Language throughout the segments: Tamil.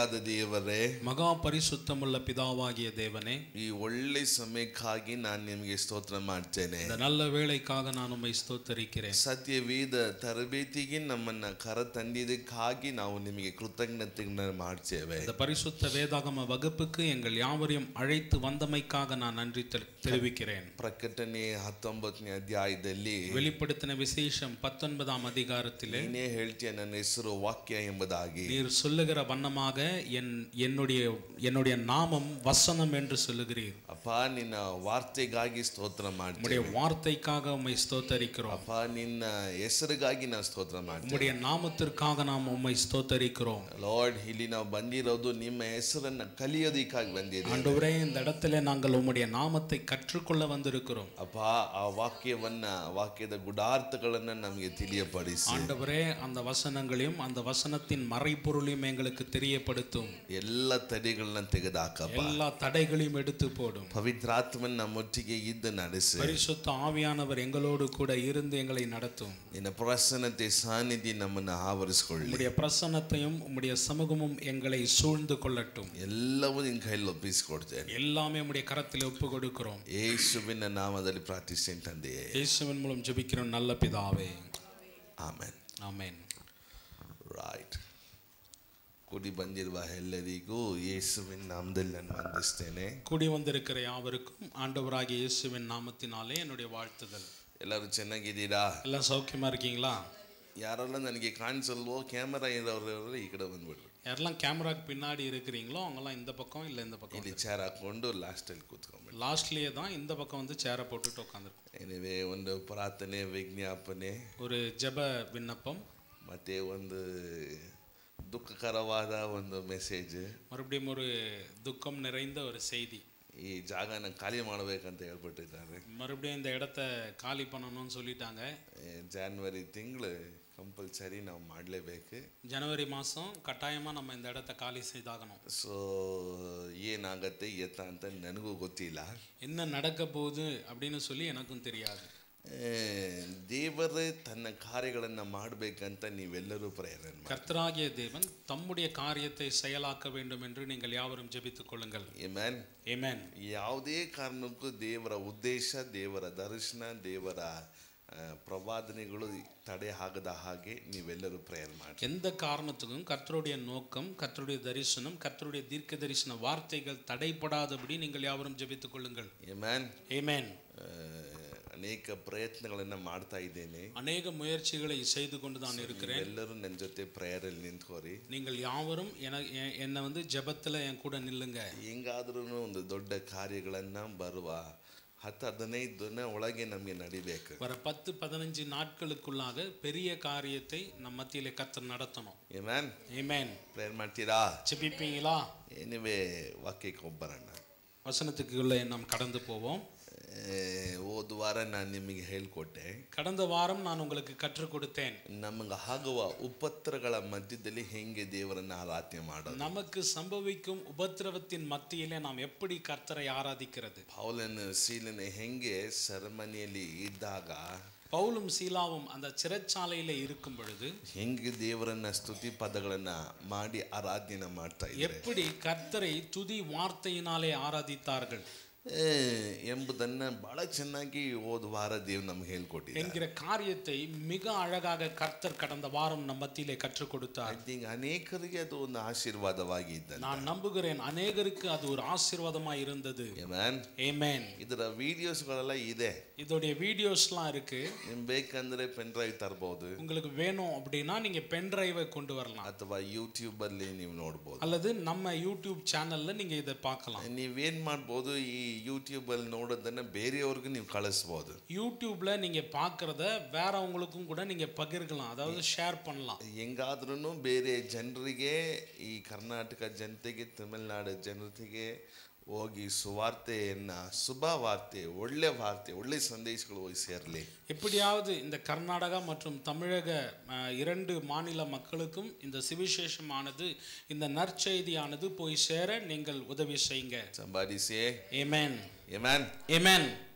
ತಂದೆಯಾದ ದೇವರೇ ಮಗಾ ಪರಿಶುದ್ಧமுள்ள பிதாவாகிய தேவனே ಈ ಒಳ್ಳೆ ಸಮಯಕ್ಕಾಗಿ ನಾನು ನಿಮಗೆ ಸ್ತೋತ್ರ ಮಾಡ್ತೇನೆ இந்த நல்ல வேலைக்காக நான் உம்மை ஸ்தோத்தரிக்கிறேன் ಸತ್ಯವೇದ ತರಬೇತಿಗೆ ನಮ್ಮನ್ನ ಕರ ತಂದಿದ್ದಕ್ಕಾಗಿ ನಾವು ನಿಮಗೆ ಕೃತಜ್ಞತೆಗಳನ್ನ ಮಾಡ್ತೇವೆ இந்த பரிசுத்த வேதாகம வகுப்புக்கு எங்கள் யாவரையும் அழைத்து வந்தமைக்காக நான் நன்றி தெரி- தெரிவிக்கிறேன் ಪ್ರಕಟಣೆ ಹತ್ತೊಂಬತ್ತನೇ ಅಧ್ಯಾಯದಲ್ಲಿ வெளிப்படுத்தின விசேஷம் பத்தொன்பதாம் அதிகாரத்திலே ನೀನೇ ಹೇಳ್ತೀಯ ನನ್ನ ಹೆಸರು ವಾಕ್ಯ ಎಂಬುದಾಗಿ நீர் சொல்லுகிற வண்ணமாக என் என்னுடைய என்னுடைய நாமம் வசனம் என்று சொல்லுகிறீர் ಅಪ್ಪ ನಿನ್ನ ವಾರ್ತೆಗಾಗಿ ಸ್ತೋತ್ರ ಮಾಡ್ತೇನೆ உம்முடைய வார்த்தைக்காக உம்மை ஸ்தோத்தரிக்கிறோம் ಅಪ್ಪ ನಿನ್ನ ಹೆಸರಿಗಾಗಿ ನಾವು ಸ್ತೋತ್ರ ಮಾಡ್ತೇವೆ உம்முடைய நாமத்திற்காக நாம் உம்மை ஸ்தோத்தரிக்கிறோம் ಲಾರ್ಡ್ ಇಲ್ಲಿ ನಾವು ಬಂದಿರೋದು ನಿಮ್ಮ ಹೆಸರನ್ನ ಕಲಿಯೋದಕ್ಕಾಗಿ ಬಂದಿದೆ ஆண்டவரே இந்த இடத்துல நாங்கள் உம்முடைய நாமத்தை கற்றுக்கொள்ள வந்திருக்கிறோம் ಅಪ್ಪ ಆ ವಾಕ್ಯವನ್ನ ವಾಕ್ಯದ ಗುಡಾರ್ಥಗಳನ್ನ ನಮಗೆ ತಿಳಿಯಪಡಿಸಿ ஆண்டவரே அந்த வசனங்களையும் அந்த வசனத்தின் மறைப்பொருளையும் எங்களுக்கு தெரியப்படுத்தும் ಎಲ್ಲ ತಡೆಗಳನ್ನ ತೆಗೆದಾಕಪ್ಪ எல்லா தடைகளையும் எடுத்து போடும் ಪವಿತ್ರಾತ್ಮನ್ ನಮ್ಮೊಟ್ಟಿಗೆ ಇದ್ದು ನಡೆಸಿ பரிசுத்த ஆவியானவர் எங்களோடு கூட இருந்து எங்களை நடத்தும் ನಿನ್ನ ಪ್ರಸನ್ನತೆ ಸಾನ್ನಿಧ್ಯ ನಮ್ಮನ್ನ ಆವರಿಸಿಕೊಳ್ಳಿ உம்முடைய பிரசன்னத்தையும் உம்முடைய சமூகமும் எங்களை சூழ்ந்து கொள்ளட்டும் ಎಲ್ಲವೂ ನಿನ್ನ ಕೈಯಲ್ಲಿ ಒಪ್ಪಿಸಿಕೊಡ್ತೇನೆ எல்லாமே உம்முடைய கரத்தில் ஒப்பு கொடுக்கிறோம் ಯೇಸುವಿನ ನಾಮದಲ್ಲಿ ಪ್ರಾರ್ಥಿಸ್ತೇನೆ ತಂದೆಯೇ இயேசுவின் மூலம் ஜெபிக்கிறோம் நல்ல பிதாவே ಆಮೇನ್ ஆமென் ರೈಟ್ ಕೂಡಿ ಬಂದಿರುವ ಎಲ್ಲರಿಗೂ ಯೇಸುವಿನ ನಾಮದಲ್ಲಿ ನಾನು ವಂದಿಸ್ತೇನೆ கூடி வந்திருக்கிற யாவருக்கும் ஆண்டவராகிய இயேசுவின் நாமத்தினாலே என்னுடைய வாழ்த்துதல் ಎಲ್ಲರೂ ಚೆನ್ನಾಗಿದ್ದೀರಾ எல்லாம் சௌக்கியமா இருக்கீங்களா ಯಾರೆಲ್ಲ ನನಗೆ ಕಾಣಿಸಲ್ವೋ ಕ್ಯಾಮರಾ ಇರೋರು ಈ ಕಡೆ ಬಂದ್ಬಿಡ್ರಿ யாரெல்லாம் கேமராக்கு பின்னாடி இருக்கிறீங்களோ அவங்கெல்லாம் இந்த பக்கம் இல்லை இந்த பக்கம் ಇಲ್ಲಿ ಚೇರ್ ಹಾಕೊಂಡು ಲಾಸ್ಟಲ್ಲಿ ಕೂತ್ಕೊಂಡ್ಬಿಡಿ லாஸ்ட்லேயே தான் இந்த பக்கம் வந்து சேரை போட்டுட்டு உட்காந்துருக்கோம் ಎನಿವೆ ಒಂದು ಪ್ರಾರ್ಥನೆ ವಿಜ್ಞಾಪನೆ ஒரு ஜெப விண்ணப்பம் ಮತ್ತೆ ಒಂದು ದುಃಖಕರವಾದ ಒಂದು ಮೆಸೇಜ್ மறுபடியும் ஒரு துக்கம் நிறைந்த ஒரு செய்தி ಈ ಜಾಗನ ಖಾಲಿ ಮಾಡಬೇಕಂತ ಹೇಳ್ಬಿಟ್ಟಿದ್ದಾರೆ மறுபடியும் இந்த இடத்த காலி பண்ணணும்னு சொல்லிட்டாங்க ಜಾನ್ವರಿ ತಿಂಗಳು ಕಂಪಲ್ಸರಿ ನಾವು ಮಾಡಲೇಬೇಕು ஜனவரி மாதம் கட்டாயமாக நம்ம இந்த இடத்த காலி செய்தாகணும் ಸೊ ಏನಾಗತ್ತೆ ಎತ್ತ ಅಂತ ನನಗೂ ಗೊತ್ತಿಲ್ಲ என்ன நடக்க போகுது அப்படின்னு சொல்லி எனக்கும் தெரியாது ಆ, ದೇವರೇ ತನ್ನ ಕಾರ್ಯಗಳನ್ನು ಮಾಡಬೇಕಂತ ನೀವೆಲ್ಲರೂ ಪ್ರೇರಣೆ ಮಾಡಿ கர்த்தராகிய தேவன் தம்முடைய காரியத்தை செயலாக்க வேண்டும் என்று நீங்கள் யாவரும் ஜெபித்துக் கொள்ளுங்கள் ಮ್ಯಾನ್ ஏமேன் ಯಾವುದೇ ಕಾರಣಕ್ಕೂ ದೇವರ ಉದ್ದೇಶ ದೇವರ ದರ್ಶನ ದೇವರ ಆ, ಪ್ರವಾದನೆಗಳು ತಡೆ ಆಗದ ಹಾಗೆ ನೀವೆಲ್ಲರೂ ಪ್ರೇಯರ್ ಮಾಡಿ எந்த காரணத்துக்கும் கர்த்தருடைய நோக்கம் கர்த்தருடைய தரிசனம் கர்த்தருடைய தீர்க்க தரிசன வார்த்தைகள் தடைப்படாதபடி நீங்கள் யாவரும் ஜெபித்துக் கொள்ளுங்கள் ಮ್ಯಾನ್ ஏமேன் ಅನೇಕ ಪ್ರಯತ್ನಗಳನ್ನು ಮಾಡ್ತಾ ಇದ್ದೇನೆ அநேக முயற்சிகளை செய்து கொண்டு தான் இருக்கிறேன் ಎಲ್ಲರೂ ನನ್ನ ಜೊತೆ ಪ್ರೇಯರಲ್ಲಿ ನಿಂತ್ಕೋರಿ நீங்கள் யாவரும் என எ- என்னை வந்து ஜெபத்துல என் கூட நில்லுங்க ಹೆಂಗಾದ್ರೂ ಒಂದು ದೊಡ್ಡ ಕಾರ್ಯಗಳನ್ನು ಬರುವ ಹತ್ತು ಹದಿನೈದು ದಿನ ಒಳಗೆ ನಮಗೆ ನಡಿಬೇಕು வர பத்து பதினஞ்சு நாட்களுக்குள்ளாக பெரிய காரியத்தை நம் மத்தியிலே கர்த்தர் நடத்தணும் ಏ ಮ್ಯಾನ್ ஏமேன் ಪ್ರೇಯರ್ ಮಾಡ್ತೀರಾ ஜெபிப்பீங்களா ಏನಿವೆ ವಾಕ್ಯಕ್ಕೆ ಒಬ್ಬರಣ್ಣ வசனத்துக்குள்ளே நாம் கடந்து போவோம் ಏ, ಹೋದ ವಾರ ನಾನು ನಿಮಗೆ ಹೇಳಿಕೊಟ್ಟೆ கடந்த வாரம் நான் உங்களுக்கு கற்றுக் கொடுத்தேன் ನಮಗೆ ಆಗುವ ಉಪತ್ರಗಳ ಮಧ್ಯದಲ್ಲಿ ಹೆಂಗೆ ದೇವರನ್ನ ಆರಾಧನೆ ಮಾಡೋದು நமக்கு சம்பவிக்கும் உபத்திரவத்தின் மத்தியிலே நாம் எப்படி கர்த்தரை ஆராதிக்கிறது ಪೌಲನ ಸೀಲನ ಹೆಂಗೆ ಸೆರೆಮನಿಯಲ್ಲಿ ಇದ್ದಾಗ பவுலும் சீலாவும் அந்த சிறைச்சாலையில இருக்கும் பொழுது ಹೆಂಗೆ ದೇವರನ್ನ ಸ್ತುತಿ ಪದಗಳನ್ನ ಮಾಡಿ ಆರಾಧನೆ ಮಾಡ್ತಾ ಇದ್ದಾರೆ எப்படி கர்த்தரை துதி வார்த்தையினாலே ஆராதித்தார்கள் ಏ, ಎಂಬುದನ್ನ ಬಹಳ ಚೆನ್ನಾಗಿ ಹೋದ ವಾರ ದೇವ್ ನಮ್ಗೆ ಹೇಳ್ಕೊಟ್ಟಿದ್ದಾರೆ என்கிற காரியத்தை மிக அழகாக கர்த்தர் கடந்த வாரம் நம் மத்தியிலே கற்றுக் ಐ கொடுத்தார் ಥಿಂಕ್ ಅನೇಕರಿಗೆ ಅದು ಒಂದು ಆಶೀರ್ವಾದವಾಗಿ ಇದ್ದಂತೆ நான் நம்புகிறேன் அநேகருக்கு அது ஒரு ஆசீர்வாதமா இருந்தது ಮ್ಯಾನ್ ஏமேன் ಇದರ ವಿಡಿಯೋಸ್ಗಳೆಲ್ಲ ಇದೆ இதோடைய வீடியோஸ்லாம் இருக்கு ನಿಮ್ ಬೇಕಂದ್ರೆ ಪೆನ್ ಡ್ರೈವ್ ತರಬಹುದು உங்களுக்கு வேணும் அப்படின்னா நீங்க பென் டிரைவை கொண்டு வரலாம் ಅಥವಾ ಯೂಟ್ಯೂಬ್ ಅಲ್ಲಿ ನೀವು ನೋಡ್ಬೋದು அல்லது நம்ம யூடியூப் சேனல்ல நீங்க இதை பார்க்கலாம் ನೀವೇನ್ ಮಾಡ್ಬೋದು ಈ ಯೂಟ್ಯೂಬ್ ಅಲ್ಲಿ ನೋಡೋದನ್ನ ಬೇರೆಯವ್ರಿಗೂ ನೀವು ಕಳಿಸ್ಬೋದು யூடியூப்ல நீங்க பார்க்கறத வேறவங்களுக்கும் கூட நீங்க பகிர்க்கலாம் அதாவது ஷேர் பண்ணலாம் ಹೆಂಗಾದ್ರೂ ಬೇರೆ ಜನರಿಗೆ ಈ ಕರ್ನಾಟಕ ಜನತೆಗೆ ತಮಿಳ್ನಾಡು ಜನತೆಗೆ ಹೋಗಿ ಸುವಾರ್ತೆಯನ್ನ ಶುಭ ವಾರ್ತೆ ಒಳ್ಳೆ ವಾರ್ತೆ ಒಳ್ಳೆ ಸಂದೇಶಗಳು ಹೋಗಿ ಸೇರಲಿ எப்படியாவது இந்த கர்நாடகா மற்றும் தமிழக அஹ், இரண்டு மாநில மக்களுக்கும் இந்த சுவிசேஷமானது இந்த நற்செய்தியானது போய் சேர நீங்கள் உதவி செய்யுங்க ಸಂಪಾದಿಸಿ ஏமேன் ಏಮ್ಯಾನ್ ஏமேன்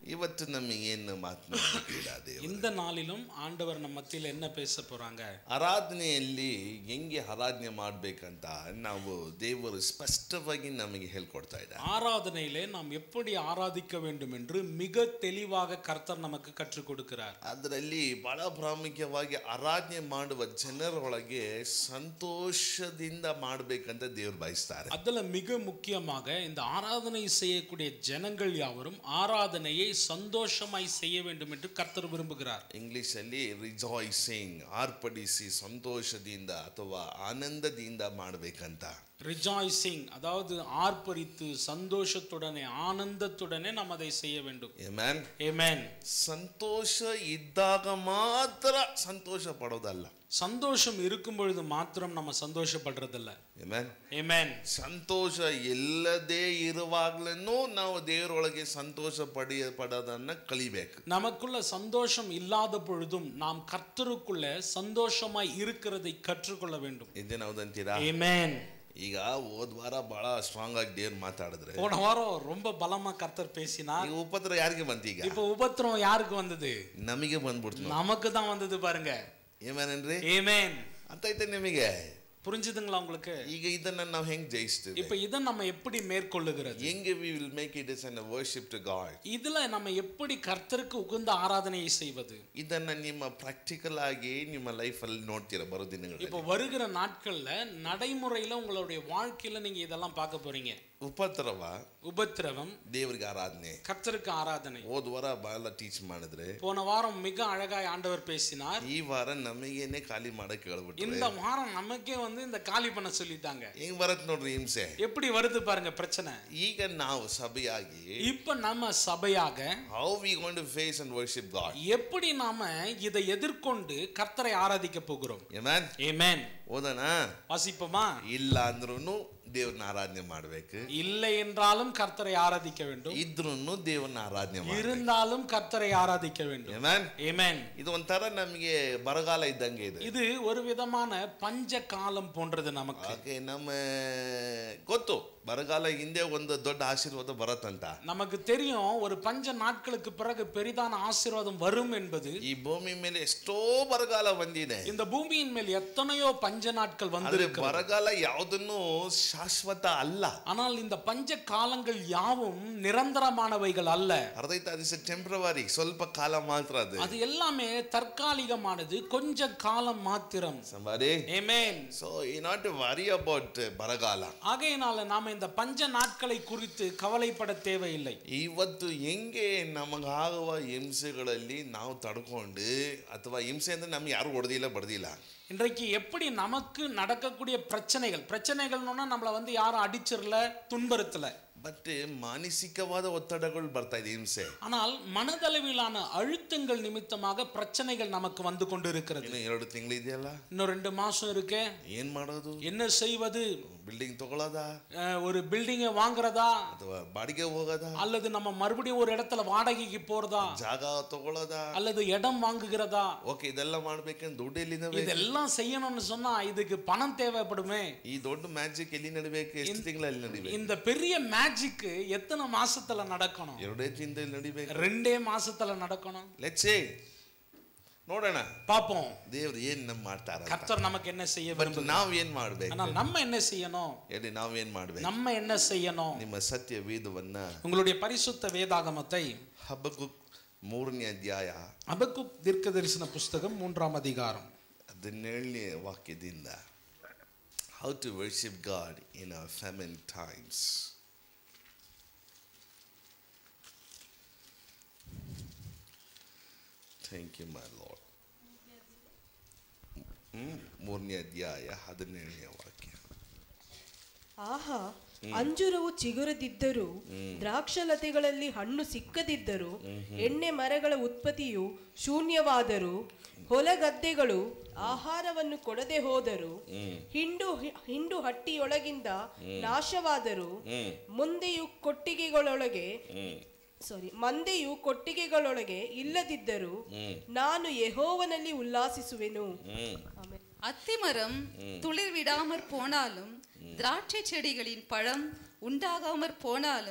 ಇವತ್ತು ನಮಗೆ ಏನು ಮಾತನಾಡಲಿಕ್ಕಿಲ್ಲ ದೇವರು இந்த நாளிலும் ஆண்டவர் நம்ம மத்தியில் என்ன பேச போறாங்க ಆರಾಧನೆಯಲ್ಲಿ ಹೆಂಗೆ ಆರಾಧನೆ ಮಾಡ್ಬೇಕಂತ ನಾವು ದೇವರು ಸ್ಪಷ್ಟವಾಗಿ ನಮಗೆ ಹೇಳ್ಕೊಡ್ತಾ ಇದ್ದಾರೆ ஆராதனையிலே நாம் எப்படி ஆராதிக்க வேண்டும் என்று மிக தெளிவாக கர்த்தர் நமக்கு கற்றுக் கொடுக்கிறார் ಅದರಲ್ಲಿ ಬಹಳ ಪ್ರಾಮುಖ್ಯವಾಗಿ ಆರಾಧನೆ ಮಾಡುವ ಜನರೊಳಗೆ ಸಂತೋಷದಿಂದ ಮಾಡಬೇಕಂತ ದೇವ್ರು ಬಯಸ್ತಾರೆ அதுல மிக முக்கியமாக இந்த ஆராதனை செய்யக்கூடிய ஜனங்கள் யாவரும் ஆராதனையை சந்தோஷமாய் செய்ய வேண்டும் என்று கர்த்தர் விரும்புகிறார் ಇಂಗ್ಲಿಷಲ್ಲಿ ರಿಜಾಯ್ಸಿಂಗ್ ಆರ್ಪಡಿಸಿ ಸಂತೋಷದಿಂದ ಅಥವಾ ಆನಂದದಿಂದ ಮಾಡಬೇಕಂತ ரிஜாய்சிங் அதாவது ஆர்ப்பரித்து சந்தோஷத்துடனே ஆனந்தத்துடனே நாம் அதை செய்ய வேண்டும் ಏಮ್ಯಾನ್ ஏமேன் ಸಂತೋಷ ಇದ್ದಾಗ ಮಾತ್ರ ಸಂತೋಷ ಪಡೋದಲ್ಲ சந்தோஷம் இருக்கும் பொழுது மாத்திரம் நம்ம சந்தோஷப்படுறதில்ல ಏಮ್ಯಾನ್ ஏமேன் ಸಂತೋಷ ಇಲ್ಲದೆ ಇರುವಾಗ್ಲೂ ನಾವು ದೇವರೊಳಗೆ ಸಂತೋಷ ಪಡೆಯ ಪಡೋದನ್ನ ಕಲಿಬೇಕು நமக்குள்ள சந்தோஷம் இல்லாத பொழுதும் நாம் கர்த்தருக்குள்ள சந்தோஷமாய் இருக்கிறதை கற்றுக்கொள்ள வேண்டும் ಇದೇನು ಹೌದಂತೀರಾ ஏமேன் ಈಗ ಹೋದ್ ವಾರ ಬಹಳ ಸ್ಟ್ರಾಂಗ್ ಆಗಿ ದೇವ್ರು ಮಾತಾಡಿದ್ರೆ போன வாரம் ரொம்ப பலமா கர்த்தர் பேசினார் ಈಗ ಉಪದ್ರ ಯಾರಿಗೆ ಬಂತು ಈಗ இப்ப உபத்திரம் யாருக்கு வந்தது ನಮಗೆ ಬಂದ್ಬಿಡ್ತು நமக்கு தான் வந்தது பாருங்க ಏಮೇನನ್ರಿ ஏமேன் ಅಂತ ಐತೆ ನಿಮಗೆ புரிஞ்சுதுங்களா உங்களுக்கு ಈಗ ಇದನ್ನ ನಾವು ಹೆಂಗ್ ಜಯಿಸ್ತೀವಿ இப்ப இதை நம்ம எப்படி மேற்கொள்ளுகிறது ಹೆಂಗೆ we will make it is an worship to God இதுல நம்ம எப்படி கர்த்தருக்கு உகந்த ஆராதனையை செய்வது ಇದನ್ನ ನಿಮ್ಮ ಪ್ರಾಕ್ಟಿಕಲ್ ಆಗಿ ನಿಮ್ಮ ಲೈಫ್ ಅಲ್ಲಿ ನೋಡ್ತೀರಾ ಬರೋ ದಿನಗಳಲ್ಲಿ இப்போ வருகிற நாட்கள்ல நடைமுறையில உங்களுடைய வாழ்க்கையில நீங்க இதெல்லாம் பார்க்க போறீங்க ಉಪದ್ರವ உபத்திரவம் ದೇವರಿಗೆ ಆರಾಧನೆ கர்த்தருக்கு ஆராதனை ಹೋದ್ ವಾರ ಬಹಳ ಟೀಚ್ ಮಾಡಿದ್ರೆ போன வாரம் மிக அழகாய் ஆண்டவர் பேசினார் ಈ ವಾರ ನಮಗೇನೆ ಖಾಲಿ ಮಾಡಕ್ ಹೇಳ್ಬಿಟ್ರೆ இந்த வாரம் நமக்கே வந்து இந்த காலி பண்ண சொல்லிட்டாங்க ಹೆಂಗ್ ಬರತ್ ನೋಡ್ರಿ ಹಿಂಸೆ எப்படி வருது பாருங்க பிரச்சனை ಈಗ ನಾವು ಸಭೆಯಾಗಿ இப்ப நம்ம சபையாக how we going to face and worship God எப்படி நாம இதை எதிர்கொண்டு கர்த்தரை ஆராதிக்க போகிறோம் ಏಮ್ಯಾನ್ ஏமேன் ಓದೋಣ வாசிப்போமா ಇಲ್ಲ ಅಂದ್ರೂ ದೇವ್ರನ್ನ ಆರಾಧನೆ ಮಾಡ್ಬೇಕು இல்லை என்றாலும் கர்த்தரை ஆராதிக்க வேண்டும் ಇದ್ರೂ ದೇವ್ರನ್ನ ಆರಾಧನೆ ಮಾಡಿ இருந்தாலும் கர்த்தரை ஆராதிக்க வேண்டும் ಏಮ್ಯಾನ್ ஏமேன் ಇದು ಒಂಥರ ನಮಗೆ ಬರಗಾಲ ಇದ್ದಂಗೆ ಇದೆ இது ஒரு விதமான பஞ்ச காலம் போன்றது நமக்கு ಹಾಗೆ ನಮ್ಮ ಗೊತ್ತು ಬರಗಾಲ ಹಿಂದೆ ಒಂದು ದೊಡ್ಡ ಆಶೀರ್ವಾದ ಬರತ್ತಂತ நமக்கு தெரியும் ஒரு பஞ்ச நாட்களுக்கு பிறகு பெரிதான ஆசீர்வாதம் வரும் என்பது ಈ ಭೂಮಿ ಮೇಲೆ ಎಷ್ಟೋ ಬರಗಾಲ ಬಂದಿದೆ இந்த பூமியின் மேல் எத்தனையோ பஞ்ச நாட்கள் ಆದ್ರೆ வந்திருக்கு ಬರಗಾಲ ಯಾವುದನ್ನು ಶಾಶ್ವತ ಅಲ್ಲ ஆனால் இந்த பஞ்ச காலங்கள் யாவும் நிரந்தரமானவைகள் அல்ல ಅರ್ಥ ಆಯ್ತಾ ದಿಸ್ ಟೆಂಪ್ರವರಿ ಸ್ವಲ್ಪ ಕಾಲ ಮಾತ್ರ ಅದು அது எல்லாமே தற்காலிகமானது கொஞ்ச காலம் மாத்திரம் ಸಂಬಾರಿ ஏமேன் ಸೊ ಈ ನಾಟ್ ವರಿ ಅಬೌಟ್ ಬರಗಾಲ ஆகையினால நாம இந்த பஞ்ச நாட்களை குறித்து கவலைப்பட தேவையில்லை ಇವತ್ತು ಹೆಂಗೆ ನಮಗಾಗುವ ಹಿಂಸೆಗಳಲ್ಲಿ ನಾವು ತಡ್ಕೊಂಡು ಅಥವಾ ಹಿಂಸೆ ಅಂದ್ರೆ ನಮ್ಗೆ ಯಾರು ಹೊಡೆದಿಲ್ಲ ಬಡ್ದಿಲ್ಲ இன்றைக்கு எப்படி நமக்கு நடக்கக்கூடிய பிரச்சனைகள் பிரச்சனைகள்னா நம்மளை வந்து யாரும் அடிச்சிடல துன்புறுத்தல ಬಟ್ ಮಾನಸಿಕವಾದ ಒತ್ತಡಗಳು ಬರ್ತಾ ಇದೆ ಹಿಂಸೆ ஆனால் மனதளவிலான அழுத்தங்கள் நிமித்தமாக பிரச்சனைகள் நமக்கு வந்து கொண்டு இருக்கிறது ಇನ್ನು ಎರಡು ತಿಂಗಳಿದೆಯಲ್ಲ இன்னும் ரெண்டு மாசம் இருக்கு ಏನ್ ಮಾಡೋದು என்ன செய்வது ಬಿಲ್ಡಿಂಗ್ ತಗೊಳ್ಳೋದ அஹ், ஒரு பில்டிங்கை வாங்குறதா ಅಥವಾ ಬಾಡಿಗೆ ಹೋಗೋದ அல்லது நம்ம மறுபடியும் ஒரு இடத்துல வாடகைக்கு போறதா ಜಾಗ ತಗೊಳ್ಳೋದ அல்லது இடம் வாங்குகிறதா ಓಕೆ ಇದೆಲ್ಲ ಮಾಡ್ಬೇಕಂದ್ರೆ ದುಡ್ಡು ಎಲ್ಲಿ ನಡ್ಬೇಕು? இதெல்லாம் செய்யணும்னு சொன்னா இதுக்கு பணம் தேவைப்படுமே ಈ ದೊಡ್ಡ ಮ್ಯಾಜಿಕ್ ಎಲ್ಲಿ ನಡಿಬೇಕು ಎಷ್ಟು ತಿಂಗಳಲ್ಲಿ ನಡಿಬೇಕು இந்த பெரிய மேஜிக் எத்தனை மாசத்துல நடக்கணும் ಎರಡೇ ತಿಂಗಳಲ್ಲಿ ನಡಿಬೇಕು ரெண்டே மாசத்துல நடக்கணும் ಲೆಟ್ಸೇ ನೋಡೋಣ பார்ப்போம் ದೇವ್ರು ಏನ್ ನಮ್ ಮಾಡ್ತಾರ கர்த்தர் நமக்கு என்ன செய்ய ಬಟ್ விரும்புகிறார் ನಾವ್ ಏನ್ ಮಾಡ್ಬೇಕು ஆனால் நம்ம என்ன செய்யணும் ಹೇಳಿ ನಾವ್ ಏನ್ ಮಾಡ್ಬೇಕು நம்ம என்ன செய்யணும் ನಿಮ್ಮ ಸತ್ಯ ವೇದವನ್ನ உங்களுடைய பரிசுத்த வேதாகமத்தை ಹಬ್ಬಕ್ಕೂ ಮೂರನೇ ಅಧ್ಯಾಯ அபக்குப் தீர்க்க தரிசன புஸ்தகம் மூன்றாம் அதிகாரம் ಹದಿನೇಳನೇ ವಾಕ್ಯದಿಂದ how to worship God in our family times thank you my Lord ಮೂರನೇ ಅಧ್ಯಾಯ ಹದಿನೇಳನೇ ವಾಕ್ಯ ಆಹಾ ಅಂಜೂರವು ಚಿಗುರದಿದ್ದರೂ ದ್ರಾಕ್ಷಲತೆಗಳಲ್ಲಿ ಹಣ್ಣು ಸಿಕ್ಕದಿದ್ದರೂ ಎಣ್ಣೆ ಮರಗಳ ಉತ್ಪತ್ತಿಯು ಶೂನ್ಯವಾದರೂ ಹೊಲಗದ್ದೆಗಳು ಆಹಾರವನ್ನು ಕೊಡದೆ ಹೋದರು ಹಿಂಡು ಹಿಂಡು ಹಟ್ಟಿಯೊಳಗಿಂದ ನಾಶವಾದರೂ ಮುಂದೆಯು ಕೊಟ್ಟಿಗೆಗಳೊಳಗೆ ಸಾರಿ ಮಂದೆಯು ಕೊಟ್ಟಿಗೆಗಳೊಳಗೆ ಇಲ್ಲದಿದ್ದರೂ ನಾನು ಯೆಹೋವನಲ್ಲಿ ಉಲ್ಲಾಸಿಸುವೆನು ಆಮೆನ್. அத்திமரம் துளிர் விடாமற் போனாலும் திராட்சை செடிகளின் பழம் உண்டாகாமற் போனாலும்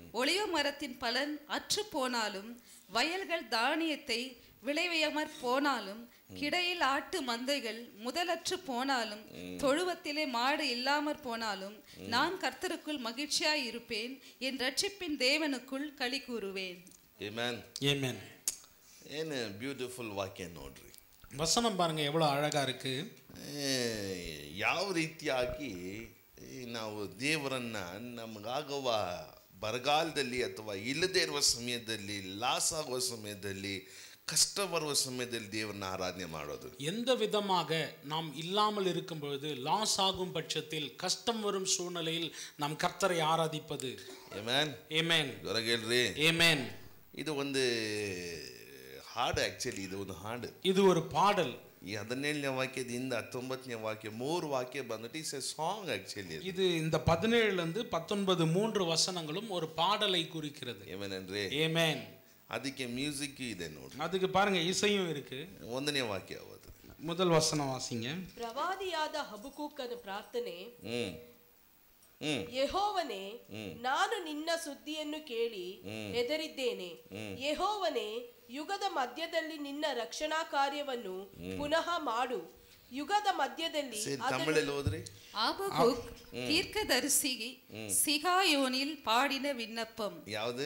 ஒளிவ மரத்தின் பலன் அற்று போனாலும் வயல்கள் தானியத்தை விளைவையமற் போனாலும் கிடையில் ஆட்டு மந்தைகள் முதலற்று போனாலும் தொழுவத்திலே மாடு இல்லாமற் போனாலும் நான் கர்த்தருக்குள் மகிழ்ச்சியாய் இருப்பேன் என் ரட்சிப்பின் தேவனுக்குள் களி கூறுவேன் Amen. ஏமேன் ಏನು ಬ್ಯೂಟಿಫುಲ್ ವಾಕ್ಯ ನೋಡ್ರಿ வசனம் பாருங்க எவ்வளோ அழகா இருக்கு ಏ, ಯಾವ ರೀತಿಯಾಗಿ ಈ ನಾವು ದೇವರನ್ನ ನಮಗಾಗುವ ಬರಗಾಲದಲ್ಲಿ ಅಥವಾ ಇಲ್ಲದೇ ಇರುವ ಸಮಯದಲ್ಲಿ ಲಾಸ್ ಆಗುವ ಸಮಯದಲ್ಲಿ ಕಷ್ಟ ಬರುವ ಸಮಯದಲ್ಲಿ ದೇವರನ್ನ ಆರಾಧನೆ ಮಾಡೋದು எந்த விதமாக நாம் இல்லாமல் இருக்கும் பொழுது லாஸ் ஆகும் பட்சத்தில் கஷ்டம் வரும் சூழ்நிலையில் நாம் கர்த்தரை ஆராதிப்பது ಏಮ್ಯಾನ್ ஏமேன் ಹೊರಗೆ ಹೇಳ್ರಿ ஏமேன் ಇದು ಒಂದು ಹಾಡು ಆ್ಯಕ್ಚುಲಿ ಇದು ಒಂದು ಹಾಡು இது ஒரு பாடல் ಈ ಹದಿನೇಳನೇ ವಾಕ್ಯದಿಂದ ಹತ್ತೊಂಬತ್ತನೇ ವಾಕ್ಯ ಮೂರು ವಾಕ್ಯ ಬಂದ್ಬಿಟ್ಟು ಇಟ್ಸ್ ಎ ಸಾಂಗ್ ಆ್ಯಕ್ಚುಲಿ இது இந்த பதினேழுல இருந்து பத்தொன்பது மூன்று வசனங்களும் ஒரு பாடலை குறிக்கிறது ಏಮೇನನ್ರಿ ஏமேன் ಅದಕ್ಕೆ ಮ್ಯೂಸಿಕ್ ಇದೆ ನೋಡ್ರಿ அதுக்கு பாருங்க இசையும் இருக்கு ಒಂದನೇ ವಾಕ್ಯ ಅವತ್ತು முதல் வசனம் வாசிங்க ಪ್ರವಾದಿಯಾದ ಹಬುಕೂಕನ ಪ್ರಾರ್ಥನೆ ಹ್ಮ್ ಹ್ಮ್ ಯೆಹೋವನೇ ನಾನು ನಿನ್ನ ಸುದ್ದಿಯನ್ನು ಕೇಳಿ ಹೆದರಿದ್ದೇನೆ ಯೆಹೋವನೇ ಯುಗದ ಮಧ್ಯದಲ್ಲಿ ನಿನ್ನ ರಕ್ಷಣಾ ಕಾರ್ಯವನ್ನು ಪುನಃ ಮಾಡು ಯುಗದ ಮಧ್ಯದಲ್ಲಿ ಸರಿ ಅದನ್ನು- ತಮಿಳಲ್ಲಿ ಹೋದ್ರಿ ஆபகுக் தீர்க்கதரிசி சிகாயோனில் பாடின விண்ணப்பம் ಯಾವ್ದು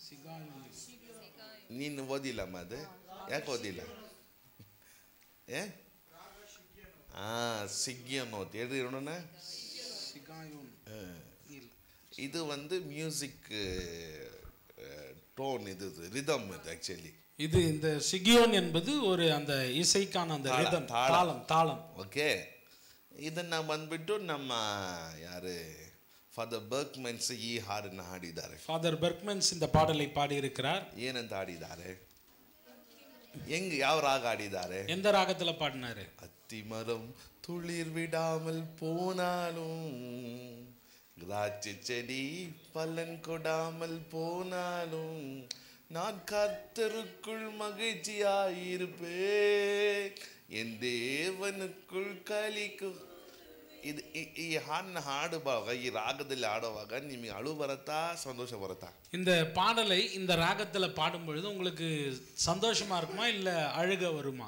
ನೀನು ಓದಿಲ್ಲಮ್ಮ ಅದು ಯಾಕೆ ಓದಿಲ್ಲ ಏ ಆ ಸಿಗ್ಗಿ ಅನ್ನೋದು ಹೇಳ್ರಿ ನೋಡೋಣ ಆ. ಇದು ಒಂದು ಮ್ಯೂಸಿಕ್ ಟೋನ್ ಇದು ರಿದಮ್ ಇದು ಆ್ಯಕ್ಚುಲಿ இது இந்த சிகியோன் என்பது ஒரு அந்த இசைக்கான அந்த தாளம், ரிதம் தாளம். தாளம் தாளம் ಓಕೆ ಇದನ್ನ ಬಂದ್ಬಿಟ್ಟು ನಮ್ಮ ಯಾರು ಫಾದರ್ ಬರ್ಕ್ಮೆನ್ಸ್ ಈ ಹಾಡನ್ನ ಹಾಡಿದ್ದಾರೆ ஃபாதர் பெர்க்மென்ஸ் இந்த பாடலை பாடியிருக்கிறார் ಏನಂತ ಹಾಡಿದ್ದಾರೆ ಹೆಂಗ್ ಯಾವ ರಾಗ ಹಾಡಿದ್ದಾರೆ எந்த ராகத்துல பாடினாரு அத்திமரம் துளிர் விடாமல் போனாலும் திராட்சை செடி பலன் கொடாமல் போனாலும் நான் கர்த்தருக்குள் மகிழ்ச்சியாயிருப்பேன் என் தேவனுக்குள் கலிக்கு ಇದು ಈ- ಈ ಹಾಡನ್ನ ಹಾಡುವಾಗ ಈ ರಾಗದಲ್ಲಿ ಆಡುವಾಗ ನಿಮಗೆ ಅಳು ಬರುತ್ತಾ ಸಂತೋಷ ಬರುತ್ತಾ இந்த பாடலை இந்த ராகத்துல பாடும் பொழுது உங்களுக்கு சந்தோஷமா இருக்குமா இல்ல அழுக வருமா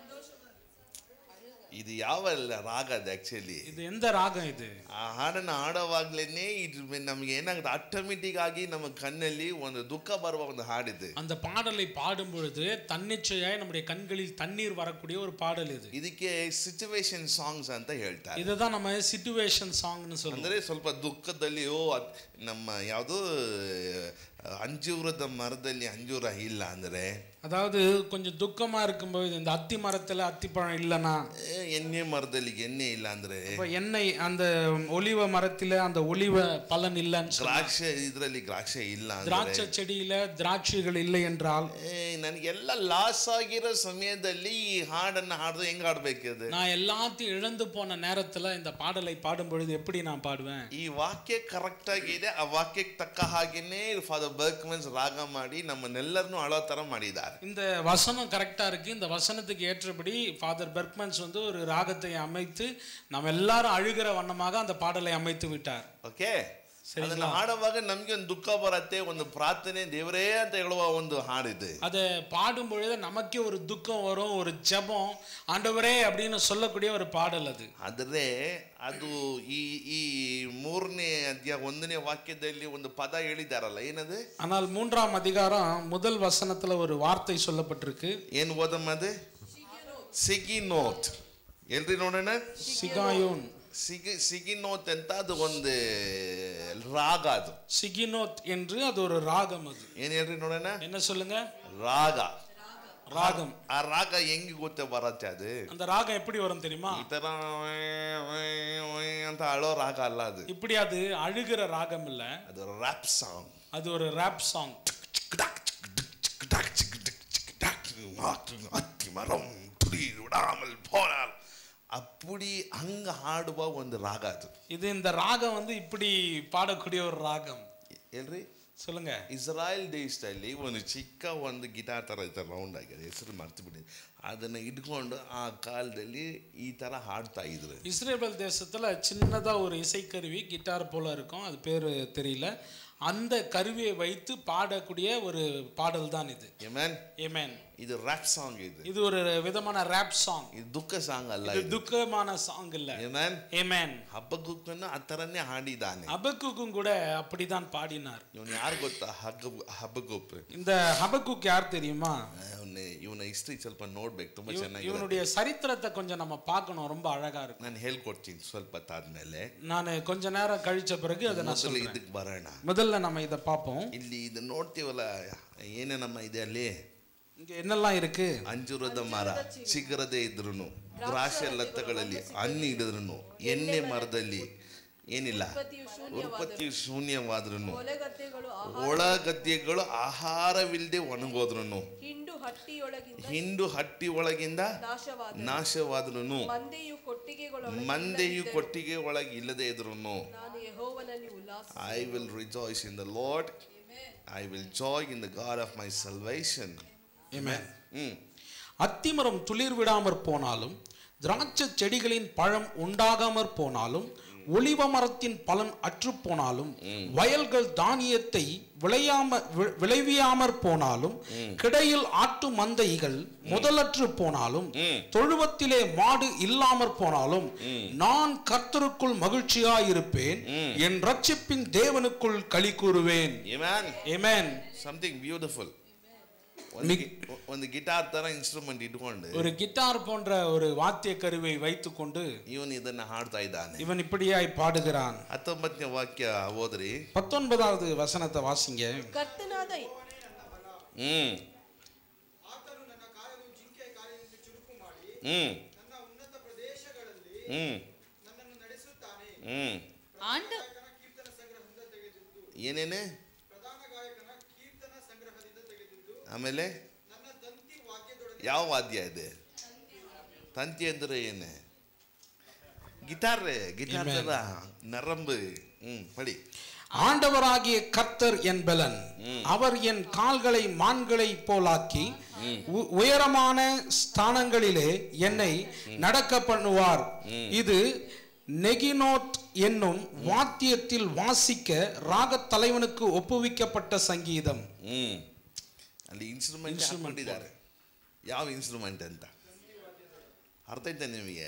ಇದು ಯಾವ ರಾಗ ಅದು ಆ್ಯಕ್ಚುಲಿ இது எந்த ராகம் இது ಆ ಹಾಡನ್ನು ಆಡೋವಾಗ್ಲೇನೆ ಇದು ನಮ್ಗೆ ಏನಾಗುತ್ತೆ ಆಟೋಮೆಟಿಕ್ ಆಗಿ ನಮ್ಮ ಕಣ್ಣಲ್ಲಿ ಒಂದು ದುಃಖ ಬರುವ ಒಂದು ಹಾಡಿದೆ அந்த பாடலை பாடும் பொழுது தன்னிச்சையாய் நம்முடைய கண்களில் தண்ணீர் வரக்கூடிய ஒரு பாடல் இது ಇದಕ್ಕೆ ಸಿಚುವೇಶನ್ ಸಾಂಗ್ಸ್ ಅಂತ ಹೇಳ್ತಾರೆ இதுதான் நம்ம சிச்சுவேஷன் சாங்னு சொல்லுவோம் ಅಂದ್ರೆ ಸ್ವಲ್ಪ ದುಃಖದಲ್ಲಿ ಓ ಅದ್- ನಮ್ಮ ಯಾವುದು ಅಂಜೂರದ ಮರದಲ್ಲಿ ಅಂಜೂರ ಇಲ್ಲ ಅಂದ್ರೆ அதாவது கொஞ்சம் துக்கமா இருக்கும்போது இந்த அத்தி மரத்துல அத்திப்பழம் இல்லைன்னா ಏ, ಎಣ್ಣೆ ಮರದಲ್ಲಿ ಎಣ್ಣೆ ಇಲ್ಲ ಅಂದ್ರೆ இப்ப எண்ணெய் அந்த ஒலிவ மரத்துல அந்த ஒலிவ பலன் இல்லைன்னு சொன்னா, ದ್ರಾಕ್ಷೆ ಇದ್ರಲ್ಲಿ ದ್ರಾಕ್ಷೆ ಇಲ್ಲ ಅಂದ್ರೆ திராட்சை செடியில திராட்சைகள் இல்லை என்றால் ಏ, ನನಗೆಲ್ಲ ಲಾಸ್ ಆಗಿರೋ ಸಮಯದಲ್ಲಿ ಈ ಹಾಡನ್ನ ಹಾಡಿದ್ರೆ ಹೆಂಗ್ ಹಾಡ್ಬೇಕದು நான் எல்லாத்தையும் இழந்து போன நேரத்துல இந்த பாடலை பாடும் பொழுது எப்படி நான் பாடுவேன் ಈ ವಾಕ್ಯ ಕರೆಕ್ಟ್ ಆಗಿದೆ ಆ ವಾಕ್ಯಕ್ಕೆ ತಕ್ಕ ಹಾಗೇನೆ ಫಾದರ್ ಬರ್ಕ್ಮನ್ಸ್ ರಾಗ ಮಾಡಿ ನಮ್ಮನ್ನೆಲ್ಲರನ್ನೂ ಅಳೋ ತರ ಮಾಡಿದ್ದಾರೆ இந்த வசனம் கரெக்டா இருக்கு இந்த வசனத்துக்கு ஏற்றபடி ஃபாதர் பெர்க்மன்ஸ் வந்து ஒரு ராகத்தை அமைத்து நம்ம எல்லாரும் அழுகிற வண்ணமாக அந்த பாடலை அமைத்து விட்டார் ಓಕೆ ಸರಿ ಅದನ್ನ ಹಾಡುವಾಗ ನಮ್ಗೆ ಒಂದು ದುಃಖ ಬರತ್ತೆ ಒಂದು ಪ್ರಾರ್ಥನೆ ದೇವರೇ ಅಂತ ಹೇಳುವ ಒಂದು ಹಾಡಿದೆ அதை பாடும் பொழுது நமக்கே ஒரு துக்கம் வரும் ஒரு ஜெபம் ஆண்டவரே அப்படின்னு சொல்லக்கூடிய ஒரு பாடல் அது ಆದರೆ ಅದು ಈ ಈ ಮೂರನೇ ಅಧ್ಯಾಯ ಒಂದನೇ ವಾಕ್ಯದಲ್ಲಿ ಒಂದು ಪದ ಹೇಳಿದಾರಲ್ಲ ಏನದು ஆனால் மூன்றாம் அதிகாரம் முதல் வசனத்துல ஒரு வார்த்தை சொல்லப்பட்டிருக்கு ಏನು ಓದಮ್ಮ ಅದು ಸಿಗಿ ನೋತ್ ಎಲ್ರಿ ನೋಡೋಣ சிகாயோன் ಸಿಗಿ ಸಿಗಿ ನೋತ್ ಅಂತ ಅದು ಒಂದು ರಾಗ ಅದು சிகினோத் என்று அது ஒரு ராகம் அது ಏನ್ ಹೇಳ್ರಿ ನೋಡೋಣ என்ன சொல்லுங்க ರಾಗ ராகம் ಆ ರಾಗ ಹೆಂಗ್ ಗೊತ್ತ ಬರತ್ತೆ ಅದು அந்த ராகம் எப்படி வரும் தெரியுமா ಈ ತರ ಅಂತ ಅಳೋ ರಾಗ ಅಲ್ಲ ಅದು இப்படி அது அழுகிற ராகம் இல்ல ಅದು ರ್ಯಾಪ್ ಸಾಂಗ್ அது ஒரு ரேப் சாங் அத்தி மரம் துளி விடாமல் போனால் அப்படி அங்க ஆடுவ ಒಂದು ರಾಗ ಅದು இது இந்த ராகம் வந்து இப்படி பாடக்கூடிய ஒரு ராகம் ಏನ್ರಿ சொல்லுங்க ಇಸ್ರಾಯೇಲ್ ದೇಶದಲ್ಲಿ ಒಂದು ಚಿಕ್ಕ ಒಂದು ಗಿಟಾರ್ ಥರ ಇತ್ತು ರೌಂಡ್ ಆಗಿದೆ ಹೆಸರು ಮರ್ತು ಬಿಟ್ಟಿದೆ ಅದನ್ನು ಇಟ್ಕೊಂಡು ಆ ಕಾಲದಲ್ಲಿ ಈ ಥರ ಹಾಡ್ತಾ ಇದ್ರು இஸ்ரேல் தேசத்துல சின்னதா ஒரு இசைக்கருவி கிட்டார் போல இருக்கும் அது பேர் தெரியல அந்த கருவியை வைத்து பாடக்கூடிய ஒரு பாடல் தான் இது ಏಮನ್ ஏமேன் ಇದು ರ್ಯಾಪ್ ಸಾಂಗ್ ಇದು இது ஒரு விதமான ரேப் சாங் ಇದು ದುಃಖ ಸಾಂಗ್ ಅಲ್ಲ இது ಇದು துக்கமான சாங் இல்ல ಏಮನ್ ஏமேன் ಹಬ್ಬಕ್ಕನ್ನು ಆ ಥರನೇ ಹಾಡಿದ್ದಾನೆ அபக்குக்கும் கூட அப்படிதான் பாடினார் ಇವನು ಯಾರು ಗೊತ್ತಾ ಹಗ್ಗ ಹಬ್ಬಗೊಪ್ಪು இந்த ஹபக்குக் யார் தெரியுமா ಅವನ ಇವನ ಹಿಸ್ಟ್ರಿ ಸ್ವಲ್ಪ ನೋಡ್ಬೇಕು ತುಂಬಾ இவ- ಚೆನ್ನಾಗಿ இவனுடைய சரித்திரத்தை கொஞ்சம் நம்ம பார்க்கணும் ரொம்ப அழகா இருக்கும் ನಾನು ಹೇಳ್ಕೊಡ್ತೀನಿ ಸ್ವಲ್ಪ ಹೊತ್ತಾದ್ಮೇಲೆ நான் கொஞ்ச நேரம் கழிச்ச பிறகு அதை நான் ಮೊದಲು சொல்றேன் ಇದಕ್ಕೆ ಬರೋಣ முதல்ல நம்ம இதை பார்ப்போம் ಇಲ್ಲಿ ಇದು ನೋಡ್ತೀವಲ್ಲ ಏನೇನಮ್ಮ ಇದೆ ಅಲ್ಲಿ இங்க என்னெல்லாம் இருக்கு ಅಂಜೂರದ ಮರ ಚಿಗುರದೆ ಇದ್ರು ದ್ರಾಕ್ಷೆ ಲತ್ತಗಳಲ್ಲಿ ಹಣ್ಣು ಹಿಡಿದ್ರು ಎಣ್ಣೆ ಮರದಲ್ಲಿ ಏನಿಲ್ಲ ಉತ್ಪತ್ತಿಯು ಶೂನ್ಯವಾದ ಉತ್ಪತ್ತಿ ಶೂನ್ಯವಾದ್ರು ಹೊಲೆಗದ್ದೆಗಳು ಆಹಾರ ಒಳ ಗದ್ದೆಗಳು ಆಹಾರವಿಲ್ಲದೆ ಒಣಗೋದ್ರು ಹಿಂಡು ಹಟ್ಟಿಯೊಳಗಿಂದ ಹಿಂಡು ಹಟ್ಟಿ ಒಳಗಿಂದ ನಾಶವಾದ ನಾಶವಾದ್ರು ಮಂದೆಯು ಕೊಟ್ಟಿಗೆಗಳ ಮಂದೆಯು ಕೊಟ್ಟಿಗೆ ಒಳಗೆ ಇಲ್ಲದೆ ಇದ್ರು ನಾನು ಯೆಹೋವನಲ್ಲಿ ಉಲ್ಲಾಸ I will rejoice in the Lord I will joy in the God of my salvation Amen. Hmm அத்திமரம் துளிர் விடாமற் போனாலும் திராட்சை செடிகளின் பழம் உண்டாகாமற் போனாலும் ஒலிவ மரத்தின் பலன் அற்று போனாலும் வயல்கள் தானியத்தை விளையாம வி- விளைவியாமற் போனாலும் கிடையில் ஆட்டு மந்தைகள் முதலற்று போனாலும் தொழுவத்திலே மாடு இல்லாமற் போனாலும் நான் கர்த்தருக்குள் மகிழ்ச்சியாயிருப்பேன் என் ரட்சிப்பின் தேவனுக்குள் களி கூறுவேன் Amen. Amen. ಸಮಥಿಂಗ್ ಬ್ಯೂಟಿಫುಲ್ ಒಂದು ಗಿ- ಒಂದು ಗಿಟಾರ್ ತರ ಇನ್ಸ್ಟ್ರೂಮೆಂಟ್ ಇಟ್ಕೊಂಡು ஒரு கிட்டார் போன்ற ஒரு வாத்திய கருவை வைத்துக்கொண்டு ಇವನು ಇದನ್ನ ಹಾಡ್ತಾ ಇದ್ದಾನೆ இவன் இப்படியாய் பாடுகிறான் ಹತ್ತೊಂಬತ್ತನೇ ವಾಕ್ಯ ಓದ್ರಿ பத்தொன்பதாவது வசனத்தை வாசிங்க ಕರ್ತನಾದ ಹ್ಮ್ ಆತನು ನನ್ನ ಕಾಲನ್ನು ಜಿಂಕೆಯ ಕಾಲಿನಿಂದ ಚುರುಕು ಮಾಡಿ ಹ್ಮ್ ನನ್ನ ಉನ್ನತ ಪ್ರದೇಶಗಳಲ್ಲಿ ಹ್ಮ್ ನನ್ನನ್ನು ನಡೆಸುತ್ತಾನೆ ಹ್ಮ್ ஆண்டு ಗಾಯಕನ ಕೀರ್ತನ ಸಂಗ್ರಹದಿಂದ ತೆಗೆದಿದ್ದು ಏನೇನೆ ಪ್ರಧಾನ ಗಾಯಕನ ಕೀರ್ತನ ಸಂಗ್ರಹದಿಂದ ತೆಗೆದಿದ್ದು ಆಮೇಲೆ ನನ್ನ ತಂತಿ ವಾದ್ಯದೊಡನೆ ಯಾವ ವಾದ್ಯ ಇದೆ ತಂತಿ ಅಂದ್ರೆ ಏನೇ ಗಿಟಾರ್ ಗಿಟಾರ್ ತರ ನರಂಬು ಹ್ಮ್ ಪಡಿ ஆண்டவராகிய கர்த்தர் என் பலன் அவர் என் கால்களை மான்களை போலாக்கி உ- உயரமான ஸ்தானங்களிலே என்னை நடக்க பண்ணுவார் இது நெகினோத் என்னும் வாத்தியத்தில் வாசிக்க ராகத் தலைவனுக்கு ஒப்புவிக்கப்பட்ட சங்கீதம் ಹ್ಮ್ ಅಲ್ಲಿ ಇನ್ಸ್ಟ್ರೂಮೆಂಟ್ ಹಾಕೊಂಡಿದ್ದಾರೆ ಯಾವ ಇನ್ಸ್ಟ್ರೂಮೆಂಟ್ ಅಂತ ಅರ್ಥ ಆಯ್ತಾ ನಿಮಗೆ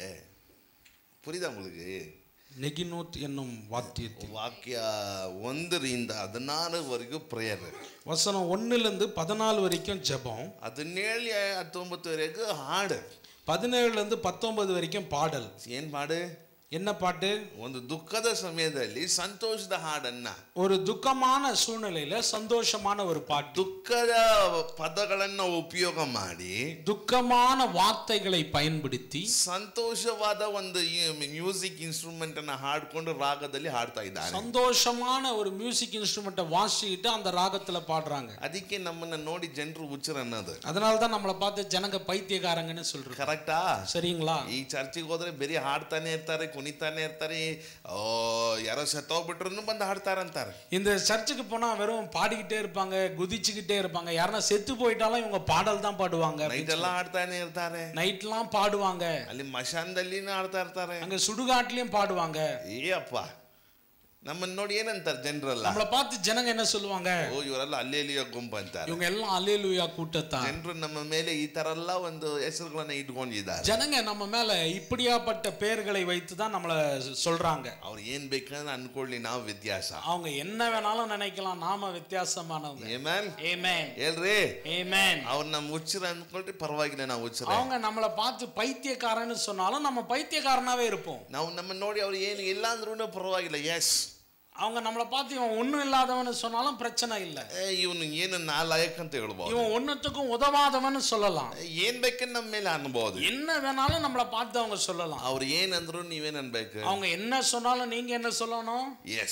ಪುರಿದ உங்களுக்கு நெகினோத் என்னும் வாத்தியத்தில் ವಾಕ್ಯ ಒಂದರಿಂದ ಹದಿನಾರವರೆಗೂ ಪ್ರೇಯರ್ வசனம் ஒன்னுலேருந்து பதினாலு வரைக்கும் ஜெபம் ಹದಿನೇಳು ಹತ್ತೊಂಬತ್ತುವರೆಗೂ ಹಾಡು பதினேழுலேருந்து பத்தொன்பது வரைக்கும் பாடல் ಏನ್ ಮಾಡು என்ன பாட்டு ಒಂದು ದುಃಖದ ಸಮಯದಲ್ಲಿ ಸಂತೋಷದ ಹಾಡನ್ನ ஒரு துக்கமான சூழ்நிலையில சந்தோஷமான ஒரு பாட்டு ದುಃಖದ ಪದಗಳನ್ನ ಉಪಯೋಗ ಮಾಡಿ துக்கமான வார்த்தைகளை பயன்படுத்தி ಸಂತೋಷವಾದ ಒಂದು ಮ್ಯೂಸಿಕ್ ಇನ್ಸ್ಟ್ರೂಮೆಂಟ್ ಅನ್ನ ಹಾಡ್ಕೊಂಡು ರಾಗದಲ್ಲಿ ಹಾಡ್ತಾ ಇದ್ದಾನೆ சந்தோஷமான ஒரு மியூசிக் இன்ஸ்ட்ருமெண்ட்டை வாசிக்கிட்டு அந்த ராகத்துல பாடுறாங்க ಅದಕ್ಕೆ ನಮ್ಮನ್ನ ನೋಡಿ ಜನರು ಹುಚ್ಚರು ಅನ್ನೋದು அதனால தான் நம்மளை பார்த்து ஜனங்க பைத்தியக்காரங்கன்னு சொல்றோம் ಕರೆಕ್ಟಾ சரிங்களா ಈ ಚರ್ಚಿಗೆ ಹೋದ್ರೆ ಬರೀ ಹಾಡ್ತಾನೆ ಇರ್ತಾರೆ ಕುಣಿತಾನೆ ಇರ್ತಾರೆ ಓ ಯಾರೋ ಸತ್ತೋಗ್ಬಿಟ್ರು ಬಂದು ಹಾಡ್ತಾರಂತಾರೆ இந்த சர்ச்சுக்கு போனா வெறும் பாடிக்கிட்டே இருப்பாங்க குதிச்சுக்கிட்டே இருப்பாங்க யாருன்னா செத்து போயிட்டாலும் இவங்க பாடல் தான் பாடுவாங்க ನೈಟ್ ಎಲ್ಲ ಹಾಡ್ತಾನೆ ಇರ್ತಾರೆ நைட்லாம் பாடுவாங்க ಅಲ್ಲಿ ಮಶಾನದಲ್ಲಿನೂ ಹಾಡ್ತಾ ಇರ್ತಾರೆ அங்க சுடுகாட்லயும் பாடுவாங்க ಏ ಅಪ್ಪ ನಮ್ಮನ್ನ ನೋಡಿ ಏನಂತಾರೆ ಜನರೆಲ್ಲ நம்மளை பார்த்து ஜனங்க என்ன சொல்லுவாங்க ಓ ಇವರೆಲ್ಲ ಅಲ್ಲೇಲಿಯ ಗುಂಪು ಅಂತಾರೆ இவங்க எல்லாம் அலேலுயா கூட்டத்தான் ಜನರು ನಮ್ಮ ಮೇಲೆ ಈ ತರ ಎಲ್ಲ ಒಂದು ಹೆಸರುಗಳನ್ನ ಇಟ್ಕೊಂಡಿದ್ದಾರೆ ஜனங்க நம்ம மேல இப்படியாப்பட்ட பெயர்களை வைத்து தான் நம்மளை சொல்றாங்க ಅವ್ರು ಏನ್ ಬೇಕಂದ್ರೆ ಅನ್ಕೊಳ್ಳಿ ನಾವು ವ್ಯತ್ಯಾಸ அவங்க என்ன வேணாலும் நினைக்கலாம் நாம வித்தியாசமானவங்க ಏಮನ್ Amen. ಹೇಳ್ರಿ Amen. ಅವ್ರು ನಮ್ಮ ಹುಚ್ಚರ ಅನ್ಕೊಳ್ರಿ ಪರವಾಗಿಲ್ಲ ನಾವು ಹುಚ್ಚರ அவங்க நம்மளை பார்த்து பைத்தியக்காரன்னு சொன்னாலும் நம்ம பைத்தியக்காரனாவே இருப்போம் ನಾವು ನಮ್ಮನ್ನ ನೋಡಿ ಅವ್ರು ಏನು ಇಲ್ಲ ಅಂದ್ರೂ ಪರವಾಗಿಲ್ಲ ಎಸ್ அவங்க நம்மளை பார்த்து இவன் ஒண்ணும் இல்லாதவன்னு சொன்னாலும் பிரச்சனை இல்லை ಇವನು ಏನು ನಾಲಾಯಕ್ ಅಂತ ಹೇಳ್ಬೋದು இவன் ஒன்னுத்துக்கும் உதவாதவன்னு சொல்லலாம் ಏನ್ ಬೇಕಂದ್ ನಮ್ಮ ಮೇಲೆ ಅನ್ಬೋದು என்ன வேணாலும் நம்மளை பார்த்து அவங்க சொல்லலாம் ಅವ್ರು ಏನಂದ್ರು ನೀವೇನ್ ಅನ್ಬೇಕು அவங்க என்ன சொன்னாலும் நீங்க என்ன சொல்லணும் ಎಸ್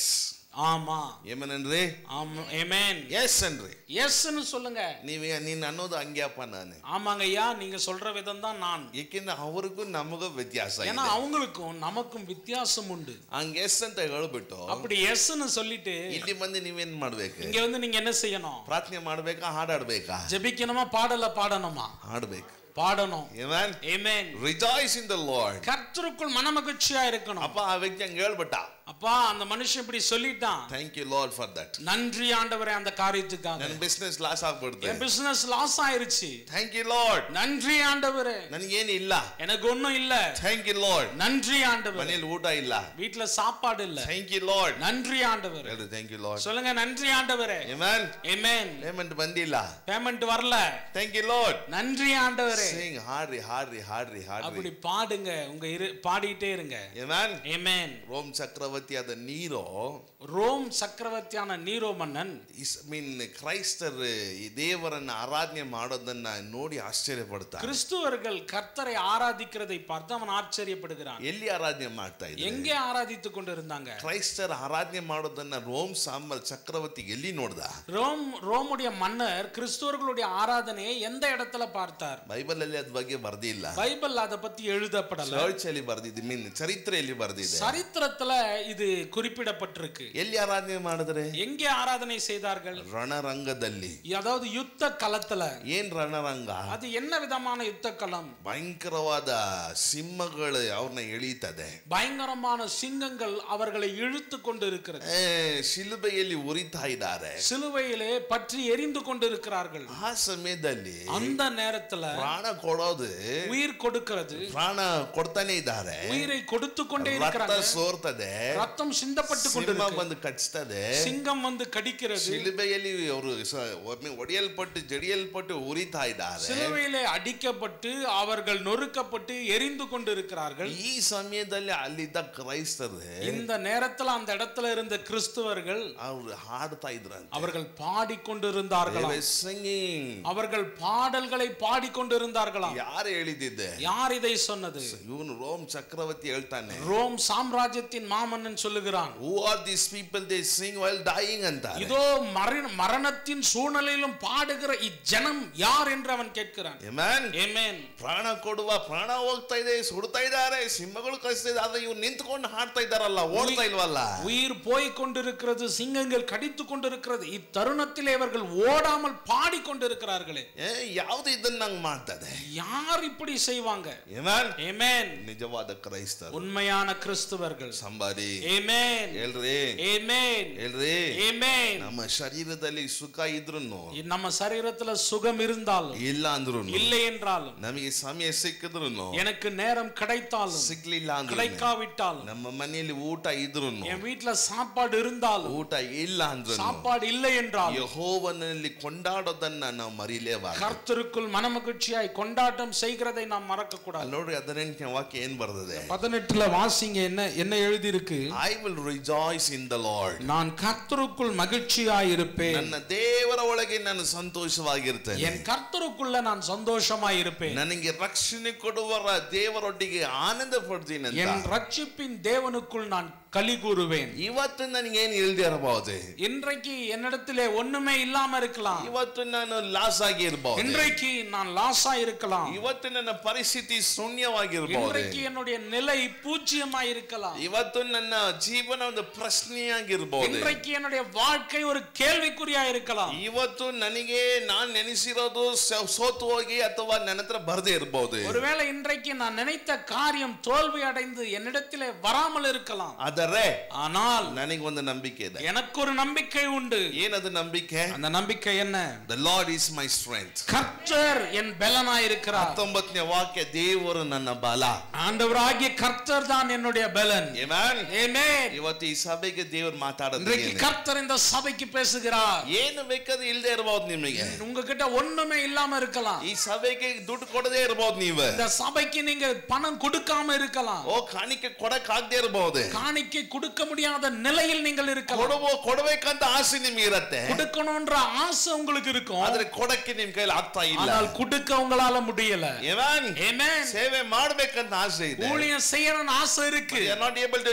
ஆமா ಏಮನಂದ್ರೆ ஆமா ஆமென் ಎಸ್ ಅನ್ರಿ எஸ்ன்னு சொல்லுங்க ನೀವೇ ನೀನ್ ಅನ್ನೋದು ಹಂಗ್ಯಪ್ಪ ನಾನು ஆமாங்க ஐயா நீங்க சொல்ற விதம் தான் நான் ಏಕೆಂದ್ರೆ ಅವ್ರಿಗೂ ನಮಗೂ ವ್ಯತ್ಯಾಸ ஏன்னா ಇದೆ அவங்களுக்கும் நமக்கும் வித்தியாசம் உண்டு ಹಂಗ ಎಸ್ ಅಂತ ಹೇಳ್ಬಿಟ್ಟು அப்படி எஸ்ன்னு சொல்லிட்டு ಇಲ್ಲಿ ಬಂದು ನೀವೇನ್ ಮಾಡ್ಬೇಕು இங்க வந்து நீங்க என்ன செய்யணும் ಪ್ರಾರ್ಥನೆ ಮಾಡ್ಬೇಕಾ ಹಾಡಾಡ್ಬೇಕಾ ஜெபிக்கணுமா பாடல பாடணுமா ಹಾಡ್ಬೇಕು பாடணும் ಏಮನ್ ஆமென் ರಿಜಾಯ್ಸ್ ಇನ್ ದ ಲಾರ್ಡ್ கர்த்தருக்குள் மனமகிழ்ச்சியா இருக்கணும் ಅಪ್ಪ ಆ ವ್ಯಕ್ತಿ ಹಂಗ ಹೇಳ್ಬಿಟ್ಟ அப்பா அந்த மனுஷன் இப்படி சொல்லிட்டான் thank you Lord for that நன்றி ஆண்டவரே அந்த காரியத்துக்காக ನನ್ನ ಬಿಸ್ನೆಸ್ ಲಾಸ್ ಆಗ್ಬಿಡ್ತೆ என் பிசினஸ் லாஸ் ஆயிருச்சு ಥ್ಯಾಂಕ್ ಯು ಲಾರ್ಡ್ நன்றி ஆண்டவரே ನನಗೇನು ಇಲ್ಲ எனக்கு ஒண்ணும் இல்ல ಥ್ಯಾಂಕ್ ಯು ಲಾರ್ಡ್ நன்றி ஆண்டவர் ಮನೇಲಿ ಊಟ ಇಲ್ಲ வீட்ல சாப்பாடு இல்ல ಥ್ಯಾಂಕ್ ಯು ಲಾರ್ಡ್ நன்றி ஆண்டவர் ಹೇಳ್ರಿ ಥ್ಯಾಂಕ್ ಯು ಲಾರ್ಡ್ சொல்லுங்க நன்றி ஆண்டவரே ಏಮನ್ ஆமென் ಪೇಮೆಂಟ್ ಬಂದಿಲ್ಲ பேமெண்ட் வரல ಥ್ಯಾಂಕ್ ಯು ಲಾರ್ಡ್ நன்றி ஆண்டவரே ಸಿಂಗ್ ಹಾಡ್ರಿ ಹಾಡ್ರಿ ಹಾಡ್ರಿ ಹಾಡ್ರಿ அப்படி பாடுங்க உங்க இரு பாடிட்டே இருங்க ಏಮನ್ ஆமென் ರೋಮ್ ಚಕ್ರವರ್ತಿಯಾದ ನೀರು ரோம் சக்கரவர்த்தியான நீரோ மன்னன் ಇಸ್ ಮೀನ್ ಕ್ರೈಸ್ತರ್ ಈ ದೇವರನ್ನ ಆರಾಧನೆ ಮಾಡೋದನ್ನ ನೋಡಿ ಆಶ್ಚರ್ಯ ಪಡ್ತಾರೆ கிறிஸ்துவர்கள் கர்த்தரை ஆராதிக்கிறதை பார்த்து அவன் ஆச்சரியப்படுகிறான் ಎಲ್ಲಿ ಆರಾಧನೆ ಮಾಡ್ತಾ ಇದ್ದಾರೆ எங்கே ஆராதித்துக் கொண்டிருந்தாங்க ಕ್ರೈಸ್ತರ ಆರಾಧನೆ ಮಾಡೋದನ್ನ ರೋಮ್ ಸಾಮ್ರಾಜ್ಯ ಚಕ್ರವರ್ತಿ ಎಲ್ಲಿ ನೋಡ್ದ ரோம் ரோமுடைய மன்னர் கிறிஸ்துவர்களுடைய ஆராதனையை எந்த இடத்துல பார்த்தார் ಬೈಬಲ್ ಅಲ್ಲಿ ಅದ್ ಬಗ್ಗೆ ಬರ್ದಿಲ್ಲ பைபிள் அதை பத்தி எழுதப்படல ಚರ್ಚ್ ಅಲ್ಲಿ ಬರ್ದಿದೆ ಮೀನ್ ಚರಿತ್ರೆಯಲ್ಲಿ ಬರ್ದಿದೆ சரித்திரத்துல இது குறிப்பிடப்பட்டிருக்கு ಎಲ್ಲಿ ಆರಾಧನೆ ಮಾಡಿದ್ರೆ எங்கே ஆராதனை செய்தார்கள் ರಣರಂಗದಲ್ಲಿ அதாவது யுத்த களத்துல ಏನ್ ರಣರಂಗ அது என்ன விதமான யுத்த களம் ಭಯಂಕರವಾದ ಸಿಂಹಗಳು ಅವ್ರನ್ನ ಎಳೀತದೆ பயங்கரமான சிங்கங்கள் அவர்களை இழுத்து கொண்டு இருக்கிறது ಏ, ಶಿಲುಬೆಯಲ್ಲಿ ಉರಿತಾ ಇದ್ದಾರೆ சிலுவையிலே பற்றி எரிந்து கொண்டிருக்கிறார்கள் ಆ ಸಮಯದಲ್ಲಿ அந்த நேரத்துல ಪ್ರಾಣ ಕೊಡೋದು உயிர் கொடுக்கிறது ಪ್ರಾಣ ಕೊಡ್ತಾನೆ ಇದ್ದಾರೆ உயிரை கொடுத்து கொண்டே ರಕ್ತ இருக்கிறாங்க ಸೋರ್ತದೆ ரத்தம் சிந்தப்பட்டு ಸಿಂಹ கொண்டிருக்கு ಬಂದು ಕಚ್ತದೆ சிங்கம் வந்து கடிக்கிறது ಶಿಲುಬೆಯಲ್ಲಿ ಅವರು ಸ- ಒಮ್ಮೆ ಒಡೆಯಲ್ಪಟ್ಟು ಜಡಿಯಲ್ಪಟ್ಟು ಉರಿತಾ ಇದ್ದಾರೆ சிலுவையிலே அடிக்கப்பட்டு அவர்கள் நொறுக்கப்பட்டு எரிந்து கொண்டிருக்கிறார்கள் ಈ ಸಮಯದಲ್ಲಿ ಅಲ್ಲಿದ್ದ ಕ್ರೈಸ್ತರು இந்த நேரத்துல அந்த இடத்துல இருந்த கிறிஸ்துவர்கள் ಅವ್ರು ಹಾಡ್ತಾ ಇದ್ರಂತೆ அவர்கள் பாடிக்கொண்டிருந்தார்களாம் ಸಿಂಗಿಂಗ್ அவர்கள் பாடல்களை பாடிக்கொண்டிருந்தார்களாம் ಯಾರು ಹೇಳಿದ್ದೆ யார் இதை சொன்னது ಇವನು ರೋಮ್ ಚಕ್ರವರ್ತಿ ಹೇಳ್ತಾನೆ ரோம் சாம்ராஜ்யத்தின் மாமன்னன் சொல்லுகிறான் who are this people they sing while dying ಅಂತ இதோ மரண- மரணத்தின் சூழ்நிலையிலும் பாடுகிற இஜனம் யார் என்று அவன் கேட்கிறான் ಮ್ಯಾನ್ Amen. ಪ್ರಾಣ ಕೊಡುವ ಪ್ರಾಣ ಹೋಗ್ತಾ ಇದೆ ಸುಡ್ತಾ ಇದ್ದಾರೆ ಸಿಂಹಗಳು ಕಳಿಸ್ತಾ ಇದೆ ಆದ್ರೆ ಇವ್ರು ನಿಂತ್ಕೊಂಡು ಹಾಡ್ತಾ ಇದ್ದಾರಲ್ಲ ಓಡ್ತಾ ಇಲ್ವಲ್ಲ உயிர் போய் கொண்டிருக்கிறது சிங்கங்கள் கடித்து கொண்டிருக்கிறது இத்தருணத்திலே இவர்கள் ஓடாமல் பாடிக்கொண்டிருக்கிறார்களே ಏ, ಯಾವ್ದು ಇದನ್ನ ನಂಗೆ ಮಾಡ್ತದೆ யார் இப்படி செய்வாங்க ಏಮನ್ Amen. ನಿಜವಾದ ಕ್ರೈಸ್ತರು உண்மையான கிறிஸ்துவர்கள் ಸಂಬಾರಿ Amen. ಹೇಳ್ರಿ Amen. ಹೇಳ್ರಿ Amen. ನಮ್ಮ ಶರೀರದಲ್ಲಿ ಸುಖ ಇದ್ರು நம்ம சரீரத்துல சுகம் இருந்தாலும் ಇಲ್ಲ ಅಂದ್ರು இல்லை என்றாலும் ನಮಗೆ ಸಮಯ ಸಿಕ್ಕಿದ್ರು எனக்கு நேரம் கிடைத்தாலும் ಸಿಗ್ಲಿಲ್ಲ ಅಂದ್ರೆ கிடைக்காவிட்டாலும் ನಮ್ಮ ಮನೆಯಲ್ಲಿ ಊಟ ಇದ್ರು என் வீட்டுல சாப்பாடு இருந்தாலும் ಊಟ ಇಲ್ಲ ಅಂದ್ರು சாப்பாடு இல்லை என்றாலும் ಯಹೋವನಲ್ಲಿ ಕೊಂಡಾಡೋದನ್ನ ನಾವು ಮರಿಲೇಬಾರ್ದು கர்த்தருக்குள் மனமகிழ்ச்சியாய் கொண்டாட்டம் செய்கிறதை நாம் மறக்க கூடாது ಅಲ್ಲಿ ನೋಡ್ರಿ ಹದಿನೆಂಟನೇ ವಾಕ್ಯ ಏನ್ ಬರ್ತದೆ பதினெட்டுல வாசிங்க என்ன என்ன எழுதி இருக்கு I will rejoice in the Lord நான் கர்த்தருக்குள் மகிழ்ச்சியாய் இருப்பேன் ನನ್ನ ದೇವರ ಒಳಗೆ ನಾನು ಸಂತೋಷವಾಗಿರ್ತೇನೆ என் கர்த்தருக்குள்ள நான் சந்தோஷமாய் இருப்பேன் ನನಗೆ ರಕ್ಷಣೆ ಕೊಡುವರ ದೇವರೊಟ್ಟಿಗೆ ಆನಂದ ಪಡ್ತೀನಿ ಅಂತ என் ரட்சிப்பின் தேவனுக்குள் நான் களி கூறுவேன் ಇವತ್ತು ನನಗೇನು ಇಲ್ದೇ ಇರಬಹುದು இன்றைக்கு என்னிடத்திலே ஒண்ணுமே இல்லாம இருக்கலாம் ಇವತ್ತು ನಾನು ಲಾಸ್ ಆಗಿ ಇರಬಹುದು இன்றைக்கு நான் லாஸா இருக்கலாம் ಇವತ್ತು ನನ್ನ ಪರಿಸ್ಥಿತಿ ಶೂನ್ಯವಾಗಿರ್ಬಹುದು இன்றைக்கு என்னுடைய நிலை பூஜ்ஜியமாய் இருக்கலாம் ಇವತ್ತು ನನ್ನ ಜೀವನ ಒಂದು ಪ್ರಶ್ನೆಯಾಗಿರ್ಬಹುದು இன்றைக்கு என்னுடைய வாழ்க்கை ஒரு கேள்விக்குறியா இருக்கலாம் ಇವತ್ತು ನನಗೆ ನಾನ್ ನೆನೆಸಿರೋದು ಸ- ಸೋತು ಹೋಗಿ ಅಥವಾ ನನ್ನ ಹತ್ರ ಬರದೇ ಇರಬಹುದು ஒருவேளை இன்றைக்கு நான் நினைத்த காரியம் தோல்வி அடைந்து என்னிடத்திலே வராமல் இருக்கலாம் ಆದರೆ ஆனால் ನನಗೆ ಒಂದು ನಂಬಿಕೆ ಇದೆ எனக்கு ஒரு நம்பிக்கை உண்டு ಏನದು ನಂಬಿಕೆ அந்த நம்பிக்கை என்ன the Lord is my strength கர்த்தர் என் பலனாய் இருக்கிறார் ಹತ್ತೊಂಬತ್ತನೇ ವಾಕ್ಯ ದೇವರು ನನ್ನ ಬಲ ஆண்டவராகிய கர்த்தர் தான் என்னுடைய பலன் Amen? Amen. ಇವತ್ತು ಈ ಸಭೆಗೆ ದೇವರು ಮಾತಾಡೋದು இன்றைக்கு ಏನು? கர்த்தர் இந்த சபைக்கு பேசுகிறார் ಏನು ಬೇಕಾದ್ರೂ ಇಲ್ದೇ ಇರಬಹುದು ನಿಮಗೆ உங்ககிட்ட ஒண்ணுமே இல்லாம இருக்கலாம் ಈ ಸಭೆಗೆ ದುಡ್ಡು ಕೊಡದೇ ಇರಬಹುದು ನೀವು இந்த சபைக்கு நீங்க பணம் கொடுக்காம இருக்கலாம் ಓ ಕಾಣಿಕೆ ಕೊಡಕ್ ಆಗದೆ ಇರಬಹುದು காணிக்கை கொடுக்க முடியாத நிலையில் நீங்கள் இருக்கலாம் ಕೊಡಬೋ ಕೊಡಬೇಕಂತ ಆಸೆ ನಿಮ್ಗೆ ಇರತ್ತೆ கொடுக்கணும்ன்ற ஆசை உங்களுக்கு இருக்கும் ಆದ್ರೆ ಕೊಡಕ್ಕೆ ನಿಮ್ ಕೈಲಿ ಆಗ್ತಾ ಇಲ್ಲ ஆனால் கொடுக்க உங்களால முடியல Amen? Amen. ಸೇವೆ ಮಾಡ್ಬೇಕಂತ ಆಸೆ ಇದೆ ஊழியம் செய்யணும்னு ஆசை இருக்கு not able to do it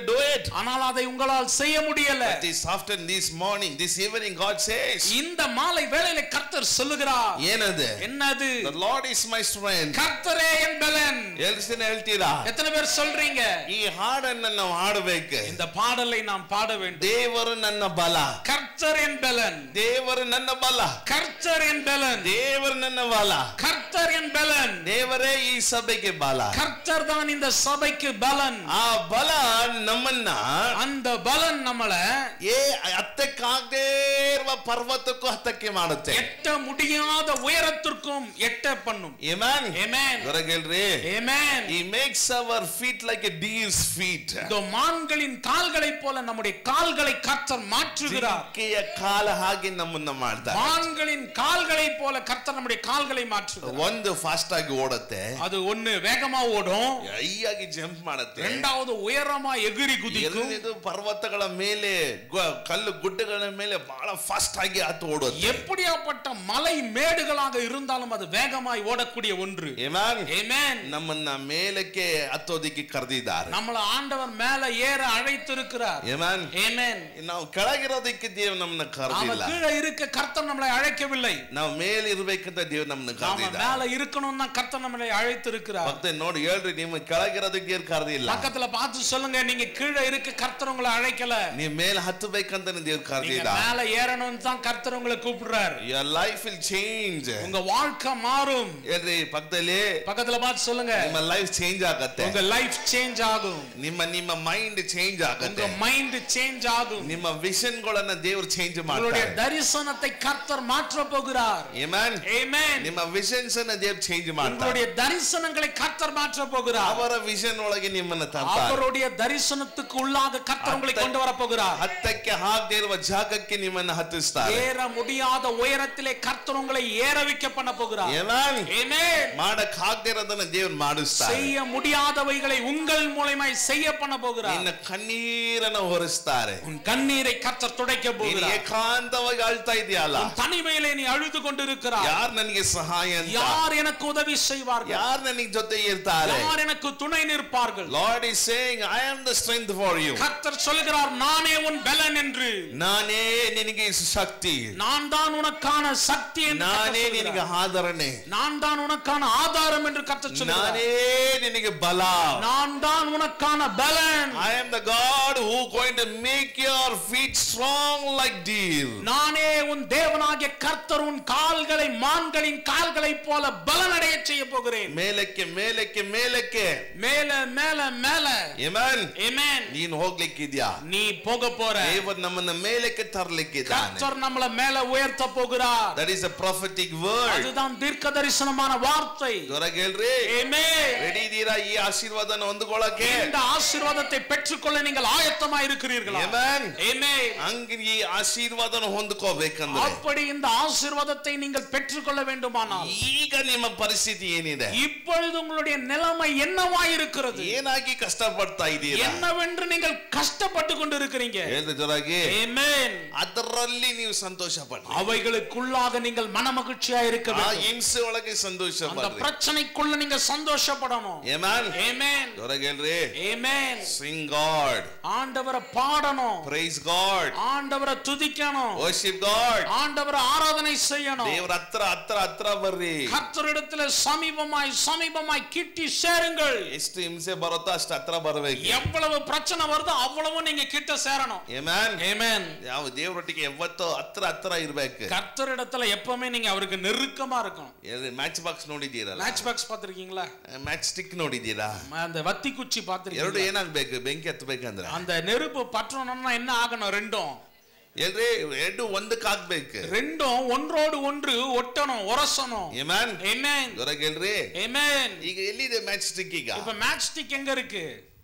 ஆனால் அதை உங்களால் செய்ய முடியல But this afternoon, this morning, this evening, God says, இந்த மாலை வேளையில கர்த்தர் சொல்லுகிறார் ಏನದು என்னது The Lord is my strength. கர்த்தரே என் பலன் ಎಲ್ಸಿನ ಹೇಳ್ತೀರಾ எத்தனை பேர் சொல்றீங்க ಈ ಹಾಡನ್ನ ನಾವು ಹಾಡಬೇಕು இந்த பாடலை நாம் பாட வேண்டும் ದೇವರು ನನ್ನ ಬಲ கர்த்தர் என் பலன் ದೇವರು ನನ್ನ ಬಲ கர்த்தர் என் பலன் ದೇವರು ನನ್ನ ಬಲ கர்த்தர் என் பலன் ದೇವರೇ ಈ ಸಭೆಗೆ ಬಲ கர்த்தர் தான் இந்த சபைக்கு பலன் ಆ ಬಲ ನಮ್ಮನ್ನ அந்த பலன் நம்மள ಏ ಹತ್ತಕ್ಕಾಗದೇ ಇರುವ ಪರ್ವತಕ್ಕೂ ಹತ್ತಕ್ಕೆ ಮಾಡುತ್ತೆ எட்ட முடியாத உயரத்திற்கும் எட்ட பண்ணும் Amen. Amen. ಹೊರಗೆ ಹೇಳ್ರಿ Amen. He makes our feet like a deer's feet. இந்த மான்களின் கால்களைப் போல நம்முடைய கால்களை கர்த்தர் மாற்றுகிறார் ಜಿಂಕೆಯ ಕಾಲ ಹಾಗೆ ನಮ್ಮನ್ನ ಮಾಡ್ತಾರೆ மான்களின் கால்களைப் போல கர்த்தர் நம்முடைய கால்களை மாற்றுகிறார் ಒಂದು ಫಾಸ್ಟ್ ಆಗಿ ಓಡತ್ತೆ அது ஒண்ணு வேகமா ஓடும் ಹೈಯಾಗಿ ಜಂಪ್ ಮಾಡುತ್ತೆ ரெண்டாவது உயரமா எகிரி குதிக்கும் ಎರಡನೇದು ಪರ್ವತಗಳ ಮೇಲೆ ಗ- ಕಲ್ಲು ಗುಡ್ಡಗಳ ಮೇಲೆ ಬಹಳ ಫಾಸ್ಟ್ ಆಗಿ ಹತ್ತು ಓಡುತ್ತೆ எப்படியாப்பட்ட மலை மேடுகளாக இருந்தாலும் அது வேகமாய் ஓடக்கூடிய ஒன்று Amen. Amen. ನಮ್ಮನ್ನ ಮೇಲಕ್ಕೆ ಹತ್ತೋದಿಕ್ಕೆ ಕರೆದಿದ್ದಾರೆ நம்மள ஆண்டவர் மேல ஏற அழைத்திருக்கிறார் Amen. Amen. ನಾವು ಕೆಳಗಿರೋದಕ್ಕೆ ದೇವ್ ನಮ್ಮನ್ನ நாம ಕರೆದಿಲ್ಲ கீழே இருக்க கர்த்தர் நம்மளை அழைக்கவில்லை ನಾವು ಮೇಲೆ ಇರ್ಬೇಕಂತ ದೇವ್ ನಮ್ಮನ್ನ நாம ಕರೆದಿದ್ದಾರೆ மேல இருக்கணும்னா கர்த்தர் நம்மளை அழைத்திருக்கிறார் ಭಕ್ತ ನೋಡಿ ಹೇಳ್ರಿ ನಿಮ್ಮ ಕೆಳಗಿರೋದಕ್ಕೆ ದೇವ್ರು ಕರೆದಿಲ್ಲ பக்கத்துல பார்த்து சொல்லுங்க நீங்க கீழே இருக்க கர்த்தர் உங்களை அழைக்கல ನೀವ್ ಮೇಲೆ ಹತ್ತಬೇಕಂತ ದೇವ್ರು நீங்க ಕರೆದಿಲ್ಲ மேல ஏறணும்னு தான் கர்த்தர் உங்களை கூப்பிடுறாரு your life will change உங்க வாழ்க்கை மாறும் ಹೇಳ್ರಿ ಪಕ್ಕದಲ್ಲಿ பக்கத்துல பார்த்து சொல்லுங்க ನಿಮ್ಮ ಲೈಫ್ ಚೇಂಜ್ ಆಗತ್ತೆ உங்க லைஃப் சேஞ்ச் ஆகும் ನಿಮ್ಮ ನಿಮ್ಮ ಮೈಂಡ್ ಚೇಂಜ್ உங்க ಆಗತ್ತೆ மைண்ட் சேஞ்ச் ஆகும் ನಿಮ್ಮ ವಿಷನ್ ಗಳನ್ನ ದೇವ್ರು ಚೇಂಜ್ உங்களுடைய ಮಾಡ್ತಾರೆ தரிசனத்தை கர்த்தர் மாற்ற போகிறார் Amen. Amen. ನಿಮ್ಮ ವಿಷನ್ಸ್ ಅನ್ನ ದೇವ್ರು ಚೇಂಜ್ ಮಾಡ್ತಾರೆ உங்களுடைய தரிசனங்களை கர்த்தர் மாற்ற போகிறார் ಅವರ ವಿಷನ್ ಒಳಗೆ ನಿಮ್ಮನ್ನ ತರ್ತಾರೆ அவருடைய தரிசனத்துக்கு உள்ளாக கர்த்தர் உங்களை கொண்டு வர போகிறார் ಹತ್ತಕ್ಕೆ ಹಾಕದೇ ಇರುವ ಜಾಗಕ್ಕೆ ನಿಮ್ಮನ್ನ ಹತ್ತಿಸ್ತಾರೆ ஏற முடியாத உயரத்திலே கர்த்தர் உங்களை ஏற வைக்க பண்ண போகிறார் Amen. Amen. ಮಾಡಕ್ ಆಗದೆ ಇರೋದನ್ನ ದೇವ್ರು ಮಾಡಿಸ್ತಾರೆ செய்ய முடியாதவைகளை உங்கள் மூலமாய் செய்ய பண்ண போகிறார் ನಿನ್ನ ಕಣ್ಣೀರನ್ನ ಹೊರಿಸ್ತಾರೆ உன் கண்ணீரை கர்த்தர் துடைக்க ನೀನು போகிறார் ಏಕಾಂತವಾಗಿ ಅಳ್ತಾ ಇದೆಯಲ್ಲ உன் தனிமையிலே நீ அழுது கொண்டிருக்கிறார் ಯಾರು ನನಗೆ ಸಹಾಯ ಅಂತ யார் எனக்கு உதவி செய்வார்கள் ಯಾರು ನನಗೆ ಜೊತೆ ಇರ್ತಾರೆ யார் எனக்கு துணை நிற்பார்கள் Lord is saying I am the strength for you கர்த்தர் சொல்லுகிறார் நானே உன் பலன் என்று ನಾನೇ ನಿನಗೆ ಶಕ್ತಿ நான் தான் உனக்கான சக்தி என்று கர்த்தர் ನಾನೇ ನಿನಗೆ சொல்லுகிறார். ಆಧರಣೆ நான் தான் உனக்கான ஆதாரம் என்று கர்த்தர் சொல்லுகிறார் ನಾನೇ ನಿನಗೆ ಬಲ நான் தான் உனக்கான பலன் I am the God who going to make your feet strong like deer நானே உன் தேவனாகிய கர்த்தர் உன் கால்களை மான்களின் கால்களைப் போல பலனடைய செய்ய போகிறேன் ಮೇಲಕ್ಕೆ ಮೇಲಕ್ಕೆ ಮೇಲಕ್ಕೆ மேல மேல மேல Amen. Amen. ನೀನು ಹೋಗ್ಲಿಕ್ಕಿದ್ಯಾ நீ போக போற ದೇವರು ನಮ್ಮನ್ನ ಮೇಲಕ್ಕೆ ತರ್ಲಿಕ್ಕಿದ್ದಾನೆ கர்த்தர் நம்மள மேல உயர்த்த போகிறார் that is a prophetic word அதுதான் தீர்க்க தரிசனமான வார்த்தை ಹೊರಗೆ ಹೇಳ್ರಿ Amen. ರೆಡಿ ಇದೀರಾ ಈ ಆಶೀರ್ವಾದನ ಹೊಂದ್ಕೊಳ್ಳಕ್ಕೆ இந்த ஆசீர்வாதத்தை பெற்றுக்கொள்ள நீங்கள் ஆயத்தமா இருக்கிறீர்களா Amen. Amen. ಹಂಗ ಈ ಆಶೀರ್ವಾದನ ಹೊಂದ್ಕೋಬೇಕಂದ್ರೆ அப்படி இந்த ஆசீர்வாதத்தை நீங்கள் பெற்றுக்கொள்ள வேண்டுமானால் ಈಗ ನಿಮ್ಮ ಪರಿಸ್ಥಿತಿ ಏನಿದೆ இப்பொழுது உங்களுடைய நிலைமை என்னவா இருக்கிறது ಏನಾಗಿ ಕಷ್ಟಪಡ್ತಾ ಇದ್ದೀರಾ என்னவென்று நீங்கள் கஷ்டப்பட்டு கொண்டு இருக்கிறீங்க ಹೇಳಿದ ಜೊತೆಗೆ Amen. ಅದರಲ್ಲಿ ನೀವು ಸಂತೋಷ ಪಡ್ರಿ அவைகளுக்குள்ளாக நீங்கள் மனமகிழ்ச்சியா இருக்க ಆ வேண்டும் ಹಿಂಸೆ ಒಳಗೆ ಸಂತೋಷ அந்த ಪಡ್ರಿ பிரச்சனைக்குள்ள நீங்க சந்தோஷப்படணும் ಏಮನ್ Amen. ಜೊತೆಗೆ ಹೇಳ್ರಿ Amen. ಸಿಂಗ್ ಗಾಡ್ ஆண்டவரை பாடணும் ಪ್ರೈಸ್ ಗಾಡ್ ஆண்டவரை துதிக்கணும் ವರ್ಷಿಪ್ ಗಾಡ್ ஆண்டவரை ஆராதனை செய்யணும் ದೇವ್ರ ಹತ್ರ ಹತ್ರ ಹತ್ರ ಬರ್ರಿ கர்த்தரிடத்துல சமீபமாய் சமீபமாய் கிட்டி சேருங்கள் ಎಷ್ಟು ಹಿಂಸೆ ಬರುತ್ತೋ ಅಷ್ಟು ಹತ್ರ ಬರ್ಬೇಕು எவ்வளவு பிரச்சனை வருதோ அவ்வளவு நீங்க கிட்ட சேரணும் ಏಮನ್ Amen. ಯಾವ ದೇವ್ರೊಟ್ಟಿಗೆ ಯಾವತ್ತೂ ಹತ್ರ ಹತ್ರ ಇರ್ಬೇಕು கர்த்தரிடத்துல எப்பவுமே நீங்க அவருக்கு நெருக்கமா இருக்கணும் ಮ್ಯಾಚ್ ಬಾಕ್ಸ್ ನೋಡಿದ್ದೀರಲ್ಲ மேட்ச் பாக்ஸ் பாத்திருக்கீங்களா ಮ್ಯಾಚ್ ಸ್ಟಿಕ್ ನೋಡಿದ್ದೀರಾ அந்த வத்தி குச்சி ಎರಡು பாத்திருக்கீங்களா ಏನಾಗ್ಬೇಕು ಬೆಂಕಿ ಹತ್ಬೇಕಂದ್ರೆ அந்த நெருப்பு பற்றணும்னா என்ன ஆகணும் ரெண்டும் ಎಲ್ರಿ ಎರಡು ಒಂದಕ್ಕೆ ಹಾಕ್ಬೇಕು ரெண்டும் ஒன்றோடு ஒன்று ஒட்டணும் உரசணும் ಏಮನ್ Amen. ಹೊರಗೆ ಹೇಳ್ರಿ Amen. ಈಗ ಎಲ್ಲಿದೆ ಮ್ಯಾಚ್ ಸ್ಟಿಕ್ ಈಗ இப்ப மேட்ச் ஸ்டிக் எங்க இருக்கு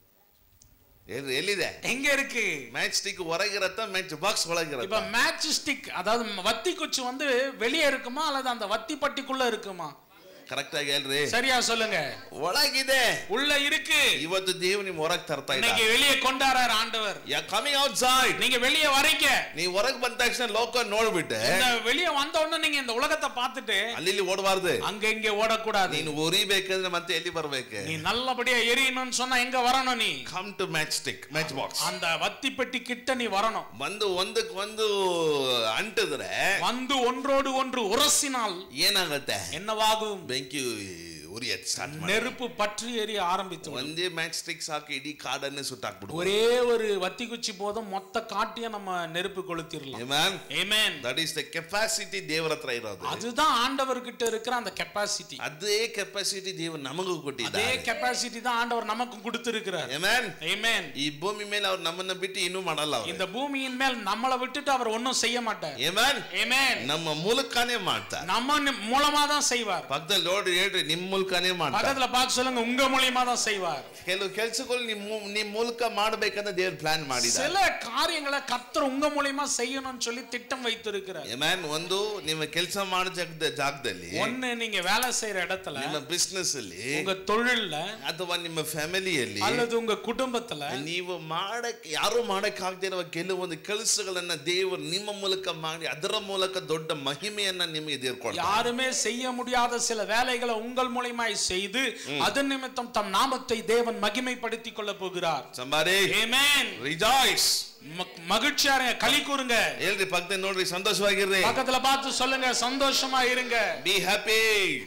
ಹೇಳ್ರಿ ಎಲ್ಲಿದೆ எங்க இருக்கு ಮ್ಯಾಚ್ ಸ್ಟಿಕ್ ಹೊರಗಿರತ್ತ ಮ್ಯಾಚ್ ಬಾಕ್ಸ್ இப்ப ಒಳಗಿರತ್ತ மேட்ச் ஸ்டிக் அதாவது வத்தி குச்சி வந்து வெளியே இருக்குமா அல்லது அந்த வத்தி பட்டிக்குள்ள இருக்குமா ಕರೆಕ್ಟ್ ಆಗಿ ಹೇಳ್ರಿ சரியா சொல்லுங்க ಒಳಗಿದೆ உள்ள இருக்கு ಇವತ್ತು ದೇವ್ ನಿಮ್ ಹೊರಗ್ ತರ್ತಾ இன்னைக்கு ಇಲ್ಲ வெளியே கொண்டாடுறார் ஆண்டவர் ಯಾ ಕಮಿಂಗ್ ಔಟ್ ಸೈಡ್ நீங்க வெளியே வரீங்க ನೀವ್ ಹೊರಗ್ ಬಂದ ತಕ್ಷಣ ಲೋಕ ನೋಡ್ಬಿಟ್ಟೆ இந்த வெளியே வந்த உடனே நீங்க இந்த உலகத்தை பார்த்துட்டு ಅಲ್ಲಿ ಇಲ್ಲಿ ಓಡಬಾರ್ದು அங்க இங்க ஓடக்கூடாது ನೀನು ಉರಿಬೇಕಂದ್ರೆ ಮತ್ತೆ ಎಲ್ಲಿ ಬರ್ಬೇಕು நீ நல்லபடியா எரியணும்னு சொன்னா எங்க வரணும் நீ come to match stick match box அந்த வத்தி பெட்டி கிட்ட நீ வரணும் ಬಂದು ಒಂದಕ್ಕೆ ಒಂದು ಅಂಟಿದ್ರೆ வந்து ஒன்றோடு ஒன்று உரசினால் ಏನಾಗತ್ತೆ என்னவாகும் ಬೆಂಕಿ ಉರಿಯತ್ ಸ್ಟಾರ್ಟ್ ಮಾಡಿ நெருப்பு பற்றி எரிய ஆரம்பித்து விடும். ಒಂದೇ ಮ್ಯಾಚ್ ಸ್ಟಿಕ್ ಸಾಕು ಇಡೀ ಕಾಡನ್ನೇ ಸುಟ್ಟಾಕ್ಬಿಡು ஒரே ஒரு வத்தி குச்சி போதும் மொத்த காட்டியும் நம்ம நெருப்பு கொளுத்திடலாம் Amen. Amen that is the capacity ದೇವರ ಹತ್ರ ಇರೋದು அதுதான் ஆண்டவர்கிட்ட இருக்கிற அந்த கெப்பாசிட்டி ಅದೇ ಕೆಪಾಸಿಟಿ ದೇವರು ನಮಗೂ அதே ಕೊಟ್ಟಿದ್ದಾರೆ கெப்பாசிட்டி தான் ஆண்டவர் நமக்கு கொடுத்திருக்கிறார் Amen. ஏமேன் ಈ ಭೂಮಿ ಮೇಲೆ ಅವ್ರು ನಮ್ಮನ್ನ ಬಿಟ್ಟು ಇನ್ನೂ ಮಾಡಲ್ಲ ಅವ್ರು இந்த பூமியின் மேல் நம்மளை விட்டுட்டு அவர் ஒன்றும் செய்ய மாட்டார் Amen. ஏமேன் ನಮ್ಮ ಮೂಲಕನೇ ಮಾಡ್ತಾರೆ நம்ம நி- மூலமா தான் செய்வார் ಪಕ್ಕದಲ್ಲಿ ನೋಡಿ ಹೇಳ್ರಿ ನಿಮ್ ಮೂಲಕನೇ ಮಾಡ್ತಾರೆ பக்கத்துல பார்த்து சொல்லுங்க உங்க மூலியமா தான் செய்வார் ಕೆಲವು ಕೆಲ್ಸಗಳು ನಿಮ್ ಮೂ- ನಿಮ್ ಮೂಲಕ ಮಾಡ್ಬೇಕಂತ ದೇವ್ರು ಪ್ಲಾನ್ ಮಾಡಿದ್ದಾರೆ சில காரியங்களை கர்த்தர் உங்க மூலியமா செய்யணும்னு சொல்லி திட்டம் வைத்திருக்கிறார் Amen. ಒಂದು ನಿಮ್ಮ ಕೆಲಸ ಮಾಡೋ ಜಾಗದ ಜಾಗದಲ್ಲಿ ஒண்ணு நீங்க வேலை செய்யற இடத்துல ನಿಮ್ಮ ಬಿಸ್ನೆಸ್ ಅಲ್ಲಿ உங்க தொழில்ல ಅಥವಾ ನಿಮ್ಮ ಫ್ಯಾಮಿಲಿಯಲ್ಲಿ அல்லது உங்க குடும்பத்துல ನೀವು ಮಾಡಕ್ ಯಾರು ಮಾಡಕ್ ಇರುವ ಕೆಲವೊಂದು ಕೆಲಸಗಳನ್ನ ದೇವರು ನಿಮ್ಮ ಮೂಲಕ ಮಾಡಿ ಅದರ ಮೂಲಕ ದೊಡ್ಡ ಮಹಿಮೆಯನ್ನ ನಿಮಗೆ ಎದುರ್ಕೊಳ್ತಾರೆ யாருமே செய்ய முடியாத சில வேலைகளை உங்கள் மூலியமாய் செய்து அதன் நிமித்தம் தம் நாமத்தை தேவன் மகிமைப்படுத்திக் கொள்ள போகிறார் ಸಂಬಾರಿ Amen. ರಿಜಾಯ್ಸ್ ம- மகிழ்ச்சியா இருங்க களி கூறுங்க ಹೇಳ್ರಿ ಪಕ್ಕದ ನೋಡ್ರಿ ಸಂತೋಷವಾಗಿರ್ರಿ பக்கத்துல பார்த்து சொல்லுங்க சந்தோஷமா இருங்க ಬಿ ಹ್ಯಾಪಿ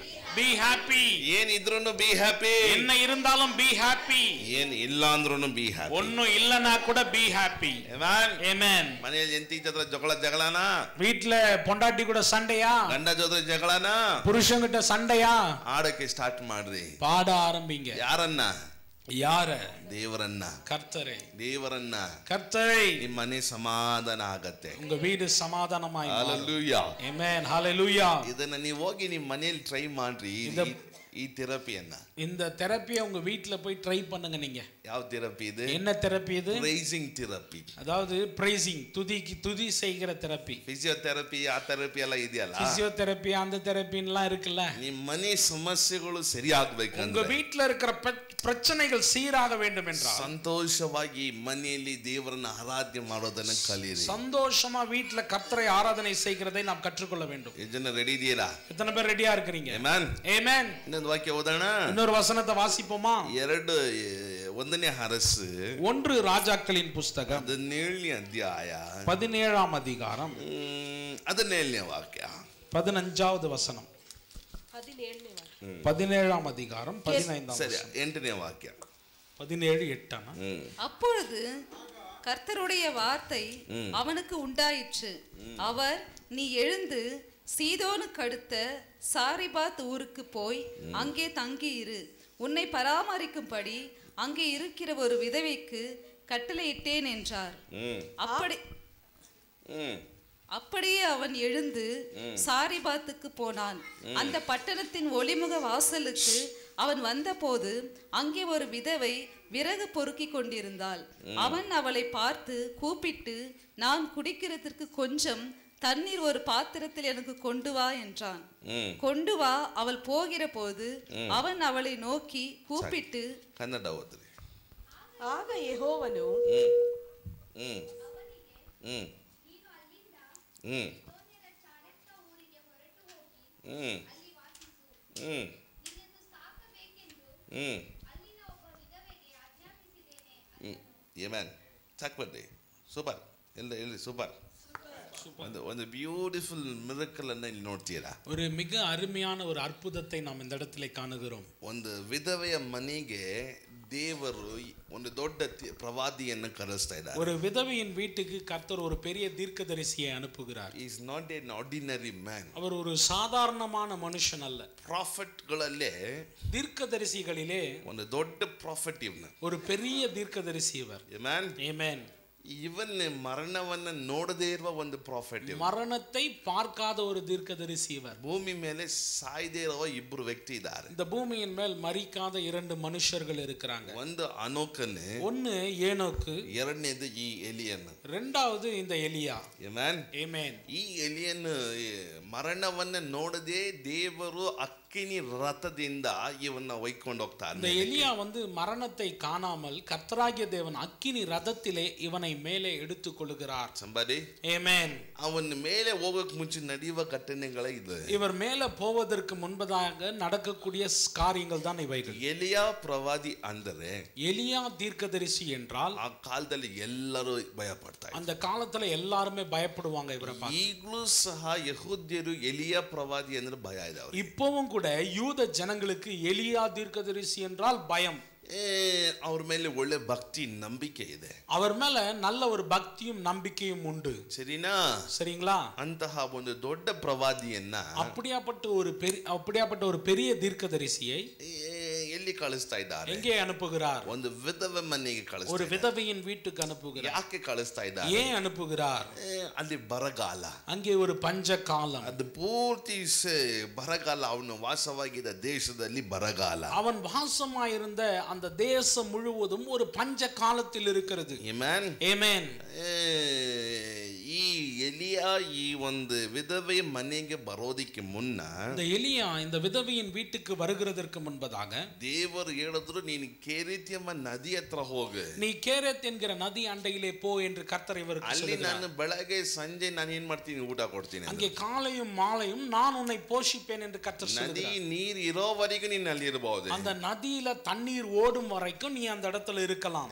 பி ஹாப்பி ಏನಿದ್ರು ಬಿ ಹ್ಯಾಪಿ என்ன இருந்தாலும் பி ஹாப்பி ಏನ್ ಇಲ್ಲ ಅಂದ್ರೂ ಬಿ ಹ್ಯಾಪಿ ஒன்னும் இல்லனா கூட பி ஹாப்பி Amen. ಮನೆಯಲ್ಲಿ ಎಂತಿ ಜೊತೆ ಜಗಳ ಜಗಳನ வீட்ல பொண்டாட்டி கூட சண்டையா ಗಂಡ ಜೊತೆ ಜಗಳನ புருஷன்கிட்ட சண்டையா ಆಡಕ್ಕೆ ಸ್ಟಾರ್ಟ್ ಮಾಡ್ರಿ பாட ஆரம்பிங்க ಯಾರನ್ನ யார ದೇವರನ್ನ கர்த்தரை ದೇವರನ್ನ கர்த்தரை ನಿಮ್ಮ ಮನೆ ಸಮಾಧಾನ ಆಗತ್ತೆ உங்க வீடு சமாதானமாய் மாறும். Hallelujah. Amen. Hallelujah. ಇದನ್ನ ನೀವು ಹೋಗಿ ನಿಮ್ಮ ಮನೆಯಲ್ಲಿ ಟ್ರೈ ಮಾಡ್ರಿ ಈ- ಇದ- ಈ ಥೆರಪಿಯನ್ನ இந்த தெரப்பியை உங்க வீட்ல போய் ட்ரை பண்ணுங்க நீங்க ಯಾವ ಥೆರಪಿ ಇದು என்ன தெரப்பி இது ಪ್ರೈಸಿಂಗ್ ಥೆರಪಿ அதாவது பிரைசிங் துதிக்கு துதி செய்கிற தெரப்பி ಫಿಸಿಯೋಥೆರಪಿ ಆ ಥೆರಪಿ ಎಲ್ಲ ಇದೆಯಲ್ಲ பிசியோதெரப்பி அந்த தெரப்பின்லாம் இருக்குல்ல ನಿಮ್ಮ ಮನೆ ಸಮಸ್ಯೆಗಳು ಸರಿ உங்க ಆಗ್ಬೇಕಂದ್ರೆ வீட்ல இருக்கிற பிர- பிரச்சனைகள் சீராக வேண்டும் என்றால் ಸಂತೋಷವಾಗಿ ಮನೆಯಲ್ಲಿ ದೇವರನ್ನ ಆರಾಧ್ಯ ಮಾಡೋದನ್ನ ಕಲೀರಿ சந்தோஷமா வீட்ல கர்த்தரை ஆராதனை செய்கிறதை நாம் கற்றுக்கொள்ள வேண்டும் ಎಷ್ಟು ಜನ ರೆಡಿ ಇದೆಯಲ್ಲ எத்தனை பேர் ரெடியா இருக்கிறீங்க Amen. Amen. ಇನ್ನೊಂದು ವಾಕ್ಯ ಓದೋಣ இன்னொரு வசனத்தை வாசிப்போமா ಎರಡು ಏ, ಒಂದನೇ ಹರಸು ஒன்று ராஜாக்களின் புஸ்தகம் ಹದಿನೇಳನೇ ಅಧ್ಯಾಯ பதினேழாம் அதிகாரம் ಹ್ಮ್, ಹದಿನೇಳನೇ ವಾಕ್ಯ பதினஞ்சாவது வசனம் ಹದಿನೇಳನೇ ವಾಕ್ಯ பதினேழாம் அதிகாரம் பதினைந்தாம் ಸರಿ வசனம். ಎಂಟನೇ ವಾಕ್ಯ பதினேழு எட்டானா ಹ್ಮ್ அப்பொழுது கர்த்தருடைய வார்த்தை அவனுக்கு உண்டாயிற்று அவர் நீ எழுந்து சீதோனுக்கு அடுத்த சாரிபாத் ஊருக்கு போய் அங்கே தங்கி இரு உன்னை பராமரிக்கும்படி அங்கே இருக்கிற ஒரு விதவைக்கு கட்டளையிட்டேன் என்றார் ಹ್ಮ್ அப்படி ಹ್ಮ್ அப்படியே அவன் எழுந்து சாரிபாத்துக்கு போனான் அந்த பட்டணத்தின் ஒளிமுக வாசலுக்கு அவன் வந்தபோது அங்கே ஒரு விதவை விறகு பொறுக்கிக் கொண்டிருந்தாள் அவன் அவளை பார்த்து கூப்பிட்டு நான் குடிக்கிறதற்கு கொஞ்சம் தண்ணீர் ஒரு பாத்திரத்தில் எனக்கு கொண்டு வா என்றான் ಹ್ಮ್ கொண்டு வா அவள் போகிற போது அவன் அவளை நோக்கி கூப்பிட்டு ಕನ್ನಡ ಓದ್ರಿ ಆಗ ಯೆಹೋವನು ಹ್ಮ್ ಹ್ಮ್ ಹ್ಮ್ ಹ್ಮ್ ಹ್ಮ್ ಹ್ಮ್ ಹ್ಮ್ ಏಮನ್ ಸಾಕು ಬರ್ರಿ ಸೂಪರ್ ಎಲ್ಲ ಹೇಳಿ ಸೂಪರ್ ಒಂದು ಒಂದು ಬ್ಯೂಟಿಫುಲ್ ಮಿರಕಲ್ ಅನ್ನ ಇಲ್ಲಿ ನೋಡ್ತೀರಾ ஒரு மிக அருமையான ஒரு அற்புதத்தை நாம் இந்த இடத்துல காணுகிறோம் ಒಂದು ವಿಧವೆಯ ಮನೆಗೆ ದೇವರು ಒಂದು ದೊಡ್ಡ ತಿ- ಪ್ರವಾದಿಯನ್ನು ಕರೆಸ್ತಾ ಇದ್ದಾರೆ ஒரு விதவையின் வீட்டுக்கு கர்த்தர் ஒரு பெரிய தீர்க்கதரிசியை அனுப்புகிறார் is not an ordinary man அவர் ஒரு சாதாரணமான மனுஷன் அல்ல ಪ್ರಾಫಿಟ್ಗಳಲ್ಲೇ தீர்க்கதரிசிகளிலே ಒಂದು ದೊಡ್ಡ ಪ್ರಾಫಿಟ್ ಇವನು ஒரு பெரிய தீர்க்கதரிசி இவர் ಮ್ಯಾನ್ Amen. ಇವನ್ ಮರಣವನ್ನ ನೋಡದೇ ಇರುವ ಒಂದು ಪ್ರಾಫಿಟ್ மரணத்தை பார்க்காத ஒரு தீர்க்கதரிசி இவர் ಭೂಮಿ ಮೇಲೆ ಸಾಯದೇ ಇರುವ ಇಬ್ರು ವ್ಯಕ್ತಿ ಇದ್ದಾರೆ இந்த பூமியின் மேல் மறிக்காத இரண்டு மனுஷர்கள் இருக்கிறாங்க ಒಂದು ಅನೋಕನ್ ஒன்னு ஏனோக்கு ಎರಡನೇದು ಈ ಎಲಿಯನ್ ரெண்டாவது இந்த எலியா ಮ್ಯಾನ್ ஏமேன் ಈ ಎಲಿಯನ್ ಮರಣವನ್ನ ನೋಡದೆ ದೇವರು ಆ ಅಕ್ಕಿನಿ ರಥದಿಂದ ಇವನ್ನ ಒಯ್ಕೊಂಡು இந்த ಹೋಗ್ತಾನೆ எலியா வந்து மரணத்தை காணாமல் கர்த்தராகிய தேவன் அக்கினி ரதத்திலே இவனை மேலே எடுத்துக் கொள்ளுகிறார் ಸಂಬಾರಿ ஏமேன் ಅವನ ಮೇಲೆ ಹೋಗಕ್ ಮುಂಚೆ ನಡೆಯುವ ಘಟನೆಗಳೇ ಇದು இவர் மேலே போவதற்கு முன்பதாக நடக்கக்கூடிய ஸ் காரியங்கள் தான் இவைகள் ಎಲಿಯಾ ಪ್ರವಾದಿ ಅಂದರೆ எலியா தீர்க்கதரிசி என்றால் ಆ ಕಾಲದಲ್ಲಿ ಎಲ್ಲರೂ ಭಯ ಪಡ್ತಾ ಇದ್ರು அந்த காலத்துல எல்லாருமே பயப்படுவாங்க இவரை பார்த்து ಈಗಲೂ ಸಹ ಯಹೂದ್ಯರು ಎಲಿಯಾ ಪ್ರವಾದಿ ಅಂದ್ರೆ ಭಯ ಇದೆ ಅವ್ರಿಗೆ இப்பவும் கூட யூத ஜனங்களுக்கு எலியா தீர்க்கதரிசி என்றால் பயம் ಏ, ಅವ್ರ ಮೇಲೆ ಒಳ್ಳೆ ಭಕ್ತಿ ನಂಬಿಕೆ ಇದೆ அவர் மேல நல்ல ஒரு பக்தியும் நம்பிக்கையும் உண்டு ಸರಿನಾ சரிங்களா ಅಂತಹ ಒಂದು ದೊಡ್ಡ ಪ್ರವಾದಿಯನ್ನ அப்படியாப்பட்ட ஒரு பெரிய அப்படியாப்பட்ட ஒரு பெரிய தீர்க்கதரிசியை ಏ, ಎಲ್ಲಿ ಕಳಿಸ್ತಾ ಇದ್ದಾರೆ எங்கே அனுப்புகிறார் ಒಂದು ವಿಧವೆ ಮನೆಗೆ ஒரு ಕಳಿಸ್ತಾರೆ விதவையின் வீட்டுக்கு அனுப்புகிறார் ಯಾಕೆ ಕಳಿಸ್ತಾ ಇದ್ದಾರೆ ஏன் அனுப்புகிறார் ಏ, ಅಲ್ಲಿ ಬರಗಾಲ அங்கே ஒரு பஞ்ச காலம் ಅದು ಪೂರ್ತಿ ಸ- ಬರಗಾಲ ಅವನು ವಾಸವಾಗಿದ್ದ ದೇಶದಲ್ಲಿ ಬರಗಾಲ அவன் வாசமாயிருந்த அந்த தேசம் முழுவதும் ஒரு பஞ்ச காலத்தில் இருக்கிறது ಮ್ಯಾನ್ ஏமேன் ಈ ಎಲಿಯಾ ಈ ಒಂದು ವಿಧವೆ ಮನೆಗೆ ಬರೋದಿಕ್ಕೆ ಮುನ್ನ இந்த எலியா இந்த விதவையின் வீட்டுக்கு வருகிறதற்கு முன்பதாக ದೇವರು ಹೇಳಿದ್ರು ನೀನು ಕೇರಿತಿಯಮ್ಮ ನದಿ ಹತ್ರ ಹೋಗು நீ கேரத் என்கிற நதி அண்டையிலே போ என்று கர்த்தர் இவருக்கு ಅಲ್ಲಿ சொல்லுகிறார் ನಾನು ಬೆಳಗ್ಗೆ ಸಂಜೆ ನಾನು ಏನ್ ಮಾಡ್ತೀನಿ ಊಟ ಕೊಡ್ತೀನಿ ಅಂತ. அங்கே காலையும் மாலையும் நான் உன்னை போஷிப்பேன் என்று கர்த்தர் ನದಿ சொல்லுகிறார் ನೀರ್ ಇರೋವರೆಗೂ ನೀನು ಅಲ್ಲಿ ಇರಬಹುದು அந்த நதியில தண்ணீர் ஓடும் வரைக்கும் நீ அந்த இடத்துல இருக்கலாம்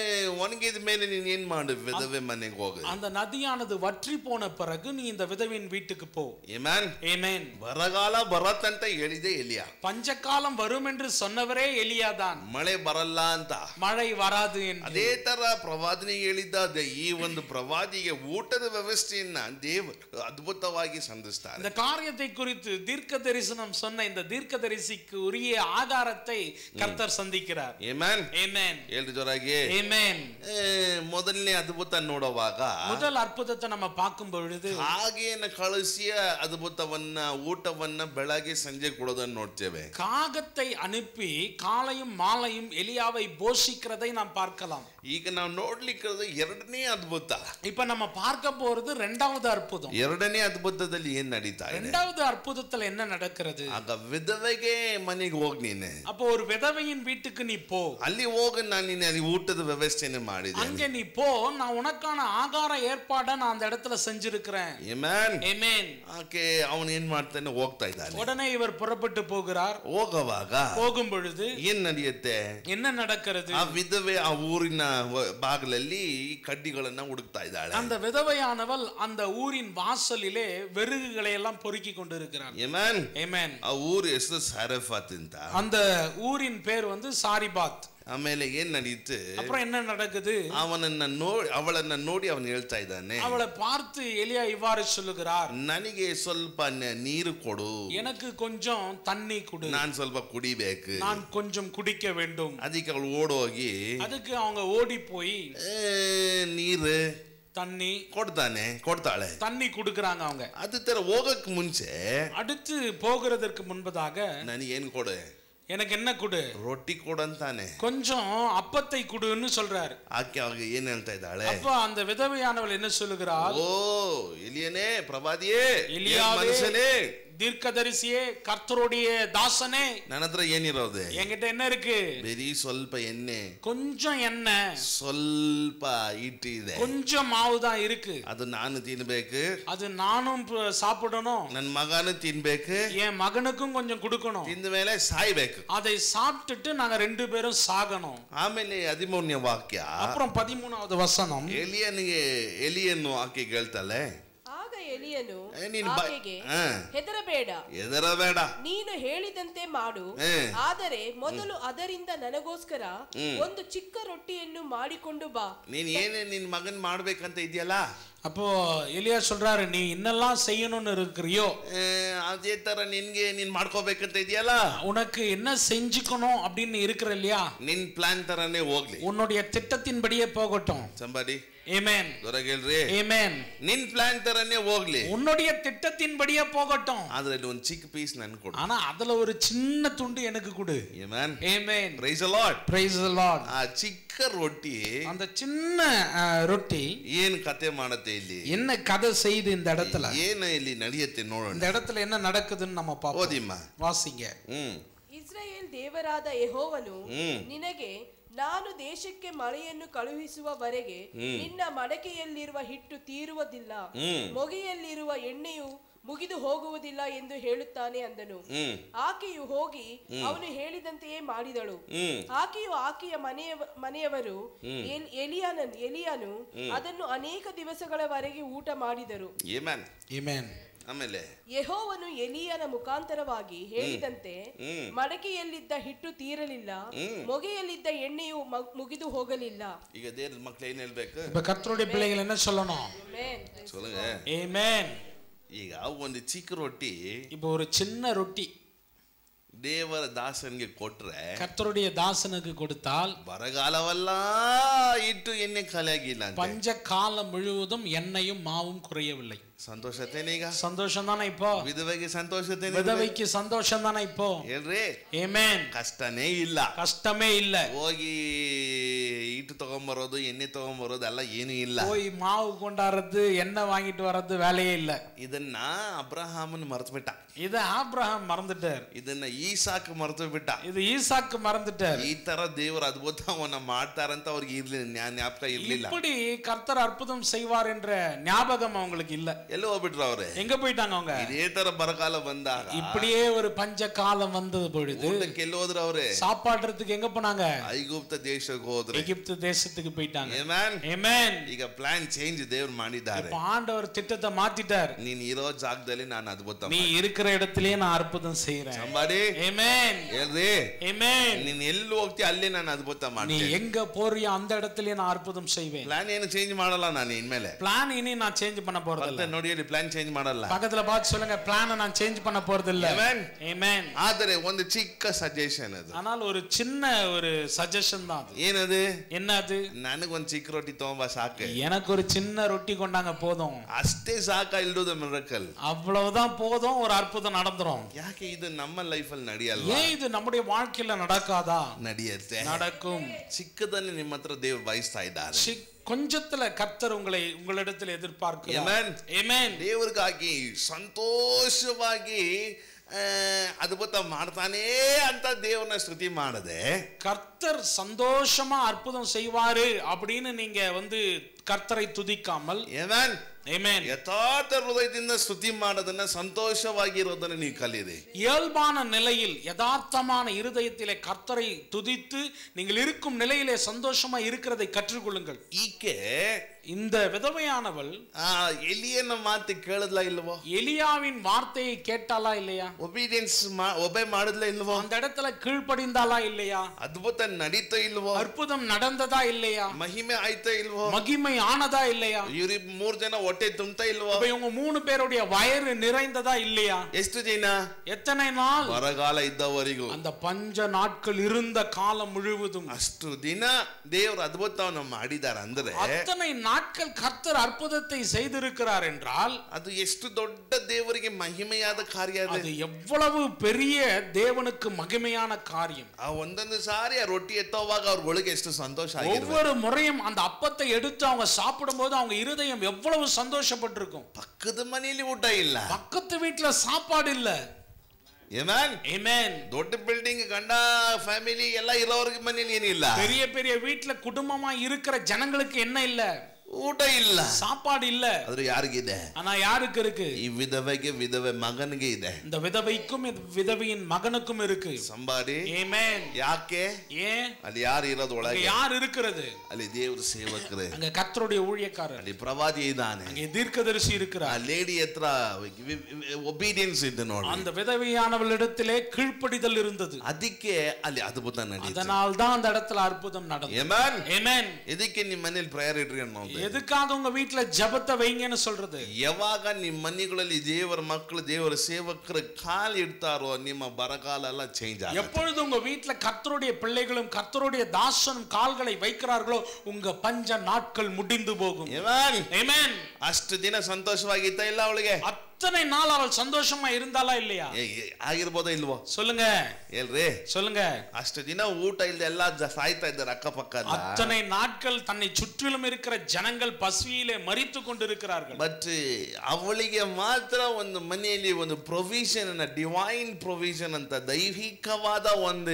ಒಣಗಿದ ಮೇಲೆ ನೀನ್ ಏನ್ ಮಾಡು ವಿಧವೆ ಮನೆಗೆ ಹೋಗು அந்த நதியானது வற்றி போன பிறகு நீ இந்த விதவியின் வீட்டுக்கு போ ಏಮ್ಯಾನ್ ஏமேன் ಬರಗಾಲ ಬರತ್ತಂತ ಹೇಳಿದೆ ಎಲಿಯ பஞ்சகாலம் வரும் என்று சொன்னவரே எலியாதான் ಮಳೆ ಬರಲ್ಲ ಅಂತ மழை வராது என்று ಅದೇ ತರ ಪ್ರವಾದನೆ ಹೇಳಿದ್ದ ಅದೇ ಈ ಒಂದು ಪ್ರವಾದಿಗೆ ಊಟದ ವ್ಯವಸ್ಥೆಯನ್ನ ದೇವರು ಅದ್ಭುತವಾಗಿ ಸಂಧಿಸ್ತಾರೆ இந்த காரியத்தை குறித்து தீர்க்க தரிசனம் சொன்ன இந்த தீர்க்க தரிசிக்கு உரிய ஆகாரத்தை கர்த்தர் சந்திக்கிறார் ಏಮ್ಯಾನ್ ஏமேன் ಹೇಳ್ರಿ ಜೋರಾಗಿ ஏமேன் ಏ, ಮೊದಲನೇ ಅದ್ಭುತ ನೋಡುವಾಗ முதல் அற்புதத்தை நம்ம பார்க்கும் பொழுது ಹಾಗೇನ ಕಳಿಸಿಯ ಅದ್ಭುತವನ್ನ ಊಟವನ್ನ ಬೆಳಗ್ಗೆ ಸಂಜೆ ಕೊಡೋದನ್ನ ನೋಡ್ತೇವೆ காகத்தை அனுப்பி காலையும் மாலையும் எலியாவை போஷிக்கிறதை நாம் பார்க்கலாம் ಈಗ ನಾವು ನೋಡ್ಲಿಕ್ಕಿರೋದು ಎರಡನೇ ಅದ್ಭುತ இப்ப நம்ம பார்க்க போறது ரெண்டாவது அற்புதம் ಎರಡನೇ ಅದ್ಭುತದಲ್ಲಿ ಏನ್ ನಡೀತಾ ಇದೆ ரெண்டாவது அற்புதத்துல என்ன நடக்கிறது ಆಗ ವಿಧವೆಗೆ ಮನೆಗೆ ಹೋಗ್ ನೀನೆ அப்போ ஒரு விதவையின் வீட்டுக்கு நீ போ ಅಲ್ಲಿ ಹೋಗ ನಾನು ನಿನ್ನೆ ಅಲ್ಲಿ ಊಟದ ವ್ಯವಸ್ಥೆನೆ ಮಾಡಿದೆ அங்க நீ போ நான் உனக்கான ஆகார ஏற்பாடை நான் அந்த இடத்துல செஞ்சிருக்கிறேன் ಏಮ್ಯಾನ್ ஏமேன் ಆಕೆ ಅವನು ಏನ್ ಮಾಡ್ತಾನೆ ಹೋಗ್ತಾ ಇದ್ದಾನೆ உடனே இவர் புறப்பட்டு போகிறார் ಹೋಗುವಾಗ போகும் பொழுது ಏನ್ ನಡೆಯುತ್ತೆ என்ன நடக்கிறது ಆ ವಿಧವೆ ಆ ಊರಿನ ವ- ಬಾಗಿಲಲ್ಲಿ ಕಡ್ಡಿಗಳನ್ನ ಹುಡುಕ್ತಾ ಇದ್ದಾಳೆ அந்த விதவையானவள் அந்த ஊரின் வாசலிலே வெறுகுகளை எல்லாம் பொறுக்கி கொண்டிருக்கிறார் ಏಮ್ಯಾನ್ ஏமேன் ಆ ಊರ ಹೆಸರು ಸಾರಫಾತ್ ಅಂತ அந்த ஊரின் பேர் வந்து சாரிபாத் ಆಮೇಲೆ ಏನ್ ನಡೀತು அப்புறம் என்ன நடக்குது ಅವನನ್ನ ನೋಡಿ ಅವಳನ್ನ ನೋಡಿ ಅವನು ಹೇಳ್ತಾ ಇದ್ದಾನೆ அவளை பார்த்து எலியா இவ்வாறு சொல்லுகிறார் ನನಗೆ ಸ್ವಲ್ಪ ನ- ನೀರು ಕೊಡು எனக்கு கொஞ்சம் தண்ணி கொடு ನಾನ್ ಸ್ವಲ್ಪ ಕುಡಿಬೇಕು நான் கொஞ்சம் குடிக்க வேண்டும் ಅದಕ್ಕೆ ಅವಳು ಓಡೋಗಿ அதுக்கு அவங்க ஓடி போய் "ಏ, ನೀರು தண்ணி ಕೊಡ್ತಾನೆ ಕೊಡ್ತಾಳೆ தண்ணி கொடுக்கறாங்க அவங்க ಅದು ತರ ಹೋಗಕ್ ಮುಂಚೆ அடுத்து போகிறதற்கு முன்பதாக ನನಗೇನು ಕೊಡು எனக்கு என்ன கொடு ರೊಟ್ಟಿ ಕೊಡಂತಾನೆ கொஞ்சம் அப்பத்தை கொடுன்னு சொல்றாரு ಆಕೆ ಅವಾಗ ಏನ್ ಹೇಳ್ತಾ ಇದ್ದಾಳೆ அப்ப அந்த விதவையானவள் என்ன சொல்லுகிறாள் ಓ ಎಲಿಯನೇ ಪ್ರಭಾದಿಯೇ எலியாவே ಮನುಷ್ಯನೇ தீர்க்கதரிசியே கர்த்தருடைய தாசனே ನನ್ನ ಹತ್ರ ಏನಿರೋದೆ என்கிட்ட என்ன இருக்கு ಬರೀ ಸ್ವಲ್ಪ ಎಣ್ಣೆ கொஞ்சம் எண்ணெய் ಸ್ವಲ್ಪ ಹಿಟ್ಟು ಇದೆ கொஞ்சம் மாவு தான் இருக்கு ಅದು ನಾನು ತಿನ್ಬೇಕು அது நானும் ப- சாப்பிடணும் ನನ್ನ ಮಗನು ತಿನ್ಬೇಕು என் மகனுக்கும் கொஞ்சம் கொடுக்கணும் ತಿಂದ ಮೇಲೆ ಸಾಯ್ಬೇಕು அதை சாப்பிட்டுட்டு நாங்க ரெண்டு பேரும் சாகணும் ಆಮೇಲೆ ಹದಿಮೂರನೇ ವಾಕ್ಯ அப்புறம் பதிமூணாவது வசனம் ಎಲಿಯನಿಗೆ ಎಲಿಯನ್ನು ಆಕೆ ಹೇಳ್ತಾಳೆ ಆಗ ಎಲಿಯನು ಏ, ನೀನು ಬಾ- ಆಕೆಗೆ ಹಾ. ಹೆದರಬೇಡ ಹೆದರಬೇಡ ನೀನು ಹೇಳಿದಂತೆ ಮಾಡು ಹೇ. ಆದರೆ ಮೊದಲು ಅದರಿಂದ ನನಗೋಸ್ಕರ ಒಂದು ಚಿಕ್ಕ ರೊಟ್ಟಿಯನ್ನು ಮಾಡಿಕೊಂಡು ಬಾ ನೀನ್ ಏನೇ ನಿನ್ ಮಗನ್ ಮಾಡ್ಬೇಕಂತ ಇದೆಯಲ್ಲ அப்போ எலியா சொல்றாரு நீ என்னெல்லாம் செய்யணும்னு இருக்கிறியோ ಏ, ಅದೇ ತರ ನಿನ್ಗೆ ನೀನ್ ಮಾಡ್ಕೋಬೇಕಂತ ಇದೆಯಲ್ಲ உனக்கு என்ன செஞ்சுக்கணும் அப்படின்னு இருக்கிற இல்லையா ನಿನ್ ಪ್ಲಾನ್ ತರನೇ ಹೋಗ್ಲಿ உன்னுடைய திட்டத்தின்படியே போகட்டும் ಸಂಬಾಡಿ Amen. ಜೋರಾಗಿ ಹೇಳ್ರಿ Amen. ನಿನ್ ಪ್ಲಾನ್ ತರನೇ ಹೋಗ್ಲಿ உன்னுடைய திட்டத்தின்படியே போகட்டும் ಆದ್ರೆ ಇಲ್ಲಿ ಒಂದು ಚಿಕ್ಕ ಪೀಸ್ ನನ್ ಕೊಡು ஆனா அதுல ஒரு சின்ன துண்டு எனக்கு கொடு amen Amen. Praise Lord Praise the Lord. ಆ ಚಿಕ್ಕ ರೊಟ್ಟಿ அந்த சின்ன அஹ், ரொட்டி ಏನ್ ಕತೆ ಮಾಡತ್ತೆ ಇಲ್ಲಿ என்ன கதை செய்து இந்த இடத்துல ಏನ ಇಲ್ಲಿ ನಡೆಯುತ್ತೆ ನೋಡೋಣ இந்த இடத்துல என்ன நடக்குதுன்னு நம்ம பார்ப்போம் ಓದಿಮ್ಮ வாசிங்க ಹ್ಮ್ ಇಸ್ರಾಯೇಲ್ ದೇವರಾದ ಯೆಹೋವನು ಹ್ಮ್. ನಿನಗೆ ನಾನು ದೇಶಕ್ಕೆ ಮಳೆಯನ್ನು ಕಳುಹಿಸುವವರೆಗೆ ನಿನ್ನ ಮಡಕೆಯಲ್ಲಿರುವ ಹಿಟ್ಟು ತೀರುವುದಿಲ್ಲ ಹ್ಮ್. ಮೊಗೆಯಲ್ಲಿರುವ ಎಣ್ಣೆಯು ಮುಗಿದು ಹೋಗುವುದಿಲ್ಲ ಎಂದು ಹೇಳುತ್ತಾನೆ ಅಂದನು ಹ್ಮ್ ಆಕೆಯು ಹೋಗಿ ಅವನು ಹೇಳಿದಂತೆಯೇ ಮಾಡಿದಳು ಹ್ಮ್ ಆಕೆಯು ಆಕೆಯ ಮನೆಯ ಮನೆಯವರು ಎಲ್- ಎಲಿಯಾನ ಎಲಿಯನು ಅದನ್ನು ಅನೇಕ ದಿವಸಗಳವರೆಗೆ ಊಟ ಮಾಡಿದರು ಏಮನ್ Amen. ಆಮೇಲೆ ಯೆಹೋವನು ಎಲಿಯನ ಮುಖಾಂತರವಾಗಿ ಹೇಳಿದಂತೆ ಹ್ಮ್. ಮಡಕೆಯಲ್ಲಿದ್ದ ಹಿಟ್ಟು ತೀರಲಿಲ್ಲ ಮೊಗೆಯಲ್ಲಿದ್ದ ಎಣ್ಣೆಯು ಮ- ಮುಗಿದು ಹೋಗಲಿಲ್ಲ ಈಗ ದೇವ್ರ ಮಕ್ಳು ಏನ್ ಹೇಳ್ಬೇಕು இப்ப கர்த்தருடைய பிள்ளைகள் என்ன சொல்லணும் Amen. சொல்லுங்க Amen. ಈಗ ಒಂದು ಚಿಕ್ಕ ರೊಟ್ಟಿ இப்போ ஒரு சின்ன ரொட்டி ದೇವರ ದಾಸನಿಗೆ ಕೊಟ್ರೆ கர்த்தருடைய தாசனுக்கு கொடுத்தால் ಬರಗಾಲವಲ್ಲ ಇಟ್ಟು ಎಣ್ಣೆ ಖಾಲಿ ಆಗಿಲ್ಲ ಅಂತ பஞ்ச காலம் முழுவதும் எண்ணெயும் மாவும் குறையவில்லை ಸಂತೋಷತೇನೆ ಈಗ சந்தோஷம் தானே இப்போ ವಿಧವೆಗೆ ಸಂತೋಷತೇನೆ விதவைக்கு சந்தோஷம் தானே இப்போ ಹೇಳ್ರಿ Amen. ಕಷ್ಟನೇ ಇಲ್ಲ கஷ்டமே இல்ல ಹೋಗಿ ಇಟ್ಟು ತಗೊಂಬರೋದು ಎಣ್ಣೆ ತಗೊಂಬರೋದು ಎಲ್ಲ ಏನು ಇಲ್ಲ போய் மாவு கொண்டாடுறது எண்ணெய் வாங்கிட்டு வர்றது வேலையே இல்ல ಇದನ್ನ ಅಬ್ರಹಾಮನ್ ಮರ್ತು ಬಿಟ್ಟ இது ஆபிரகாம் மறந்துட்டார் ಇದನ್ನ ಈಸಾಕ್ ಮರ್ತು ಬಿಟ್ಟ இது ஈசாக்கு மறந்துட்டார் ಈ ತರ ದೇವರ ಅದ್ಭುತವನ್ನ ಮಾಡ್ತಾರಂತ ಅವ್ರಿಗೆ ಇರ್ಲಿ ಜ್ಞಾ- ಜ್ಞಾಪಕ ಇರ್ಲಿಲ್ಲ இப்படி கர்த்தர் அற்புதம் செய்வார் என்ற ஞாபகம் அவங்களுக்கு இல்ல ಎಲ್ಲ ಹೋಗ್ಬಿಟ್ರು ಅವ್ರೆ எங்க போயிட்டாங்க அவங்க ಇದೇ ತರ ಬರಗಾಲ ಬಂದಾಗ இப்படியே ஒரு பஞ்ச காலம் வந்தது பொழுது ಊಟಕ್ಕೆ ಎಲ್ಲಿ ಹೋದ್ರು ಅವ್ರೆ சாப்பாடுறதுக்கு எங்க போனாங்க ಐಗುಪ್ತ ದೇಶಕ್ಕೆ ಹೋದ್ರೆ எகிப்து தேசத்துக்கு போயிட்டாங்க Amen? Amen. ಈಗ ಪ್ಲಾನ್ ಚೇಂಜ್ ದೇವ್ರು ಮಾಡಿದ್ದಾರೆ இப்ப ஆண்டவர் திட்டத்தை மாத்திட்டார் ನೀನ್ ಇರೋ ಜಾಗದಲ್ಲಿ ನಾನು ಅದ್ಭುತ நீ இருக்கிற இடத்திலேயே நான் அற்புதம் செய்யறேன் ಸಂಬಾಡಿ Amen. ಹೇಳ್ರಿ Amen. ನೀನ್ ಎಲ್ಲಿ ಹೋಗ್ತಿ ಅಲ್ಲೇ ನಾನು ಅದ್ಭುತ நீ ಮಾಡ್ತೀನಿ எங்க போறியோ அந்த இடத்திலேயே நான் அற்புதம் செய்வேன் ಪ್ಲಾನ್ ಏನು ಚೇಂಜ್ ಮಾಡಲ್ಲ ನಾನು ಇನ್ಮೇಲೆ பிளான் இனி நான் சேஞ்ச் பண்ண போறது இல்ல ಮತ್ತೆ ನೋಡಿ ಅಲ್ಲಿ ಪ್ಲಾನ್ ಚೇಂಜ್ ಮಾಡಲ್ಲ பக்கத்துல பார்த்து சொல்லுங்க பிளான நான் சேஞ்ச் பண்ண போறது இல்ல Amen. Amen. ಆದರೆ ಒಂದು ಚಿಕ್ಕ ಸಜೆಷನ್ ಅದು ஆனால் ஒரு சின்ன ஒரு சஜஷன் தான் அது ಏನದು என்ன அது ನನಗೊಂದ್ ಚಿಕ್ಕ ರೊಟ್ಟಿ ತಗೊಂಬ ಸಾಕು எனக்கு ஒரு சின்ன ரொட்டி கொண்டாங்க போதும் ಅಷ್ಟೇ ಸಾಕ ಇಲ್ದೋದ ಮಿರಕಲ್ அவ்வளவுதான் போதும் ஒரு அற்புதம் நடந்துரும் ಯಾಕೆ ಇದು ನಮ್ಮ ಲೈಫಲ್ಲಿ ನಡೆಯಲ್ಲ ஏன் இது நம்முடைய வாழ்க்கையில நடக்காதா ನಡೆಯುತ್ತೆ நடக்கும் ಚಿಕ್ಕದಲ್ಲಿ ನಿಮ್ಮ ಹತ್ರ ದೇವ್ರು ಬಯಸ್ತಾ ಇದ್ದಾರೆ சி- கொஞ்சத்துல கர்த்தர் உங்களை உங்களிடத்தில் எதிர்பார்க்கிறார் Amen. Amen. ದೇವ್ರಿಗಾಗಿ ಸಂತೋಷವಾಗಿ ಆ, ಅದ್ಭುತ ಮಾಡ್ತಾನೇ ಅಂತ ದೇವ್ರನ್ನ ಸ್ತುತಿ ಮಾಡದೆ கர்த்தர் சந்தோஷமா அற்புதம் செய்வாரு அப்படின்னு நீங்க வந்து கர்த்தரை துதிக்காமல் ಏಮನ್ Amen. ಯಥಾರ್ಥ ಹೃದಯದಿಂದ ಸ್ತುತಿ ಮಾಡೋದನ್ನ ಸಂತೋಷವಾಗಿರೋದನ್ನ ನೀವು ಕಲೀರಿ இயல்பான நிலையில் யதார்த்தமான இருதயத்திலே கர்த்தரை துதித்து நீங்கள் இருக்கும் நிலையிலே சந்தோஷமா இருக்கிறதை கற்றுக்கொள்ளுங்கள் ಈಕೆ இந்த விதவையானவள் ಆ ಎಲಿಯನ್ನ ಮಾತು ಕೇಳದ್ಲ ಇಲ್ವೋ எலியாவின் வார்த்தையை கேட்டாளா இல்லையா ಒಬೀಡಿಯನ್ಸ್ ಒಬೆ ಮಾಡಿದ್ಲ ಇಲ್ವೋ அந்த இடத்துல கீழ்ப்படிந்தாளா இல்லையா ಅದ್ಭುತ ನಡೀತಾ ಇಲ್ವೋ அற்புதம் நடந்ததா இல்லையா ಮಹಿಮೆ ಆಯ್ತಾ ಇಲ್ವೋ மகிமை ஆனதா இல்லையா ಇವ್ರಿ ಮೂರ್ ಜನ ಹೊಟ್ಟೆ ತುಂಬ್ತಾ ಇಲ್ವೋ இப்ப இவங்க மூணு பேருடைய வயிறு நிறைந்ததா இல்லையா ಎಷ್ಟು ಜನ எத்தனை நாள் ಬರಗಾಲ ಇದ್ದವರಿಗೂ அந்த பஞ்ச நாட்கள் இருந்த காலம் முழுவதும் ಅಷ್ಟು ದಿನ ದೇವ್ರ ಅದ್ಭುತವನ್ನ ಮಾಡಿದಾರ ಅಂದ್ರೆ அத்தனை நாட்கள் கர்த்தர் அற்புதத்தை செய்திருக்கிறார் என்றால் ಅದು ಎಷ್ಟು ದೊಡ್ಡ ದೇವರಿಗೆ ಮಹಿಮೆಯಾದ ಕಾರ್ಯ ಅದು அது எவ்வளவு பெரிய தேவனுக்கு மகிமையான காரியம் ಆ ಒಂದೊಂದು ಸಾರಿ ಆ ರೊಟ್ಟಿ ಎತ್ತೋವಾಗ ಅವ್ರ ಒಳಗೆ ಎಷ್ಟು ಸಂತೋಷ ಆಗಿರ್ಬೇಕು ஒவ்வொரு முறையும் அந்த அப்பத்தை எடுத்து அவங்க சாப்பிடும்போது அவங்க இருதயம் எவ்வளவு சந்தோஷப்பட்டிருக்கும் ಪಕ್ಕದ ಮನೆಯಲ್ಲಿ ಊಟ ಇಲ್ಲ பக்கத்து வீட்டுல சாப்பாடு இல்ல ಏಮನ್ Amen. ದೊಡ್ಡ ಬಿಲ್ಡಿಂಗ್ ಗಂಡ ಫ್ಯಾಮಿಲಿ ಎಲ್ಲ ಇರೋರ್ಗೆ ಮನೇಲಿ ಏನಿಲ್ಲ பெரிய பெரிய வீட்டுல குடும்பமா இருக்கிற ஜனங்களுக்கு என்ன இல்ல ಊಟ ಇಲ್ಲ சாப்பாடு இல்ல ಆದ್ರೆ ಯಾರಿಗಿದೆ ஆனா யாருக்கு இருக்கு ಈ ವಿಧವೆಗೆ ವಿಧವೆ ಮಗನಿಗೆ ಇದೆ இந்த விதவைக்கும் இந்த விதவையின் மகனுக்கும் இருக்கு ಸಂಬಾರಿ Amen. ಯಾಕೆ ஏன் ಅಲ್ಲಿ ಯಾರು ಇರೋದು அங்க ಒಳಗೆ யார் இருக்கிறது ಅಲ್ಲಿ ದೇವ್ರ ಸೇವಕರೇ அங்க கர்த்தருடைய ஊழியக்காரர் ಅಲ್ಲಿ ಪ್ರವಾದಿ ಇದ್ದಾನೆ அங்கே தீர்க்கதரிசி ಆ இருக்கிறார் ಲೇಡಿ ಹತ್ರ ಒಬೀಡಿಯನ್ಸ್ ಇದೆ ನೋಡಿ அந்த விதவையானவளிடத்திலே கீழ்ப்படிதல் இருந்தது ಅದಕ್ಕೆ ಅಲ್ಲಿ ಅದ್ಭುತ ನಡೀತು அதனால் தான் அந்த இடத்துல அற்புதம் நடந்தது ಏಮನ್ Amen. ಇದಕ್ಕೆ ನಿಮ್ಮ ಮನೇಲಿ ಪ್ರೇಯರ್ ಇಡ್ರಿ ಅನ್ನೋದು ಹೇಳೋದು எதுக்காக உங்க வீட்டுல ஜெபத்தை வைங்கன்னு சொல்றது ಯಾವಾಗ ನಿಮ್ಮ ಮನೆಗಳಲ್ಲಿ ದೇವರ ಮಕ್ಕಳು ದೇವರ ಸೇವಕರು ಕಾಲು ಇಡ್ತಾರೋ ನಿಮ್ಮ ಬರಗಾಲ ಎಲ್ಲ ಚೇಂಜ್ ಆಗುತ್ತೆ எப்பொழுது உங்க வீட்டுல கர்த்தருடைய பிள்ளைகளும் கர்த்தருடைய தாசனும் கால்களை வைக்கிறார்களோ உங்க பஞ்ச நாட்கள் முடிந்து போகும் Amen. Amen. ಅಷ್ಟು ದಿನ ಸಂತೋಷವಾಗಿತ್ತ ಇಲ್ಲ ಅವಳಿಗೆ அத்தனை நாள் அவள் சந்தோஷமா இருந்தாளா இல்லையா ಏ, ಏ, ಆಗಿರ್ಬೋದೋ ಇಲ್ವೋ சொல்லுங்க ಹೇಳ್ರಿ சொல்லுங்க ಅಷ್ಟು ದಿನ ಊಟ ಇಲ್ದೆ ಎಲ್ಲ ಜ- ಸಾಯ್ತಾ ಇದ್ದಾರೆ ಅಕ್ಕಪಕ್ಕ ಎಲ್ಲ. அத்தனை நாட்கள் தன்னை சுற்றிலும் இருக்கிற ஜனங்கள் பசியிலே மரித்து கொண்டிருக்கிறார்கள் ಬಟ್ ಅವಳಿಗೆ ಮಾತ್ರ ಒಂದು ಮನೆಯಲ್ಲಿ ಒಂದು ಪ್ರೊವಿಷನ್ ಡಿವೈನ್ ಪ್ರೊವಿಷನ್ ಅಂತ ದೈವಿಕವಾದ ಒಂದು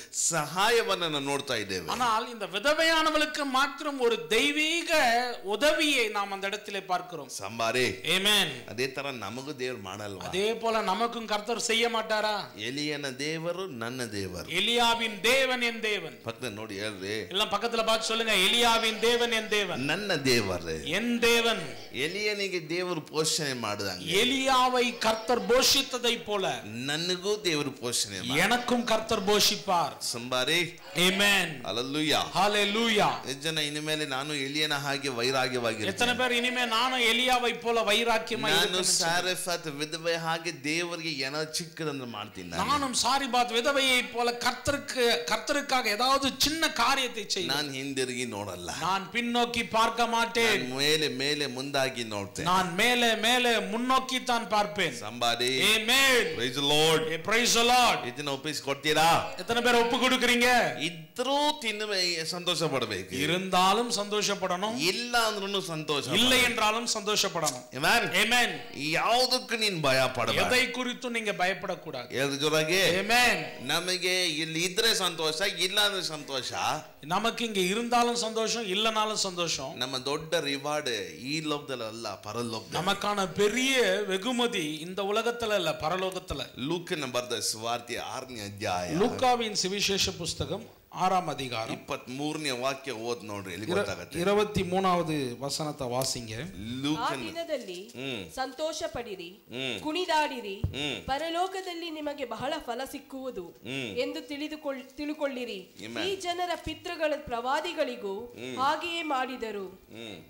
ಸಹಾಯವನ್ನ ನಾವು ನೋಡ್ತಾ ಇದ್ದೇವೆ ஆனால் இந்த விதவையானவளுக்கு மாத்திரம் ஒரு தெய்வீக உதவியை நாம் அந்த இடத்திலே பார்க்கிறோம் ಸಂಬಾರಿ Amen. ಅದೇ ತರ ನಮಗೂ ದೇವ್ರು ಮಾಡಲ್ವಾ அதே போல நமக்கும் கர்த்தர் செய்ய மாட்டாரா ಎಲಿಯನ ದೇವರು ನನ್ನ ದೇವರು எலியாவின் தேவன் என் தேவன் ಪಕ್ಕದ ನೋಡಿ ಹೇಳ್ರಿ எல்லாம் பக்கத்துல பார்த்து சொல்லுங்க எலியாவின் தேவன் என் தேவன் ನನ್ನ ದೇವರು என் தேவன் ಎಲಿಯನಿಗೆ ದೇವರು ಪೋಷಣೆ ಮಾಡಿದಂಗೆ எலியாவை கர்த்தர் போஷித்ததை போல ನನಗೂ ದೇವರು ಪೋಷಣೆ ಮಾಡಿ எனக்கும் கர்த்தர் போஷிப்பார் ಸಂಬಾರಿ Amen. ಅಲ್ಲಲ್ಲೂಯ್ಯ Hallelujah. ಎಷ್ಟು ಜನ ಇನ್ಮೇಲೆ ನಾನು ಎಲಿಯನ ಹಾಗೆ ವೈರಾಗ್ಯವಾಗಿ எத்தனை பேர் இனிமே நானும் எலியாவை போல வைராக்கியமா ನಾನು இருக்கணும்னு சொல்றேன். ಸಾರೆಫತ್ ವಿಧವೆ ಹಾಗೆ ದೇವರಿಗೆ ಏನೋ ಚಿಕ್ಕದನ್ನು ಮಾಡ್ತೀನಿ ನಾನು. நானும் சாரிபாத் விதவையை போல கர்த்தருக்கு கர்த்தருக்காக ஏதாவது சின்ன காரியத்தை செய்யும் ನಾನು ಹಿಂದಿರುಗಿ ನೋಡಲ್ಲ நான் பின்னோக்கி பார்க்க மாட்டேன் ನಾನು ಮೇಲೆ ಮೇಲೆ ಮುಂದಾಗಿ ನೋಡ್ತೇನೆ நான் மேலே மேலே முன்னோக்கி தான் பார்ப்பேன் somebody Amen. Praise Lord Hey, praise the Lord. ಇದನ್ನ ಒಪ್ಪಿಸಿ ಕೊಡ್ತೀರಾ எத்தனை பேர் ஒப்பு கொடுக்குறீங்க ಇದ್ರೂ ತಿನ್ನುವ ಸಂತೋಷ ಪಡ್ಬೇಕು இருந்தாலும் சந்தோஷப்படணும் ಇಲ್ಲ ಅಂದ್ರೂ ಸಂತೋಷ இல்லை என்றாலும் சந்தோஷப்படணும் Amen. Amen. ಯಾವುದಕ್ಕೂ ನೀನ್ ಭಯ ಪಡಬೇಡ எதை குறித்தும் நீங்க பயப்படக்கூடாது ಎದ್ರ ಜೊತೆಗೆ Amen. ನಮಗೆ ಇಲ್ಲಿ ಇದ್ರೆ ಸಂತೋಷ ಇಲ್ಲ ಅಂದ್ರೆ ಸಂತೋಷ நமக்கு இங்க இருந்தாலும் சந்தோஷம் இல்லைனாலும் சந்தோஷம் ನಮ್ಮ ದೊಡ್ಡ ರಿವಾರ್ಡ್ ಈ ಲೋಕದಲ್ಲ ಪರಲೋಕದಲ್ಲಿ நமக்கான பெரிய வெகுமதி இந்த உலகத்துல இல்ல பரலோகத்துல ಲೂಕನ ಬರೆದ ಸ್ವಾರ್ಥಿ ಆರನೇ ಅಧ್ಯಾಯ லூக்காவின் சுவிசேஷ புஸ்தகம் ஆறாம் அதிகாரம் ಇಪ್ಪತ್ತ್ ಮೂರನೇ ವಾಕ್ಯ ಓದ್ ನೋಡ್ರಿ ಎಲ್ಲಿ இர- ಗೊತ್ತಾಗತ್ತೆ இருபத்தி மூணாவது வசனத்தை வாசிங்க ಆ ಲೂಕನ್ ದಿನದಲ್ಲಿ ಹ್ಮ್. ಸಂತೋಷ ಪಡಿರಿ ಹ್ಮ್. ಕುಣಿದಾಡಿರಿ ಹ್ಮ್. ಪರಲೋಕದಲ್ಲಿ ನಿಮಗೆ ಬಹಳ ಫಲ ಸಿಕ್ಕುವುದು ಹ್ಮ್. ಎಂದು ತಿಳಿದುಕೊಳ್ಳ ತಿಳುಕೊಳ್ಳಿರಿ Amen. ಈ ಜನರ ಪಿತೃಗಳ ಪ್ರವಾದಿಗಳಿಗೂ ಹಾಗೆಯೇ ಮಾಡಿದರು ಹ್ಮ್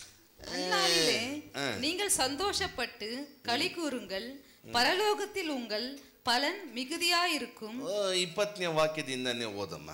அந்நாளிலே ஆ. நீங்கள் சந்தோஷப்பட்டு களி கூறுங்கள் பரலோகத்தில் உங்கள் பலன் மிகுதியாயிருக்கும் ಆ, ಇಪ್ಪತ್ತನೇ ವಾಕ್ಯದಿಂದನೇ ಓದಮ್ಮ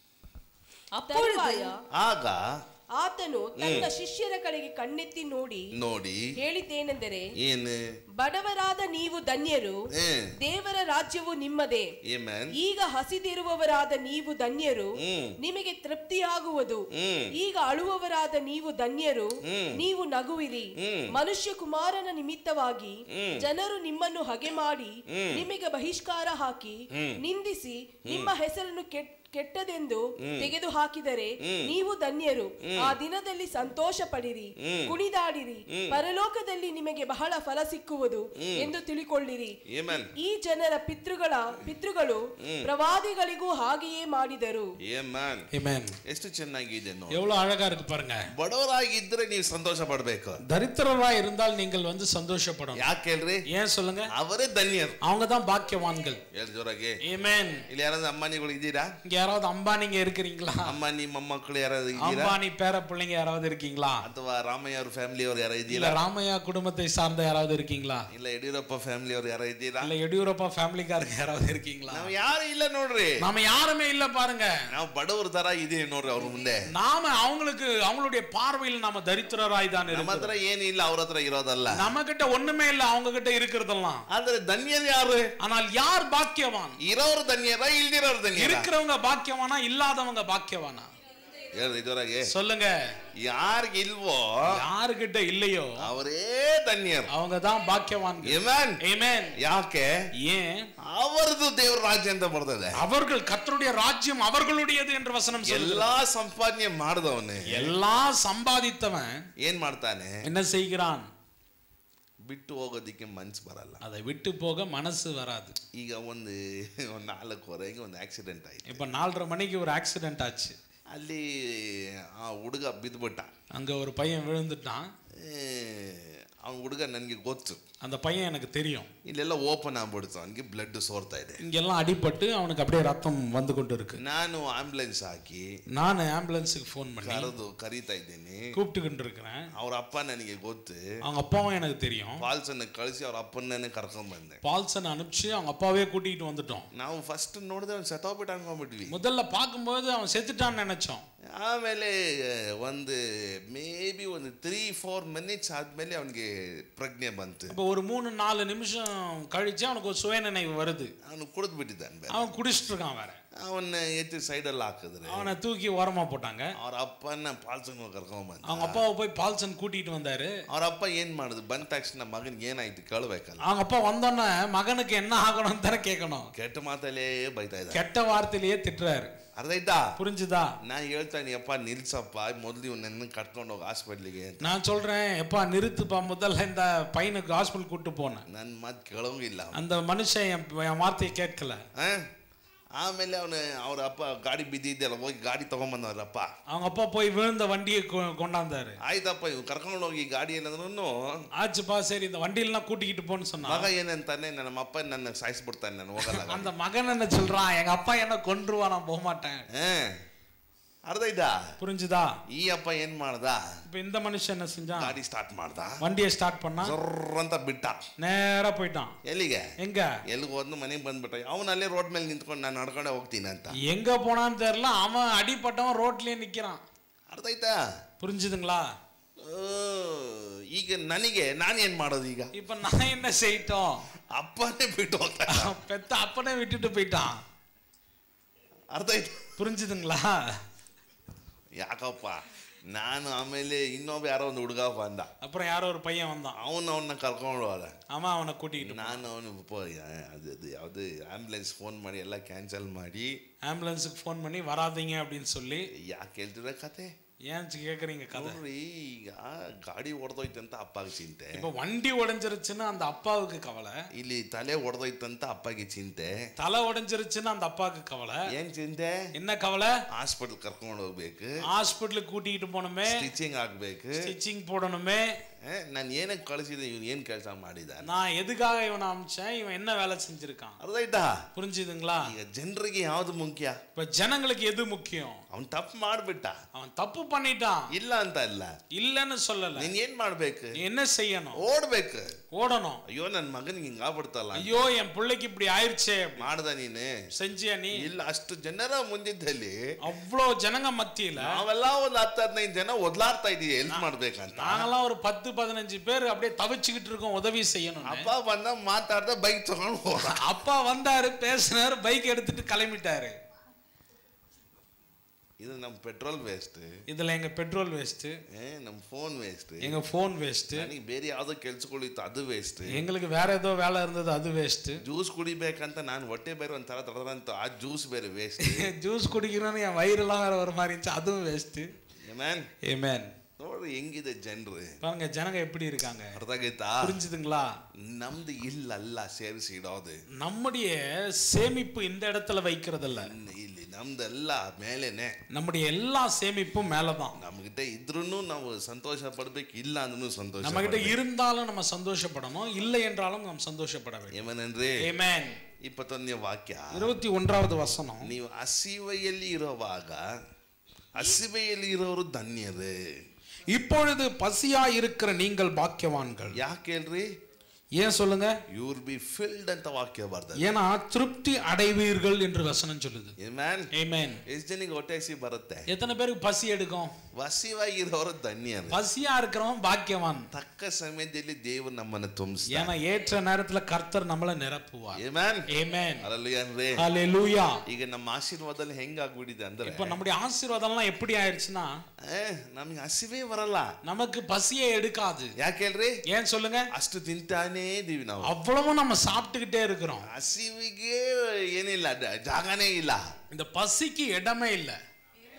அப்பொழுது ತರುವಾಯ ಆಗ ಆತನು ತನ್ನ ಶಿಷ್ಯರ ಕಡೆಗೆ ಕಣ್ಣೆತ್ತಿ ನೋಡಿ ನೋಡಿ ಹೇಳಿದ್ದೇನೆಂದರೆ ಏನು ಬಡವರಾದ ನೀವು ಧನ್ಯರು ಹ್ಮ್ ದೇವರ ರಾಜ್ಯವು ನಿಮ್ಮದೇ ಏಮನ್ ಈಗ ಹಸಿದಿರುವವರಾದ ನೀವು ಧನ್ಯರು ಹ್ಮ್ ನಿಮಗೆ ತೃಪ್ತಿಯಾಗುವುದು ಹ್ಮ್ ಈಗ ಅಳುವವರಾದ ನೀವು ಧನ್ಯರು ಹ್ಮ್. ನೀವು ನಗುವಿರಿ ಹ್ಮ್. ಮನುಷ್ಯ ಕುಮಾರನ ನಿಮಿತ್ತವಾಗಿ ಹ್ಮ್. ಜನರು ನಿಮ್ಮನ್ನು ಹಗೆ ಮಾಡಿ ಹ್ಮ್. ನಿಮಗೆ ಬಹಿಷ್ಕಾರ ಹಾಕಿ ಹ್ಮ್. ನಿಂದಿಸಿ ನಿಮ್ಮ ಹೆಸರನ್ನು ಕೆಟ್ಟ ಕೆಟ್ಟದೆಂದು ಹ್ಮ್. ತೆಗೆದು ಹಾಕಿದರೆ ಹ್ಮ್. ನೀವು ಧನ್ಯರು ಆ ದಿನದಲ್ಲಿ ಸಂತೋಷ ಪಡಿರಿ ಹ್ಮ್. ಕುಣಿದಾಡಿರಿ ಹ್ಮ್. ಪರಲೋಕದಲ್ಲಿ ನಿಮಗೆ ಬಹಳ ಫಲ ಸಿಕ್ಕುವುದು ಎಂದು ತಿಳಿಕೊಳ್ಳಿರಿ ಏಮನ್ ಈ ಜನರ ಪಿತೃಗಳ ಪಿತೃಗಳು ಪ್ರವಾದಿಗಳಿಗೂ ಹಾಗೆಯೇ ಮಾಡಿದರು ಏಮನ್ Amen. ಎಷ್ಟು ಚೆನ್ನಾಗಿದೆ ನೋಡಿ எவ்வளவு அழகா இருக்கு பாருங்க ಬಡವರಾಗಿದ್ರೆ ನೀವು ಸಂತೋಷ ಪಡ್ಬೇಕು தரித்திரரா இருந்தால் நீங்கள் வந்து சந்தோஷப்படணும் ಯಾಕೆ ಹೇಳ್ರಿ ஏன் சொல்லுங்க ಅವರೇ ಧನ್ಯರು அவங்க தான் பாக்கியவான்கள் ಹೇಳ್ ಜೋರಾಗಿ Amen. ಇಲ್ಲಿ ಯಾರಾದ್ರೂ ಅಮ್ಮನಿಗಳು ಇದ್ದೀರಾ இங்க யாராவது அம்பானிங்க இருக்கிறீங்களா ಅಮ್ಮನಿ ಮೊಮ್ಮಕ್ಕಳು ಯಾರಾದ್ರೂ ಇದ್ದೀರಾ அம்பானி பேர பிள்ளைங்க யாராவது இருக்கீங்களா ಅಥವಾ ರಾಮಯ್ಯ ಅವ್ರ ಫ್ಯಾಮಿಲಿ ಅವ್ರು ಯಾರ இல்ல ಇದ್ದೀರಾ ராமையா குடும்பத்தை சார்ந்த யாராவது இருக்கீங்களா ಇಲ್ಲ ಯಡಿಯೂರಪ್ಪ ಫ್ಯಾಮಿಲಿ ಅವ್ರು ಯಾರ ಇದ್ದೀರಾ இல்ல எடியூரப்பா ஃபேமிலிக்காரங்க யாராவது இருக்கீங்களா ನಾವು ಯಾರು ಇಲ್ಲ ನೋಡ್ರಿ நாம யாருமே இல்ல பாருங்க ನಾವು ಬಡವ್ರ ತರ ಇದೀವಿ ನೋಡ್ರಿ ಅವ್ರ ಮುಂದೆ நாம அவங்களுக்கு அவங்களுடைய பார்வையில் நாம தரித்திரராய் தான் ನಮ್ಮ இருக்கோம் ಹತ್ರ ಏನಿಲ್ಲ ಅವ್ರ ಹತ್ರ ಇರೋದಲ್ಲ நம்ம கிட்ட ஒண்ணுமே இல்ல அவங்க கிட்ட இருக்கிறதெல்லாம் ಆದ್ರೆ ಧನ್ಯರು ಯಾರು ஆனால் யார் பாக்கியவான் ಇರೋರು ಧನ್ಯರ ಇಲ್ದಿರೋರು ಧನ್ಯರ இருக்கிறவங்க பாக்கியவானா இல்லாதவங்க பாக்கியவானா ಹೇಳ್ರಿ ಇದ್ರಾಗೆ சொல்லுங்க ಯಾರಿಗಿಲ್ವೋ யாருகிட்ட இல்லையோ ಅವರೇ ಧನ್ಯರು அவங்க தான் பாக்கியவான்கள் Amen. Amen. ಯಾಕೆ ஏன் ಅವರದು ದೇವ್ರ ರಾಜ್ಯ ಅಂತ ಬರ್ತದೆ அவர்கள் கர்த்தருடைய ராஜ்யம் அவர்களுடையது என்று வசனம் சொல்லுகிறது ಎಲ್ಲಾ ಸಂಪಾದನೆ ಮಾಡಿದವನೇ எல்லாம் சம்பாதித்தவன் ಏನ್ ಮಾಡ್ತಾನೆ என்ன செய்கிறான் ಬಿಟ್ಟು ಹೋಗೋದಿಕ್ಕೆ ಮನ್ಸು ಬರಲ್ಲ அதை விட்டு போக மனசு வராது ಈಗ ಒಂದು ಒಂದು ನಾಲ್ಕುವರೆಗೆ ಒಂದು ಆಕ್ಸಿಡೆಂಟ್ ಆಯ್ತು இப்ப நாலரை மணிக்கு ஒரு ஆக்சிடென்ட் ஆச்சு ಅಲ್ಲಿ ಆ ಹುಡುಗ ಬಿದ್ದುಬಿಟ್ಟ அங்க ஒரு பையன் விழுந்துட்டான் ಏ, ಅವ್ನ ಹುಡುಗ ನನಗೆ ಗೊತ್ತು அந்த பையன் எனக்கு தெரியும் ಇಲ್ಲೆಲ್ಲ ಓಪನ್ ಆಗ್ಬಿಡ್ತು ಅವನಿಗೆ ಬ್ಲಡ್ ಸೋರ್ತಾ ಇದೆ இங்கெல்லாம் அடிபட்டு அவனுக்கு அப்படியே ரத்தம் வந்து கொண்டு இருக்கு ನಾನು ಆಂಬುಲೆನ್ಸ್ ಹಾಕಿ நான் ஆம்புலன்ஸுக்கு ஃபோன் பண்ணி ಕರೆದು ಕರೀತಾ ಇದ್ದೀನಿ கூப்பிட்டுக்கிட்டு இருக்கிறேன் ಅವ್ರ ಅಪ್ಪ ನನಗೆ ಗೊತ್ತು அவங்க அப்பாவும் எனக்கு தெரியும் ಪಾಲ್ಸನ್ನ ಕಳಿಸಿ ಅವ್ರ ಅಪ್ಪನ್ನೇ ಕರ್ಕೊಂಡ್ ಬಂದೆ பால்சன் அனுப்பிச்சு அவங்க அப்பாவே கூட்டிகிட்டு வந்துட்டோம் ನಾವು ಫಸ್ಟ್ ನೋಡಿದ್ರೆ ಅವ್ನು ಸತ್ತೋಗ್ಬಿಟ್ಟು ಅನ್ಕೊಂಡ್ಬಿಟ್ವಿ முதல்ல பார்க்கும்போது அவன் செத்துட்டான்னு நினைச்சோம் ಆಮೇಲೆ ಒಂದು ಮೇ ಬಿ ಒಂದು ತ್ರೀ ಫೋರ್ ಮಿನಿಟ್ಸ್ ಆದ್ಮೇಲೆ ಅವನಿಗೆ ಪ್ರಜ್ಞೆ ಬಂತು இப்போ ஒரு மூணு நாலு நிமிஷம் கழிச்சு அவனுக்கு ஒரு சுயநினைவு வருது ಅವನು ಕುಡಿದು ಬಿಟ್ಟಿದ್ದಾನೆ ಬೇರೆ அவன் குடிச்சிட்டு இருக்கான் வேற ಅವನ್ನ ಎತ್ತಿ ಸೈಡಲ್ಲಿ ಹಾಕಿದ್ರೆ அவனை தூக்கி ஓரமா போட்டாங்க ಅವ್ರ ಅಪ್ಪನ ಪಾಲ್ಸನ್ನ ಕರ್ಕೊಂಡ್ ಬಂದ அவங்க அப்பாவை போய் பால்சன் கூட்டிட்டு வந்தாரு ಅವ್ರ ಅಪ್ಪ ಏನ್ ಮಾಡುದು ಬಂದ ತಕ್ಷಣ ಮಗನಿಗೆ ಏನಾಯ್ತು ಕೇಳ್ಬೇಕಲ್ಲ அவங்க அப்பா வந்தோன்னே மகனுக்கு என்ன ஆகணும்னு தானே கேட்கணும் ಕೆಟ್ಟ ಮಾತಲ್ಲೇ ಬೈತಾ ಇದ್ದ கெட்ட வார்த்தையிலேயே திட்டுறாரு ಅರ್ಧ ಆಯ್ತಾ புரிஞ்சுதா ನಾ ಹೇಳ್ತಾನೆ ಅಪ್ಪ ನಿಲ್ಸಪ್ಪ ಮೊದಲು ಇವನ್ನ ಕರ್ಕೊಂಡು ಹೋಗಿ ಹಾಸ್ಪಿಟ್ಲಿಗೆ ಅಂತ நான் சொல்றேன் எப்பா நிறுத்துப்பா முதல்ல இந்த பையனுக்கு ஹாஸ்பிட்டல் கூட்டு போனேன் ನನ್ನ ಮಾತು ಕೇಳೋಂಗಿಲ್ಲ ಅವ್ನು. அந்த மனுஷன் என் என் வார்த்தையை கேட்கல ಆ? ಆಮೇಲೆ ಅವನು ಅವ್ರ ಅಪ್ಪ ಗಾಡಿ ಬಿದ್ದಿದ್ದೆಲ್ಲ ಹೋಗಿ ಗಾಡಿ ತಗೊಂಬಂದವ್ರಪ್ಪ அவங்க அப்பா போய் விழுந்த வண்டியை கொ- கொண்டாந்தாரு ಆಯ್ತಪ್ಪ ಇವ್ ಕರ್ಕೊಂಡು ಹೋಗಿ ಗಾಡಿ ಏನಂದ್ರೂ ஆச்சுப்பா சரி இந்த வண்டியெல்லாம் கூட்டிக்கிட்டு போன்னு சொன்னா ಮಗ ಏನಂತಾನೆ ನಮ್ಮ ಅಪ್ಪ ನನ್ನ ಸಾಯಿಸ್ಬಿಡ್ತಾನೆ ನಾನು ಹೋಗಲ್ಲ அந்த மகன் என்ன சொல்றான் எங்க அப்பா என்ன கொன்றுவா நான் போக மாட்டேன் ಆ? ಅರ್ಧ ಆಯ್ತಾ புரிஞ்சுதா ಈ ಅಪ್ಪ ಏನ್ ಮಾಡ್ದ இப்ப இந்த மனுஷன் என்ன செஞ்சான் ಗಾಡಿ ಸ್ಟಾರ್ಟ್ ಮಾಡ್ದ வண்டியை ஸ்டார்ட் பண்ணா ಜರ್ರ್ ಅಂತ ಬಿಟ್ಟ நேரா போயிட்டான் ಎಲ್ಲಿಗೆ எங்க ಎಲ್ಲಿಗೆ ಹೋದ್ನು ಮನೆಗೆ ಬಂದ್ಬಿಟ್ಟ ಅವನು ಅಲ್ಲೇ ರೋಡ್ ಮೇಲೆ ನಿಂತ್ಕೊಂಡು ನಾನು ನಡ್ಕೊಂಡೆ ಹೋಗ್ತೀನಿ ಅಂತ எங்க போனான்னு தெரியல அவன் அடிப்பட்டவன் ரோட்லயே நிக்கிறான் ಅರ್ಥ ಆಯ್ತಾ புரிஞ்சுதுங்களா ಆ, ಈಗ ನನಗೆ ನಾನೇನ್ ಮಾಡೋದು ಈಗ இப்ப நான் என்ன செய்யட்டும் ಅಪ್ಪನೇ ಬಿಟ್ಟು ಹೋಗ್ತಾ ಇದ್ದ. பெத்த அப்பனே விட்டுட்டு போயிட்டான் ಅರ್ಥ ಆಯ್ತು புரிஞ்சுதுங்களா ಯಾಕಪ್ಪ ನಾನು ಆಮೇಲೆ ಇನ್ನೊಬ್ಬ ಯಾರೋ ಒಂದು ಹುಡುಗ ಬಂದ அப்புறம் யாரோ ஒரு பையன் வந்தான் ಅವನು ಅವನ್ನ ಕರ್ಕೊಂಡು ಹೋದ அவன் அவனை கூட்டிக்கிட்டு ನಾನು ಅವನು ಅದು ಅದು ಯಾವುದು ಆಂಬುಲೆನ್ಸ್ ಫೋನ್ ಮಾಡಿ ಎಲ್ಲ ಕ್ಯಾನ್ಸಲ್ ಮಾಡಿ ஆம்புலன்ஸுக்கு ஃபோன் பண்ணி வராதீங்க அப்படின்னு சொல்லி ಯಾಕೆ ಹೇಳ್ತಿದ್ರೆ ಕತೆ ஏன் கேக்குறீங்க கதை ನೋಡ್ರಿ ಈಗ ಗಾಡಿ ಹೊಡೆದೋಯ್ತಂತ ಅಪ್ಪಗೆ ಚಿಂತೆ இப்ப வண்டி உடைஞ்சிருச்சுன்னு அந்த அப்பாவுக்கு கவலை ಇಲ್ಲಿ ತಲೆ ಹೊಡೆದೋಯ್ತಂತ ಅಪ್ಪಗೆ ಚಿಂತೆ தலை உடைஞ்சிருச்சுன்னு அந்த அப்பாவுக்கு கவலை ಏನ್ ಚಿಂತೆ என்ன கவலை ಹಾಸ್ಪಿಟಲ್ ಕರ್ಕೊಂಡು ಹೋಗ್ಬೇಕು ஹாஸ்பிட்டலுக்கு கூட்டிகிட்டு போகணுமே ಸ್ಟಿಚಿಂಗ್ ಆಗ್ಬೇಕು ஸ்டிச்சிங் போடணுமே ನಾನು ಏನಕ್ಕೆ ಕಳಿಸಿದೆ ಇವ್ನು ಏನ್ ಕೆಲಸ ಮಾಡಿದ நான் எதுக்காக இவனை அமிச்சேன் ಇவன் என்ன வேலை செஞ்சிருக்கான் ಅರ್ಥ ಆಯ್ತಾ புரிஞ்சுதுங்களா ಈಗ ಜನರಿಗೆ ಯಾವ್ದು ಮುಖ್ಯ இப்ப ஜனங்களுக்கு எது முக்கியம் ಅವ್ನು ತಪ್ಪು ಮಾಡ್ಬಿಟ್ಟ அவன் தப்பு பண்ணிட்டான் ಇಲ್ಲ ಅಂತ ಅಲ್ಲ இல்லைன்னு சொல்லல ನೀನ್ ಏನ್ ಮಾಡ್ಬೇಕು நீ என்ன செய்யணும் ಓಡ್ಬೇಕು ஓடணும் ಅಯ್ಯೋ ನನ್ ಮಗನಿಗೆ ಹಿಂಗಾಗ್ಬಿಡ್ತಲ್ಲ ஐயோ என் பிள்ளைக்கு இப்படி ஆயிடுச்சே ಮಾಡ್ದ ನೀನು செஞ்சியா நீ ಇಲ್ಲ ಅಷ್ಟು ಜನರ ಮುಂದಿದ್ದಲ್ಲಿ அவ்வளோ ஜனங்க மத்தியில ನಾವೆಲ್ಲ ಒಂದ್ ಹತ್ತು ಹದಿನೈದು ಜನ ಒದ್ಲಾಡ್ತಾ ಇದೀವಿ ಹೆಲ್ಪ್ ಮಾಡ್ಬೇಕಂತ நாங்கெல்லாம் ஒரு பத்து பதினஞ்சு பேர் அப்படியே தவிச்சுக்கிட்டு இருக்கோம் உதவி செய்யணும் ಅಪ್ಪ ಬಂದ ಮಾತಾಡ್ದ ಬೈಕ್ ತಗೊಂಡು ಹೋದ அப்பா வந்தாரு பேசினாரு பைக் எடுத்துட்டு கிளம்பிட்டாரு ಇದು ನಮ್ ಪೆಟ್ರೋಲ್ ವೇಸ್ಟ್ இதுல எங்க பெட்ரோல் வேஸ்ட் ನಮ್ ಫೋನ್ ವೇಸ್ಟ್ எங்க ஃபோன் வேஸ்ட் ನನಗೆ ಬೇರೆ ಯಾವ್ದೋ ಕೆಲ್ಸಗಳಿತ್ತು ಅದು ವೇಸ್ಟ್ எங்களுக்கு வேற ஏதೋ வேலை இருந்தது அது வேஸ்ட் ಜ್ಯೂಸ್ ಕುಡಿಬೇಕಂತ ನಾನು ಹೊಟ್ಟೆ ಬೇರೆ ಒಂಥರ ತಡದಂತ ಆ ಜ್ಯೂಸ್ ಬೇರೆ ವೇಸ್ಟ್ ஜூஸ் குடிக்கணும்னு என் வயிறுலாம் வேற ஒரு மாதிரி இருந்துச்சு அதுவும் வேஸ்ட் ಮ್ಯಾನ್ ஏமேன் ನೋಡ್ರಿ ಹೆಂಗಿದೆ ಜನರು பாருங்க ஜனங்க எப்படி இருக்காங்க ಅರ್ಥ ಆಗೈತಾ புரிஞ்சுதுங்களா ನಮ್ದು ಇಲ್ಲಲ್ಲ ಸೇರಿಸಿ ಇಡೋದು நம்முடைய சேமிப்பு இந்த இடத்துல வைக்கிறதில்ல ಇಲ್ಲಿ ನಮ್ದೆಲ್ಲ ಮೇಲೇನೆ நம்முடைய எல்லா சேமிப்பும் மேலதான் ನಮ್ಗಿட்ட ಇದ್ರೂ ನಾವು ಸಂತೋಷ ಪಡ್ಬೇಕು ಇಲ್ಲ ಅಂದ್ರೂ ಸಂತೋಷ நம்ம கிட்ட இருந்தாலும் நம்ம சந்தோஷப்படணும் இல்லை என்றாலும் நாம் சந்தோஷப்பட வேண்டும் ಏಮನಂದ್ರೆ ஏமேன் ಇಪ್ಪತ್ತೊಂದನೇ ವಾಕ್ಯ இருபத்தி ஒன்றாவது வசனம் ನೀವು ಹಸಿವೆಯಲ್ಲಿ ಇರುವಾಗ ಹಸಿವೆಯಲ್ಲಿ ಇರೋರು ಧನ್ಯರು இப்பொழுது பசியா இருக்கிற நீங்கள் பாக்கியவான்கள் ಯಾಕೆ ಹೇಳ್ರಿ ஏன் சொல்லுங்க ಯುರ್ ಬಿ ಫಿಲ್ಡ್ ಅಂತ ವಾಕ್ಯ ಬರ್ದ ஏன்னா திருப்தி அடைவீர்கள் என்று வசனம் சொல்லுது ಮ್ಯಾನ್ ஏமேன் ಎಷ್ಟು ಜನಿಗೆ ಹೊಟ್ಟೆ ಹಸಿ ಬರುತ್ತೆ எத்தனை பேருக்கு பசி எடுக்கும் ಹಸಿವಾಗಿರೋರು ಧನ್ಯರು பசியா இருக்கிறவன் பாக்கியவான் ತಕ್ಕ ಸಮಯದಲ್ಲಿ ದೇವರು ನಮ್ಮನ್ನು ತುಂಬಿಸ್ತಾರೆ ஏன்னா ஏற்ற நேரத்துல கர்த்தர் நம்மளை நிரப்புவார் ಮ್ಯಾನ್ ஏமேன் ಅರಲ್ಲಿ ಅಂದ್ರೆ ஹalleluya ಈಗ ನಮ್ಮ ಆಶೀರ್ವಾದದಲ್ಲಿ ಹೆಂಗಾಗ್ಬಿಟ್ಟಿದೆ ಅಂದ್ರೆ இப்ப நம்முடைய ஆசீர்வாதம்லாம் எப்படி ஆயிடுச்சுன்னா ಏ, ನಮ್ಗೆ ಹಸಿವೇ ಬರಲ್ಲ நமக்கு பசியே எடுக்காது ಯಾಕೆ ಹೇಳ್ರಿ ஏன் சொல்லுங்க ಅಷ್ಟು ತಿಂತಾನೇ ಇದೀವಿ ನಾವು அவ்வளவும் நம்ம சாப்பிட்டுக்கிட்டே இருக்கிறோம் ಹಸಿವಿಗೆ ಏನಿಲ್ಲ ಡ- ಜಾಗನೇ ಇಲ್ಲ இந்த பசிக்கு இடமே இல்ல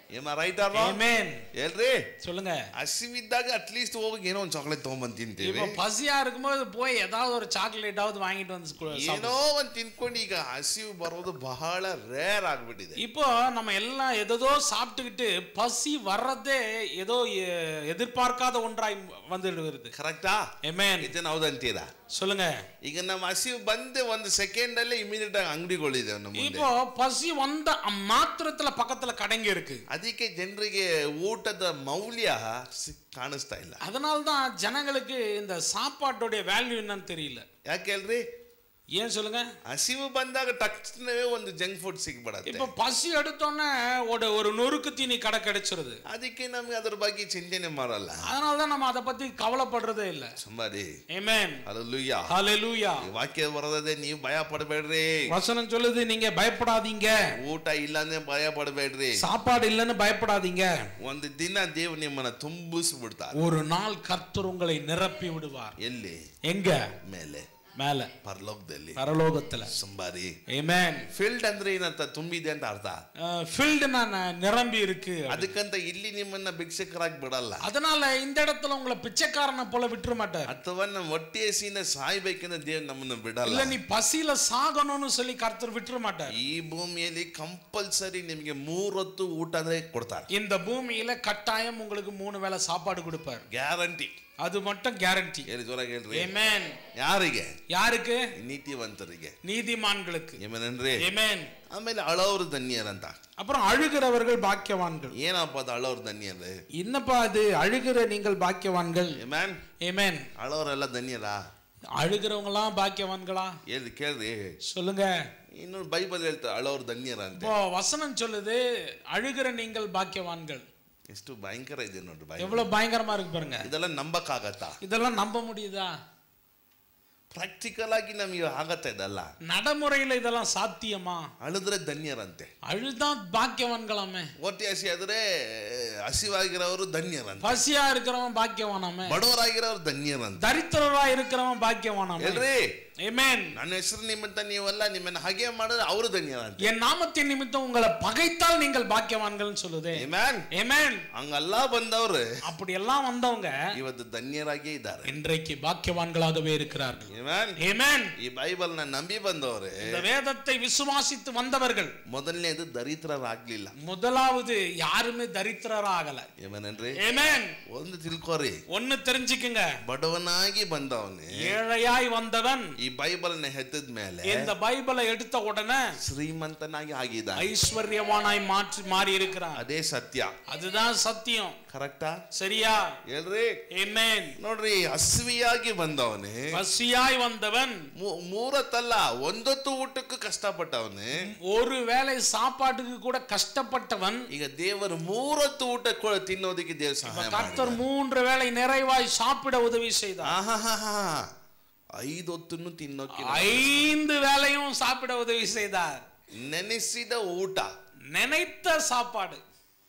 ಏಮ ರೈಟ್ ಅಲ್ವಾ Amen. ಹೇಳ್ರಿ சொல்லுங்க ಹಸಿವಿದ್ದಾಗ ಅಟ್ಲೀಸ್ಟ್ ಹೋಗಿ ಏನೋ ಒಂದು ಚಾಕ್ಲೇಟ್ ತೊಗೊಂಬಂದು ತಿಂತೀವಿ இப்ப பசியா இருக்கும்போது போய் ஏதாவது ஒரு சாக்லேட்டாவது வாங்கிட்டு வந்து ஸ்கூ- ಏನೋ சாப்பிடுவோம். ಒಂದು ತಿನ್ಕೊಂಡು ಈಗ ಹಸಿವು ಬರೋದು ಬಹಳ ರೇರ್ ಆಗ್ಬಿಟ್ಟಿದೆ இப்போ நம்ம எல்லாம் எதோ சாப்பிட்டுக்கிட்டு பசி வர்றதே ஏதோ எ- எதிர்பார்க்காத ஒன்றாய் வந்துடுவது ಕರೆಕ್ಟಾ Amen. ಇದನ್ನ ಹೌದಂತೀರಾ சொல்லுங்க ಈಗ ನಮ್ಮ ಹಸಿವು ಬಂದೆ ಒಂದು ಸೆಕೆಂಡ್ ಅಲ್ಲೇ ಇಮಿಡಿಯೇಟ್ ಆಗಿ ಅಂಗಡಿಗಳಿದೆ ನಮ್ಮ ಮುಂದೆ இப்போ பசி வந்த மாத்திரத்துல பக்கத்துல கடைங்க இருக்கு ಅದಕ್ಕೆ ಜನರಿಗೆ ಊಟದ ಮೌಲ್ಯ ಸಿಕ್- ಕಾಣಿಸ್ತಾ ಇಲ್ಲ அதனால்தான் ஜனங்களுக்கு இந்த சாப்பாட்டோடைய வேல்யூ என்னன்னு தெரியல ಯಾಕೆ ಹೇಳ್ರಿ ஏன் சொல்லுங்க ಹಸಿವು ಬಂದಾಗ ತಕ್ಷಣವೇ ಒಂದು ಜಂಕ್ ಫುಡ್ ಸಿಗ್ಬಿಡತ್ತೆ இப்போ பசி எடுத்தோன்னே ஒரு ஒரு நொறுக்கு தீனி கடை கிடைச்சிருது ಅದಕ್ಕೆ ನಮ್ಗೆ ಅದ್ರ ಬಗ್ಗೆ ಚಿಂತನೆ ಮಾಡಲ್ಲ அதனாலதான் நம்ம அதை பத்தி கவலைப்படுறதே இல்ல ಸುಮಾರಿ Amen. ಅಲ್ಲೂಯ್ಯ Hallelujah. ವಾಕ್ಯ ಬರೋದೇ ನೀವು ಭಯ ಪಡಬೇಡ್ರಿ வசனம் சொல்லுது நீங்க பயப்படாதீங்க ಊಟ ಇಲ್ಲಾಂದ್ರೆ ಭಯ ಪಡಬೇಡ್ರಿ சாப்பாடு இல்லைன்னு பயப்படாதீங்க ಒಂದು ದಿನ ದೇವ್ ನಿಮ್ಮನ್ನ ತುಂಬಿಸ್ಬಿಡ್ತಾರೆ ஒரு நாள் கர்த்தர் உங்களை நிரப்பி விடுவார் ಎಲ್ಲಿ எங்க ಮೇಲೆ மேல ಪರಲೋಕದಲ್ಲಿ பரலோகத்துல ಸಂಬಾರಿ Amen. ಫೀಲ್ಡ್ ಅಂದ್ರೆ ಏನಂತ ತುಂಬಿದೆ ಅಂತ ಅರ್ಥ ஃபீல்டு நான் நிரம்பி இருக்கு ಅದಕ್ಕಂತ ಇಲ್ಲಿ ನಿಮ್ಮನ್ನ ಭಿಕ್ಷಕರಾಗಿ ಬಿಡಲ್ಲ அதனால இந்த இடத்துல உங்களை பிச்சைக்காரனை போல விட்டுற ಮಾட்டார் ಅಥವಾ ನಮ್ಮ ಹೊಟ್ಟೆ ಹಸಿನ ಸಾಯ್ಬೇಕಂದ್ರೆ ದೇವ್ ನಮ್ಮನ್ನ இல்ல ಬಿಡಲ್ಲ நீ பசியில சாகணும்னு சொல்லி கர்த்தர் விட்டுற மாட்டார் ಈ ಭೂಮಿಯಲ್ಲಿ ಕಂಪಲ್ಸರಿ ನಿಮಗೆ ಮೂರೊತ್ತು ಊಟ ಅಂದ್ರೆ ಕೊಡ್ತಾರೆ இந்த பூமியில கட்டாயம் உங்களுக்கு மூணு வேளை சாப்பாடு கொடுப்பார் ಗ್ಯಾರಂಟಿ அது மட்டும் கேரண்டி ಹೇಳಿ ಜೋರಾಗಿ ಹೇಳ್ರಿ Amen. ಯಾರಿಗೆ யாருக்கு ನೀತಿವಂತರಿಗೆ நீதிமான்களுக்கு ಏಮನನ್ರಿ Amen. ಆಮೇಲೆ ಅಳೋರು ಧನ್ಯರಂತ அப்புறம் அழுகிறவர்கள் பாக்கியவான்கள் ಏನಪ್ಪ ಅದು ಅಳೋರು ಧನ್ಯರು என்னப்பா அது அழுகிற நீங்கள் பாக்கியவான்கள் ಮ್ಯಾನ್ Amen. ಅಳೋರೆಲ್ಲ ಧನ್ಯರಾ அழுகிறவங்களாம் பாக்கியவான்களா ಹೇಳ್ರಿ ಕೇಳ್ರಿ சொல்லுங்க ಇನ್ನು ಬೈಬಲ್ ಹೇಳ್ತಾರೆ ಅಳೋರು ಧನ್ಯರ ಅಂತ இப்போ வசனம் சொல்லுது அழுகிற நீங்கள் பாக்கியவான்கள் ಎಷ್ಟು ಭಯಂಕರ ಇದೆ ನೋಡ್ರಿ ಬೈಬಲ್ எவ்வளவு பயங்கரமா இருக்கு பாருங்க ಇದೆಲ್ಲ ನಂಬಕ್ಕಾಗತ್ತಾ இதெல்லாம் நம்ப முடியுதா ಪ್ರಾಕ್ಟಿಕಲ್ ಆಗಿ ನಮಗೆ ಆಗತ್ತ ಇದಲ್ಲ நடைமுறையில இதெல்லாம் சாத்தியமா ಅಳಿದ್ರೆ ಧನ್ಯರಂತೆ அழுதா பாக்கியவான்களாமே ಹೊಟ್ಟೆ ಹಸಿ ಆದ್ರೆ ಹಸಿವಾಗಿರೋರು ಧನ್ಯರಂತೆ பசியா இருக்கிறவன் பாக்கியவானாமே ಬಡವರಾಗಿರೋರು ಧನ್ಯರಂತೆ தரித்திரரா இருக்கிறவன் பாக்கியவானாமே ಹೇಳ್ರಿ Amen. ನನ್ನ ಹೆಸರು ನಿಮಿತ್ತ ನೀವೆಲ್ಲ ನಿಮ್ಮನ್ನ ಹಾಗೆ ಮಾಡಿದ್ರೆ ಅವರು ಧನ್ಯರಂತೆ என் நாமத்தின் நிமித்தம் உங்களை பகைத்தால் நீங்கள் பாக்கியவான்கள்னு சொல்லுதே ಮ್ಯಾನ್ Amen. ಹಂಗೆಲ್ಲ ಬಂದವ್ರು அப்படி எல்லாம் வந்தவங்க ಇವತ್ತು ಧನ್ಯರಾಗೇ ಇದ್ದಾರೆ இன்றைக்கு பாக்கியவான்களாகவே இருக்கிறார்கள் ಮ್ಯಾನ್ Amen. ಈ ಬೈಬಲ್ ನ ನಂಬಿ ಬಂದವ್ರೆ இந்த வேதத்தை விசுவாசித்து வந்தவர்கள் ಮೊದಲನೇದು ದರಿದ್ರರಾಗ್ಲಿಲ್ಲ முதலாவது யாருமே தரித்திரரா ஆகல ಏಮನನ್ರಿ Amen. ಒಂದು ತಿಳ್ಕೊರಿ ஒன்னு தெரிஞ்சுக்குங்க ಬಡವನಾಗಿ ಬಂದವನೇ ஏழையாய் வந்தவன் ಈ ಬೈಬಲ್ ನ ಹೆತ್ತದ ಮೇಲೆ இந்த பைபிளை எடுத்த உடனே ಶ್ರೀಮಂತನಾಗಿ ಆಗಿದ್ದಾನೆ ஐஸ்வர்யவானாய் மாற்றி மாறி இருக்கிறான் ಅದೇ ಸತ್ಯ அதுதான் சத்தியம் ಕರೆಕ್ಟಾ சரியா ಹೇಳ್ರಿ Amen. ನೋಡ್ರಿ ಹಸಿವಿಯಾಗಿ ಬಂದವನೇ பசியாய் வந்தவன் ಮೂ- ಮೂರತ್ತಲ್ಲ ಒಂದೊತ್ತು ಊಟಕ್ಕೂ ಕಷ್ಟಪಟ್ಟವನೇ ஒரு வேளை சாப்பாட்டுக்கு கூட கஷ்டப்பட்டவன் ಈಗ ದೇವರು ಮೂರೊತ್ತು ಊಟ ಕೊ- ತಿನ್ನೋದಕ್ಕೆ ದೇವ್ರ ಸಹಾಯ கர்த்தர் மூன்று வேளை நிறைவாய் சாப்பிட உதவி செய்தார் ಆಹಾಹಾಹಾ. ಐದೊತ್ತನ್ನು ತಿನ್ನೋಕೆ ஐந்து வேளையும் சாப்பிட உதவி செய்தார் ನೆನೆಸಿದ ಊಟ நினைத்த சாப்பாடு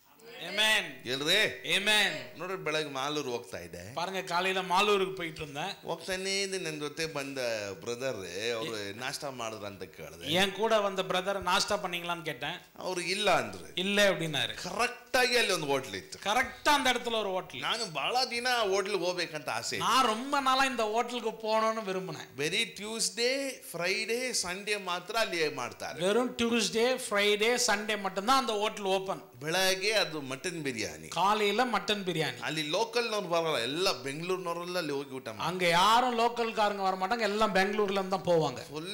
Amen. ಹೇಳ್ರಿ Amen. ನೋಡ್ರಿ ಬೆಳಗ್ಗೆ ಮಾಲೂರು ಹೋಗ್ತಾ ಇದೆ பாருங்க காலையில மாலூருக்கு போயிட்டு இருந்தேன் ಹೋಗ್ತಾನೆ ಇದೆ ನನ್ನ ಜೊತೆ ಬಂದ ಬ್ರದರ್ ಅವ್ರು ನಾಷ್ಟ ಮಾಡಿದ್ರ ಅಂತ ಕೇಳಿದೆ என் கூட வந்த பிரதர் நாஸ்டா பண்ணீங்களான்னு கேட்டேன் ಅವ್ರು ಇಲ್ಲ ಅಂದ್ರು இல்ல அப்படின்னாரு ಕರೆಕ್ಟ್ ಆಗಿ ಅಲ್ಲಿ ಒಂದು ಹೋಟ್ಲ್ ಇತ್ತು கரெக்டா அந்த இடத்துல ஒரு ஹோட்டல் ನಾನು ಬಹಳ ದಿನ ಹೋಟ್ಲ್ಗೆ ಹೋಗ್ಬೇಕಂತ ಆಸೆ ಇತ್ತು. நான் ரொம்ப நாளா இந்த ஹோட்டலுக்கு போகணும்னு விரும்பினேன் ಬರೀ ಟ್ಯೂಸ್ಡೇ ಫ್ರೈಡೇ ಸಂಡೇ ಮಾತ್ರ ಅಲ್ಲಿ ಮಾಡ್ತಾರೆ வெறும் டியூஸ்டே ஃப்ரைடே சண்டே மட்டும்தான் அந்த ஹோட்டல் ஓபன் ಬೆಳಗ್ಗೆ ಅದು ಮಟನ್ ಬಿರಿಯಾನಿ காலையில மட்டன் பிரியாணி ಅಲ್ಲಿ ಲೋಕಲ್ನವ್ರು ಬರಲ್ಲ ಎಲ್ಲ ಬೆಂಗಳೂರಿನವರೆಲ್ಲ ಅಲ್ಲಿ ಹೋಗಿ ಊಟ ಮಾಡಿ அங்க யாரும் லோக்கல்காரங்க வர மாட்டாங்க எல்லாம் பெங்களூர்ல இருந்து தான் போவாங்க ಫುಲ್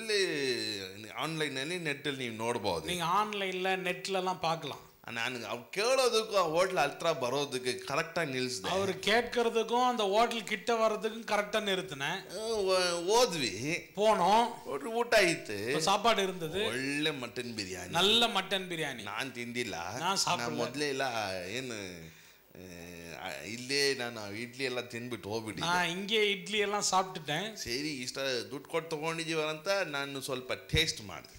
ಆನ್ಲೈನ್ ಅಲ್ಲಿ ನೆಟ್ ಅಲ್ಲಿ ನೀವು ನೋಡ್ಬೋದು நீங்க ಆನ್ಲೈನ್ல ನೆಟ್ல எல்லாம் பார்க்கலாம் ನಾನು ಅವ್ರು ಕೇಳೋದಕ್ಕೂ ಆ ಹೋಟ್ಲ್ ಹತ್ರ ಬರೋದಕ್ಕೆ ಕರೆಕ್ಟಾಗಿ ನಿಲ್ಸಿದೆ அவர் கேட்கறதுக்கும் அந்த ஹோட்டல் கிட்ட வர்றதுக்கும் கரெக்டா நிறுத்தினேன் ಹೋದ್ವಿ போனோம் ಹೋಟ್ಲ್ ಊಟ ಇತ್ತು இப்ப சாப்பாடு இருந்தது ಒಳ್ಳೆ ಮಟನ್ ಬಿರಿಯಾನಿ நல்ல ಮಟನ್ ಬಿರಿಯಾನಿ ನಾನ್ ತಿಂದಿಲ್ಲ ನಾನ್ ಸಾப்பிಡ್ಲ. ನಾನು ಮೊದಲೇ ಇಲ್ಲ ಏನು ಆ, ಇಲ್ಲೇ ನಾನು ಇಡ್ಲಿ ಎಲ್ಲ ತಿಂದ್ಬಿಟ್ಟು ಹೋಗ್ಬಿಟ್ಟು நான் இங்கே இட்லி எல்லாம் சாப்பிட்டுட்டேன் ಸೇರಿ ಇಷ್ಟ ದುಡ್ಡು ಕೊಟ್ಟು ತಗೊಂಡಿದೀವಲ್ಲ ಅಂತ ನಾನು ಸ್ವಲ್ಪ ಟೇಸ್ಟ್ ಮಾಡಿದೆ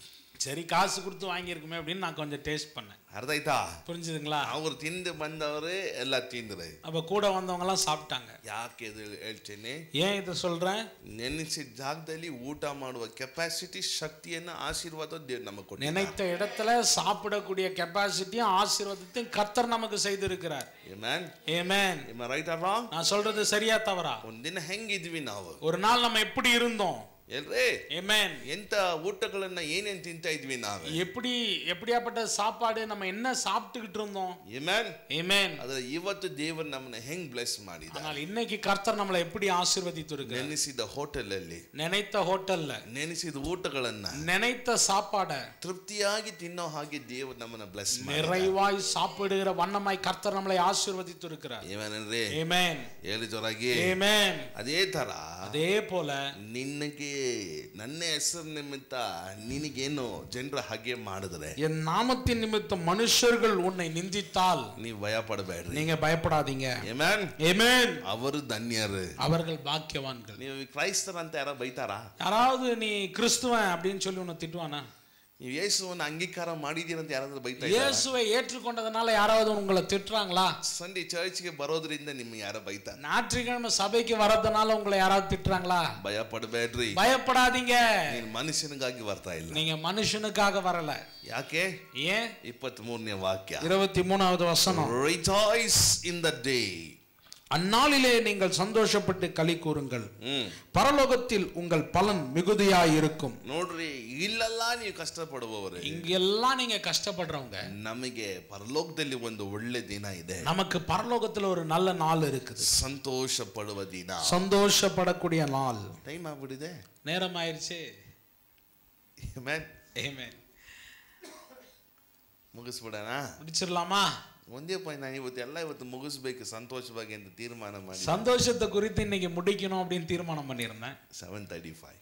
சரி காசு கொடுத்து வாங்கியிருக்குமே அப்படின்னு நான் கொஞ்சம் டேஸ்ட் பண்ணேன் ಅರ್ಥ ಆಯ್ತಾ புரிஞ்சுதுங்களா ಅವ್ರು ತಿಂದು ಬಂದವರು ಎಲ್ಲ ತಿಂದ್ರೆ அப்ப கூட வந்தவங்க எல்லாம் சாப்பிட்டாங்க ಯಾಕೆ ಇದು ಹೇಳ್ತೇನೆ ஏன் இதை சொல்றேன் ನೆನೆಸಿದ ಜಾಗದಲ್ಲಿ ಊಟ ಮಾಡುವ ಕೆಪಾಸಿಟಿ ಶಕ್ತಿಯನ್ನ ಆಶೀರ್ವಾದ ದೇವ್ರು ನಮಗೆ ಕೊಟ್ಟಿದ್ದಾರೆ நினைத்த இடத்துல சாப்பிடக்கூடிய கெப்பாசிட்டியும் ஆசீர்வாதத்தையும் கர்த்தர் நமக்கு செய்திருக்கிறார் Amen? ஏமேன் Am I right or wrong? நான் சொல்றது சரியா தவறா ಒಂದಿನ ಹೆಂಗಿದ್ವಿ ನಾವು ஒரு நாள் நம்ம எப்படி இருந்தோம் ಎಲ್ರೇ ஏமேன் ಎಂತ ಊಟಗಳನ್ನ ಏನೇನ್ ತಿಂತಾ ಇದ್ವಿ ನಾವು எப்படி எப்படியாப்பட்ட சாப்பாடு நம்ம என்ன சாப்பிட்டுக்கிட்டு இருந்தோம் ಏಮ್ಯಾನ್ ஏமேன் ಆದ್ರೆ ಇವತ್ತು ದೇವರು ನಮ್ಮನ್ನ ಹೆಂಗ್ ಬ್ಲೆಸ್ ಮಾಡಿದ ஆனால் இன்னைக்கு கர்த்தர் நம்மளை எப்படி ஆசீர்வதித்து இருக்கிறார் ನೆನೆಸಿದ ಹೋಟೆಲ್ ಅಲ್ಲಿ நினைத்த ஹோட்டல்ல ನೆನೆಸಿದ ಊಟಗಳನ್ನ நினைத்த சாப்பாட ತೃಪ್ತಿಯಾಗಿ ತಿನ್ನೋ ಹಾಗೆ ದೇವರು ನಮ್ಮನ್ನ ಬ್ಲೆಸ್ ಮಾಡಿ நிறைவாய் சாப்பிடுகிற வண்ணமாய் கர்த்தர் நம்மளை ஆசீர்வதித்து இருக்கிறார் ಏಮನ್ರಿ ஏமேன் ಹೇಳಿ ಜೋರಾಗಿ ஏமேன் ಅದೇ ತರ அதே போல ನಿನಗೆ ನನ್ನ ಹೆಸರು ನಿಮಿತ್ತ ನಿನಗೇನು ಜನರ ಹಾಗೆ ಮಾಡಿದ್ರೆ என் நாமத்தின் நிமித்தம் மனுஷர்கள் உன்னை நிந்தித்தால் ನೀವು ಭಯ ಪಡಬೇಡ್ರಿ நீங்க பயப்படாதீங்க ಏಮ್ಯಾನ್ ஏமேன் ಅವರು ಧನ್ಯರು அவர்கள் பாக்கியவான்கள் ನೀವು ಕ್ರೈಸ್ತರ ಅಂತ ಯಾರೋ ಬೈತಾರಾ யாராவது நீ கிறிஸ்துவன் அப்படின்னு சொல்லி உன்னை திட்டுவானா ನೀವು ಯೇಸುವನ್ನ ಅಂಗೀಕಾರ ಮಾಡಿದೀರ ಅಂತ ಯಾರಾದ್ರೂ ಬೈತಾ ಇದ್ದಾರಾ? இயேசுவை ஏற்றுக்கொண்டதுனால யாராவது உங்களை திட்டுறாங்களா ಸಂಡೇ ಚರ್ಚ್ಗೆ ಬರೋದ್ರಿಂದ ನಿಮ್ಗೆ ಯಾರೋ ಬೈತಾರ ஞாயிற்றுக்கிழமை சபைக்கு வர்றதுனால உங்களை யாராவது திட்டுறாங்களா ಭಯ ಪಡಬೇಡ್ರಿ பயப்படாதீங்க ನೀನ್ ಮನುಷ್ಯನಿಗಾಗಿ ಬರ್ತಾ ಇಲ್ಲ நீங்க மனுஷனுக்காக வரல ಯಾಕೆ ஏன் ಇಪ್ಪತ್ತ್ ಮೂರನೇ ವಾಕ್ಯ இருபத்தி மூணாவது வசனம் ರಿಜಾಯ್ಸ್ ಇನ್ ದ ಡೇ அந்நாளிலே நீங்கள் சந்தோஷப்பட்டு களி கூறுங்கள் ಹ್ಮ್ பரலோகத்தில் உங்கள் பலன் மிகுதியாய் இருக்கும் ನೋಡ್ರಿ ಇಲ್ಲೆಲ್ಲ ನೀವು ಕಷ್ಟಪಡುವವರು இங்கெல்லாம் நீங்க கஷ்டப்படுறவங்க ನಮಗೆ ಪರಲೋಕದಲ್ಲಿ ಒಂದು ಒಳ್ಳೆ ದಿನ ಇದೆ நமக்கு பரலோகத்துல ஒரு நல்ல நாள் இருக்குது ಸಂತೋಷ ಪಡುವ ದಿನ சந்தோஷப்படக்கூடிய நாள் ಟೈಮ್ ಆಗ್ಬಿಟ್ಟಿದೆ நேரம் ஆயிருச்சு ಮ್ಯಾನ್ Amen. ಮುಗಿಸ್ಬಿಡೋಣ முடிச்சிடலாமா ಒಂದೇ ಪಾಯಿಂಟ್ ನಾನು ಇವತ್ತು ಎಲ್ಲ ಇವತ್ತು ಮುಗಿಸ್ಬೇಕು ಸಂತೋಷವಾಗಿ ಅಂತ ತೀರ್ಮಾನ ಮಾಡಿ சந்தோஷத்தை குறித்து இன்னைக்கு முடிக்கணும் அப்படின்னு தீர்மானம் பண்ணியிருந்தேன் seven thirty five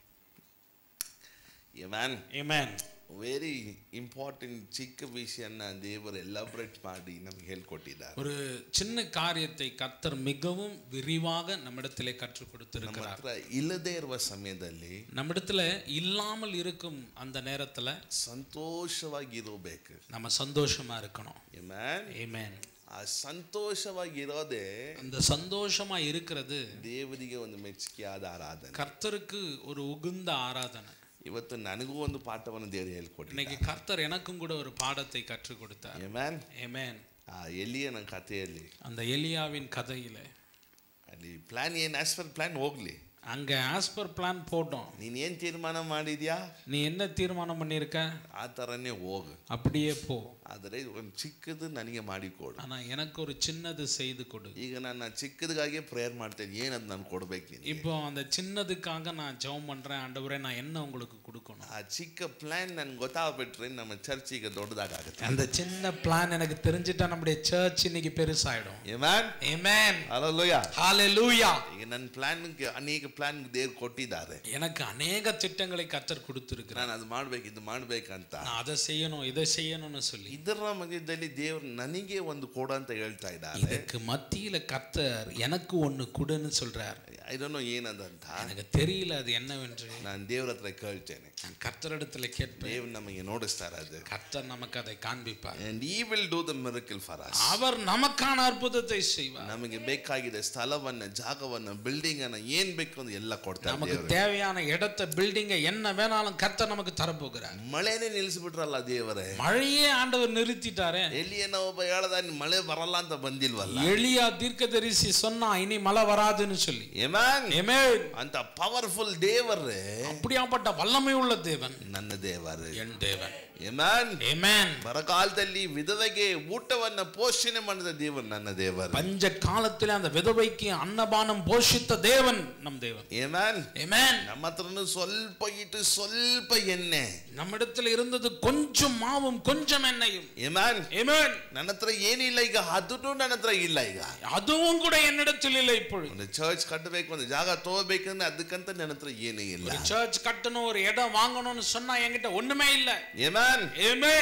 man Amen. Very important ಚಿಕ್ಕ ವಿಷಯನ ದೇವರು ಎಲಾಬ್ರೇಟ್ ಮಾಡಿ ನಮ್ಗೆ ಹೇಳ್ಕೊಟ್ಟಿದ್ದಾರೆ ஒரு சின்ன காரியத்தை கர்த்தர் மிகவும் விரிவாக நம்மிடத்திலே கற்றுக் ನಮ್ಮ கொடுத்திருக்கிறார் ಹತ್ರ ಇಲ್ಲದೆ ಇರುವ ಸಮಯದಲ್ಲಿ நம்மிடத்துல இல்லாமல் இருக்கும் அந்த நேரத்துல ಸಂತೋಷವಾಗಿರಬೇಕು நம்ம சந்தோஷமா இருக்கணும் ಮ್ಯಾನ್ Amen. ಆ ಸಂತೋಷವಾಗಿರೋದೇ அந்த சந்தோஷமா இருக்கிறது ದೇವರಿಗೆ ಒಂದು ಮೆಚ್ಚುಗೆಯಾದ ಆರಾಧನೆ கர்த்தருக்கு ஒரு உகுந்த ஆராதனை ಇವತ್ತು ನನಗೂ ಒಂದು ಪಾಠವನ್ನು ದೇವರು ಹೇಳ್ಕೊಟ್ಟಿದ್ದಾರೆ இன்னைக்கு கர்த்தர் எனக்கும் கூட ஒரு பாடத்தை கற்றுக் கொடுத்தார் ಮ್ಯಾನ್ Amen. ಆ ಎಲಿಯನ ಕಥೆಯಲ್ಲಿ அந்த எலியாவின் கதையில ಅಲ್ಲಿ ಪ್ಲಾನ್ ಏನು ಆಸ್ ಪರ್ ಪ್ಲಾನ್ ಹೋಗ್ಲಿ அங்க ஆஸ்பர் பிளான் போட்டோம் ನೀನ್ ಏನ್ ತೀರ್ಮಾನ ಮಾಡಿದ್ಯಾ நீ என்ன தீர்மானம் பண்ணியிருக்க ಆ ಥರನೇ ಹೋಗು அப்படியே போ ಆದರೆ ಒಂದು ಚಿಕ್ಕದು ನನಗೆ ಮಾಡಿಕೊಡು ஆனா எனக்கு ஒரு சின்னது செய்து கொடு ಈಗ ನಾನು ಚಿಕ್ಕದಾಗೆ ಪ್ರೇಯರ್ ಮಾಡ್ತೇನೆ ಏನದು ನಾನು ಕೊಡ್ಬೇಕು ನೀನು இப்போ அந்த சின்னதுக்காக நான் ஜெபம் பண்றேன் ஆண்டவரே நான் என்ன உங்களுக்கு கொடுக்கணும் ಆ ಚಿಕ್ಕ ಪ್ಲಾನ್ ನನ್ಗೆ ಗೊತ್ತಾಗ್ಬಿಟ್ರೆ ನಮ್ಮ ಚರ್ಚ್ ಈಗ ದೊಡ್ಡದಾಗುತ್ತೆ அந்த சின்ன பிளான் எனக்கு தெரிஞ்சிட்டா நம்முடைய சர்ச் இன்னைக்கு பெருசாயிடும் ಏಮ್ಯಾನ್ Amen. ಅಲ್ಲಲ್ಲೋಯ Hallelujah. ಈಗ ನನ್ನ ಪ್ಲಾನ್ಗೆ ಅನೇಕ ಪ್ಲಾನ್ ದೇವ್ರು ಕೊಟ್ಟಿದ್ದಾರೆ எனக்கு அநேக திட்டங்களை கத்தர் கொடுத்திருக்கிறார் ನಾನು ಅದು ಮಾಡ್ಬೇಕು ಇದು ಮಾಡ್ಬೇಕಂತ நான் அதை செய்யணும் இதை செய்யணும்னு சொல்லி ಇದರ ಮಧ್ಯದಲ್ಲಿ ದೇವ್ರು ನನಗೆ ಒಂದು ಕೊಡು ಅಂತ ಹೇಳ್ತಾ ಇದ್ದಾರೆ இதுக்கு மத்தியில கர்த்தர் எனக்கு ஒண்ணு கொடுன்னு சொல்றார் ಐ ಡೋಂಟ್ ನೋ ಏನದಂತ எனக்கு தெரியல அது என்னவென்று ನಾನು ದೇವ್ರ ಹತ್ರ ಕೇಳ್ತೇನೆ நான் கர்த்தரிடத்துல கேட்பேன் ದೇವ್ರು ನಮಗೆ ನೋಡಿಸ್ತಾರೆ ಅದು கர்த்தர் நமக்கு அதை காண்பிப்பார் and he will do the miracle for us அவர் நமக்கான அற்புதத்தை செய்வார் ನಮಗೆ ಬೇಕಾಗಿದೆ ಸ್ಥಳವನ್ನ ಜಾಗವನ್ನ ಬಿಲ್ಡಿಂಗ್ ಅನ್ನ ಏನ್ ಬೇಕು ಅಂತ ಎಲ್ಲ ಕೊಡ್ತಾರೆ நமக்கு ದೇವ್ರು. தேவையான இடத்தை பில்டிங்கை என்ன வேணாலும் கர்த்தர் நமக்கு தரப்போகிறார் ಮಳೆನೇ ನಿಲ್ಲಿಸ್ಬಿಟ್ರಲ್ಲ ದೇವರೇ மழையே ஆண்டவர் நிறுத்திட்டாரே ಎಲ್ಲಿಯೇನೋ ಒಬ್ಬ ಹೇಳ್ದ "ನೀನ್ ಮಳೆ ಬರಲ್ಲ ಅಂತ ಬಂದಿಲ್ವಲ್ಲ எளியா தீர்க்கதரிசி சொன்னா இனி மழை வராதுன்னு சொல்லி ಏಮಾನ್ Amen. ಅಂತ ಪವರ್ಫುಲ್ ದೇವರೇ அப்படியாப்பட்ட வல்லமை உள்ள தேவன் ನನ್ನ ದೇವರು என் தேவன் ಏಮಾನ್ Amen. ಬರಗಾಲದಲ್ಲಿ ವಿಧವೆಗೆ ಊಟವನ್ನ ಪೋಷಣೆ ಮಾಡಿದ ದೇವರು ನನ್ನ ದೇವರು பஞ்ச காலத்திலே அந்த விதவைக்கு அன்னபானம் போஷித்த தேவன் நம் தேவன் ಏಮಾನ್ Amen. ನಮ್ಮ ಹತ್ರನು ಸ್ವಲ್ಪ ಇಟ್ಟು ಸ್ವಲ್ಪ ಎಣ್ಣೆ நம்மிடத்தில் இருந்தது கொஞ்சம் மாவும் கொஞ்சம் எண்ணெயும் ಏಮಾನ್ Amen. ನನ್ನ ಹತ್ರ ಏನಿಲ್ಲ ಈಗ ಅದನ್ನು ನನ್ನ ಹತ್ರ ಇಲ್ಲ ಈಗ அதுவும் கூட என்னிடத்தில் இல்லை இப்பொழுது ಒಂದು ಚರ್ಚ್ ಕಟ್ಟಬೇಕು ಒಂದು ಜಾಗ ತಗೋಬೇಕಂದ್ರೆ ಅದಕ್ಕಂತ ನನ್ನ ಹತ್ರ ಏನೂ ಇಲ್ಲ ஒரு சர்ச் கட்டணும் ஒரு இடம் வாங்கணும்னு சொன்னா என்கிட்ட ஒண்ணுமே இல்ல ಏಮಾನ್ Amen.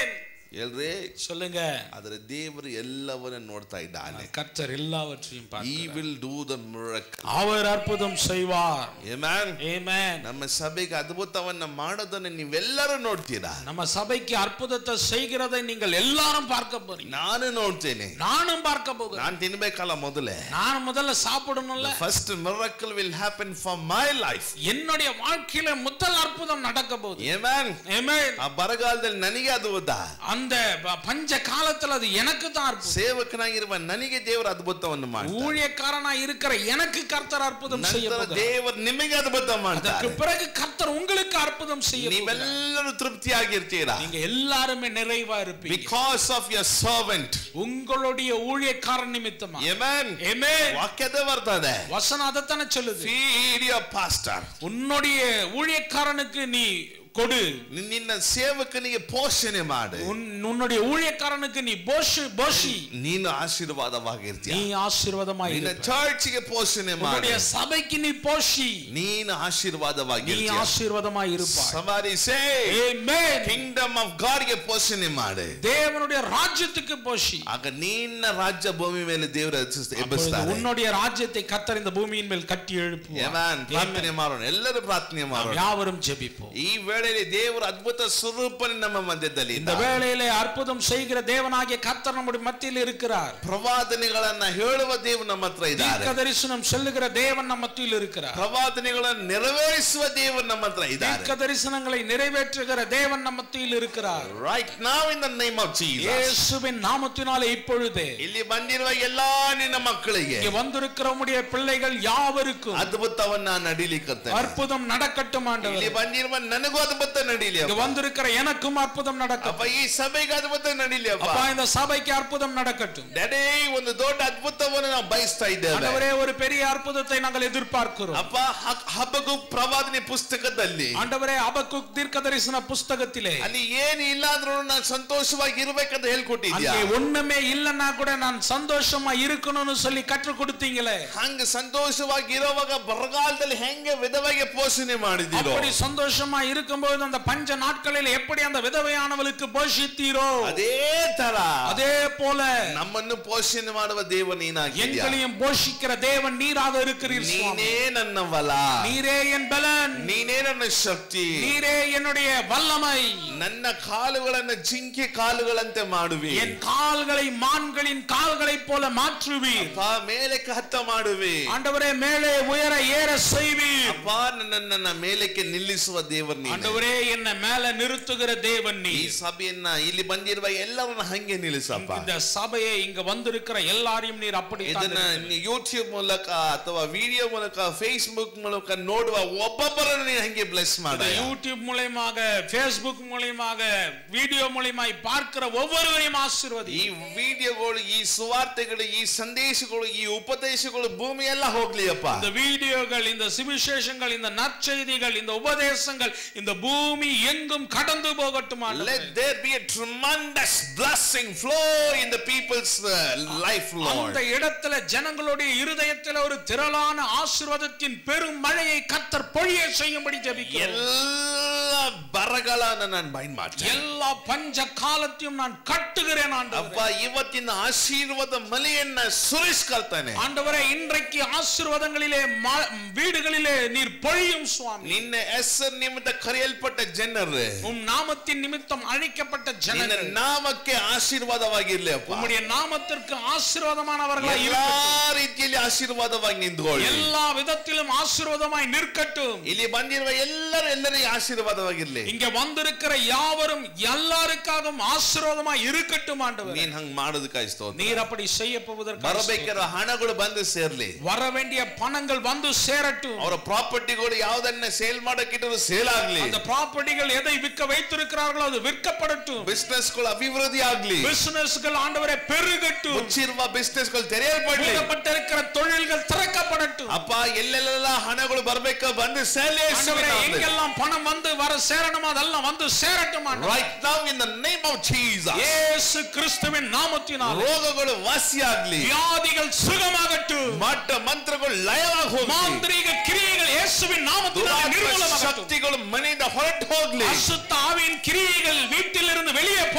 ಹೇಳ್ರಿ சொல்லுங்க ಆದ್ರೆ ದೇವರು ಎಲ್ಲವನ್ನ ನೋಡ್ತಾ ಇದ್ದಾನೆ கர்த்தர் எல்லாவற்றையும் ಈ பார்க்கிறார் ವಿಲ್ ಡೂ ದ ಮಿರಕಲ್ அவர் அற்புதம் செய்வார் ಆಮೆನ್ Amen. ನಮ್ಮ ಸಭೆಗೆ ಅದ್ಭುತವನ್ನ ಮಾಡೋದನ್ನ ನೀವೆಲ್ಲರೂ ನೋಡ್ತೀರಾ நம்ம சபைக்கு அற்புதத்தை செய்கிறதை நீங்கள் எல்லாரும் பார்க்க போறீங்க ನಾನು ನೋಡ್ತೇನೆ நானும் பார்க்க போகிறேன் ನಾನ್ ತಿನ್ಬೇಕಲ್ಲ ಮೊದಲೇ நான் முதல்ல சாப்பிடணும்ல first miracle will happen for my life என்னுடைய வாழ்க்கையில முதல் அற்புதம் நடக்க போகுது ಏಮನ್ Amen. ಆ ಬರಗಾಲದಲ್ಲಿ ನನಗೆ ಅದ್ಭುತ அந்த ப- பஞ்ச காலத்துல அது எனக்கு தான் அற்புதம் ಸೇವಕನಾಗಿರುವ ನನಗೆ ದೇವರ ಅದ್ಭುತವನ್ನು ಮಾಡಿ ஊழியக்காரனா இருக்கிற எனக்கு கர்த்தர் அற்புதம் செய்ய ನಂತರ போகிறார் ದೇವರು ನಿಮಗೆ ಅದ್ಭುತ அதற்கு ಮಾಡ್ತಾರೆ பிறகு கர்த்தர் உங்களுக்கு அற்புதம் செய்ய போகிறார். ನೀವೆಲ್ಲರೂ ತೃಪ್ತಿಯಾಗಿರ್ತೀರಾ நீங்க எல்லாருமே நிறைவா இருப்பீங்க ಬಿಕಾಸ್ ಆಫ್ ಯರ್ ಸರ್ವೆಂಟ್ உங்களுடைய ஊழியக்காரன் நிமித்தமா ಏಮನ್ Amen. ವಾಕ್ಯದ ಬರ್ತದೆ வசனம் அதைத்தானே சொல்லுது ಫೀಡ್ your pastor உன்னுடைய ஊழியக்காரனுக்கு நீ கொடு ನಿನ್ನ ಸೇವಕನಿಗೆ ಪೋಷಣೆ ಮಾಡು உன் உன்னுடைய ஊழியக்காரனுக்கு நீ போஷி போஷி ನೀನು ಆಶೀರ್ವಾದವಾಗಿರ್ತೀಯ நீ ஆசீர்வாதமாய் ನಿನ್ನ இருப்பாய். ಚರ್ಚ್ಗೆ ಪೋಷಣೆ ಮಾಡು உன்னுடைய சபைக்கு நீ போஷி ನೀನು நீ ಆಶೀರ್ವಾದವಾಗಿರ್ತೀಯ ஆசீர்வாதமாய் இருப்பாய் somebody say Amen. Kingdom of God ಗೆ ಪೋಷಣೆ ಮಾಡು தேவனுடைய ராஜ்யத்துக்கு போஷி ಆಗ ನಿನ್ನ ರಾಜ್ಯ ಭೂಮಿ ಮೇಲೆ ದೇವರು அப்பொழுது ಎಬ್ಬಿಸ್ತಾರೆ உன்னுடைய ராஜ்யத்தை கத்தர் இந்த பூமியின் மேல் கட்டி எழுப்புவார் Amen. ಪ್ರಾರ್ಥನೆ ಮಾಡೋಣ ಎಲ್ಲರೂ ಪ್ರಾರ್ಥನೆ நாம் ಮಾಡೋಣ யாவரும் ஜெபிப்போம் ಈ ವೇಳೆಯಲ್ಲಿ ದೇವರು ಅದ್ಭುತ ಸ್ವರೂಪನೆ ನಮ್ಮ ಮಧ್ಯದಲ್ಲಿ இந்த ಇದ್ದಾನೆ. வேளையிலே அற்புதம் செய்கிற தேவனாகிய கர்த்தர் நம்முடைய மத்தியில் இருக்கிறார் ಪ್ರವಾದನೆಗಳನ್ನ ಹೇಳುವ ದೇವರು ನಮ್ಮ ಹತ್ರ ಇದ್ದಾರೆ தீர்க்க தரிசனம் சொல்லுகிற தேவன் நம்ம மத்தியில் இருக்கிறார் ಪ್ರವಾದನೆಗಳನ್ನು ನೆರವೇರಿಸುವ ದೇವರು ನಮ್ಮ ಹತ್ರ ಇದ್ದಾರೆ தீர்க்க தரிசனங்களை நிறைவேற்றுகிற தேவன் நம்ம மத்தியில் இருக்கிறார் right now in the name of Jesus இயேசுவின் நாமத்தினாலே இப்பொழுதே ಇಲ್ಲಿ ಬಂದಿರುವ ಎಲ್ಲಾ ನಿನ್ನ ಮಕ್ಕಳಿಗೆ இங்கே வந்திருக்கிற உம்முடைய பிள்ளைகள் யாவருக்கும் ಅದ್ಭುತವನ್ನ ನಡೀಲಿಕ್ಕತ್ತೆ அற்புதம் நடக்கட்டும் ಇಲ್ಲಿ ஆண்டவர் ಬಂದಿರುವ ನನಗೂ ಅದ್ಭುತ ನಡೀಲಿ இங்க ಅಪ್ಪ. வந்திருக்கிற எனக்கும் அற்புதம் நடக்கட்டும் ಅಪ್ಪ ಈ ಸಭೆಗೆ ಅದ್ಭುತ ನಡೀಲಿ ಅಪ್ಪ அப்பா இந்த சபைக்கு அற்புதம் நடக்கட்டும் ಡ್ಯಾಡಿ ಒಂದು ದೊಡ್ಡ ಅದ್ಭುತವನ್ನು ನಾವು ಬಯಸ್ತಾ ಇದ್ದೇವೆ ஆண்டவரே ஒரு பெரிய அற்புதத்தை நாங்கள் எதிர்பார்க்கிறோம் ಅಪ್ಪ ಹ- ಹಬ್ಬಗೂ ಪ್ರವಾದನೆ ಪುಸ್ತಕದಲ್ಲಿ ஆண்டவரே அபக்குக் தீர்க்க தரிசன புஸ்தகத்திலே ಅಲ್ಲಿ ಏನು ಇಲ್ಲ ಅಂದ್ರೂ ನಾನು ಸಂತೋಷವಾಗಿ ಇರ್ಬೇಕಂತ ಹೇಳ್ಕೊಟ್ಟಿದ್ಯಾ அங்கே ஒண்ணுமே இல்லைன்னா கூட நான் சந்தோஷமா இருக்கணும்னு சொல்லி கற்றுக் கொடுத்தீங்களே ಹಂಗ ಸಂತೋಷವಾಗಿ ಇರುವಾಗ ಬರಗಾಲದಲ್ಲಿ ಹೆಂಗೆ ವಿಧವಾಗಿ ಪೋಷಣೆ ಮಾಡಿದಿರೋ அப்படி சந்தோஷமா இருக்கும்போது அந்த பஞ்ச நாட்களில் எப்படி அந்த விதவையானவளுக்கு போஷித்தீரோ ಅದೇ ತರ அதே போல ನಮ್ಮನ್ನು ಪೋಷಣೆ ಮಾಡುವ ದೇವ ನೀನಾಗಿದ್ಯಾ எங்களையும் போஷிக்கிற தேவன் நீராக இருக்கிறீர் சுவாமி. ನೀನೇ ನನ್ನ ಬಲ நீரே என் பலன் ನೀನೇ ನನ್ನ ಶಕ್ತಿ நீரே என்னுடைய வல்லமை ನನ್ನ ಕಾಲುಗಳನ್ನ ಜಿಂಕೆ ಕಾಲುಗಳಂತೆ ಮಾಡುವಿ என் கால்களை மான்களின் கால்களைப் போல மாற்றுவீர் ಅಪ್ಪ ಮೇಲಕ್ಕೆ ಹತ್ತ ಮಾಡುವಿ ஆண்டவரே மேலே உயர ஏற செய்வீர் ಅಪ್ಪ ನನ್ನನ್ನ ಮೇಲಕ್ಕೆ ನಿಲ್ಲಿಸುವ ದೇವರು ನೀನು ஆண்டவரே என்ன மேல நிறுத்துகிற தேவன் நீ ಈ ಸಭೆಯನ್ನ ಇಲ್ಲಿ ಬಂದಿರುವ ಎಲ್ಲರನ್ನ ಹಂಗೆ ನಿಲ್ಲಿಸಪ್ಪ இந்த சபையை இங்க வந்திருக்கிற எல்லாரையும் நீர் அப்படி ಇದನ್ನ ಯೂಟ್ಯೂಬ್ ಮೂಲಕ ಅಥವಾ ವಿಡಿಯೋ ಮೂಲಕ ಫೇಸ್ಬುಕ್ ಮೂಲಕ ನೋಡುವ ಒಬ್ಬೊಬ್ಬರನ್ನ ನೀನು ಹಂಗೆ ಬ್ಲೆಸ್ ಮಾಡ யூடியூப் மூலியமாக ஃபேஸ்புக் மூலியமாக வீடியோ மூலியமாய் பார்க்கிற ஒவ்வொருவரையும் ஆசீர்வதி ಈ ವಿಡಿಯೋಗಳು ಈ ಸುವಾರ್ತೆಗಳು ಈ ಸಂದೇಶಗಳು ಈ ಉಪದೇಶಗಳು ಭೂಮಿ ಎಲ್ಲ ಹೋಗ್ಲಿ ಅಪ್ಪ இந்த வீடியோகள் இந்த சுவிசேஷங்கள் இந்த நற்செய்திகள் இந்த உபதேசங்கள் இந்த பூமி எங்கும் கடந்து போகட்டும் ஆண்டவரே. Let there be a tremendous blessing flow in the people's uh, life, Lord. அந்த இடத்துல ஜனங்களுடைய இருதயத்தில் ஒரு திரளான ஆசீர்வாதத்தின் பெரும் மழையை கத்தர் பொழிய செய்யும்படி ஜெபிக்கிறோம் ಎಲ್ಲ ಬರಗಾಲನ ನಾನು ಬೈಂಡ್ ಮಾಡ್ತೇನೆ எல்லா பஞ்ச காலத்தையும் நான் கட்டுகிறேன் ಅಪ್ಪ ஆண்டவரே ಇವತ್ತಿನ ಆಶೀರ್ವಾದ ಮಲೆಯನ್ನ ಸುರಿಸ್ಕೊಳ್ತಾನೆ ஆண்டவரே இன்றைக்கு ஆசீர்வாதங்களிலே மா- வீடுகளிலே நீர் பொழியும் சுவாமி ನಿನ್ನ ಹೆಸರು ನಿಮಿತ್ತ ಕರೆಯಲ್ಪಟ್ಟ ಜನರು உம் நாமத்தின் நிமித்தம் அழைக்கப்பட்ட ನಿನ್ನ ஜனங்கள் ನಾಮಕ್ಕೆ ಆಶೀರ್ವಾದವಾಗಿರ್ಲಿ ಅಪ್ಪ உம்முடைய நாமத்திற்கு ஆசீர்வாதமானவர்களாய் ಎಲ್ಲಾ இருக்கட்டும் ರೀತಿಯಲ್ಲಿ ಆಶೀರ್ವಾದವಾಗಿ ನಿಂತ್ಕೊಳ್ಳಿ எல்லா விதத்திலும் ஆசீர்வாதமாய் நிற்கட்டும் ಇಲ್ಲಿ ಬಂದಿರುವ ಎಲ್ಲರೂ ಎಲ್ಲರಿಗೆ ಆಶೀರ್ವಾದವಾಗಿರ್ಲಿ இங்க வந்திருக்கிற யாவரும் எல்லாருக்காகவும் ஆசீர்வாதமாய் இருக்கட்டும் ஆண்டவர் ನೀನ್ ಹಂಗ್ ಮಾಡೋದಕ್ಕಾಗಿ ಸ್ತೋತ್ರ நீர் அப்படி செய்ய போவதற்கு ಬರಬೇಕಿರೋ ಹಣಗಳು ಬಂದು ಸೇರ್ಲಿ வர வேண்டிய பணங்கள் வந்து சேரட்டும் ಅವರ ಪ್ರಾಪರ್ಟಿಗಳು ಯಾವ್ದನ್ನ ಸೇಲ್ ಮಾಡಕ್ಕಿಟ್ಟರು ಸೇಲ್ ಆಗ್ಲಿ அந்த ப்ராப்பர்ட்டிகள் எதை விற்க வைத்திருக்கிறார்களோ அது விற்கப்படட்டும் ಬಿಸ್ನೆಸ್ ಗಳು ಅಭಿವೃದ್ಧಿ ಆಗ್ಲಿ பிசினஸ்கள் ஆண்டவரை பெருகட்டும் ಮುಚ್ಚಿರುವ ಬಿಸ್ನೆಸ್ ಗಳು ತೆರೆಯಲ್ಪಡ್ಲಿ மூடப்பட்டிருக்கிற தொழில்கள் திறக்கப்படட்டும் ಅಪ್ಪ ಎಲ್ಲೆಲ್ಲ ಹಣಗಳು ಬರ್ಬೇಕು ಬಂದು ಸೇಲಿ ஆண்டவரே எங்கெல்லாம் பணம் வந்து வர சேரணுமோ அதெல்லாம் வந்து சேரட்டும் ஆண்டவரே. Right now in the name of Jesus இயேசு கிறிஸ்துவின் நாமத்தினால் ರೋಗಗಳು ವಾಸಿ ಆಗ್ಲಿ வியாதிகள் சுகமாகட்டும் ಮಟ್ಟ ಮಂತ್ರಗಳು ಲಯವಾಗಿ ಹೋಗ್ಲಿ மாந்திரீக கிரியைகள் இயேசுவின் நாமத்தினால் ದುರಾತ್ಮ நிர்மூலமாகட்டும் ಶಕ್ತಿಗಳು ಮನೆಯಿಂದ ಹೊರಟು ಹೋಗ್ಲಿ அசுத்த ஆவியின் கிரியைகள் வீட்டிலிருந்து வெளியே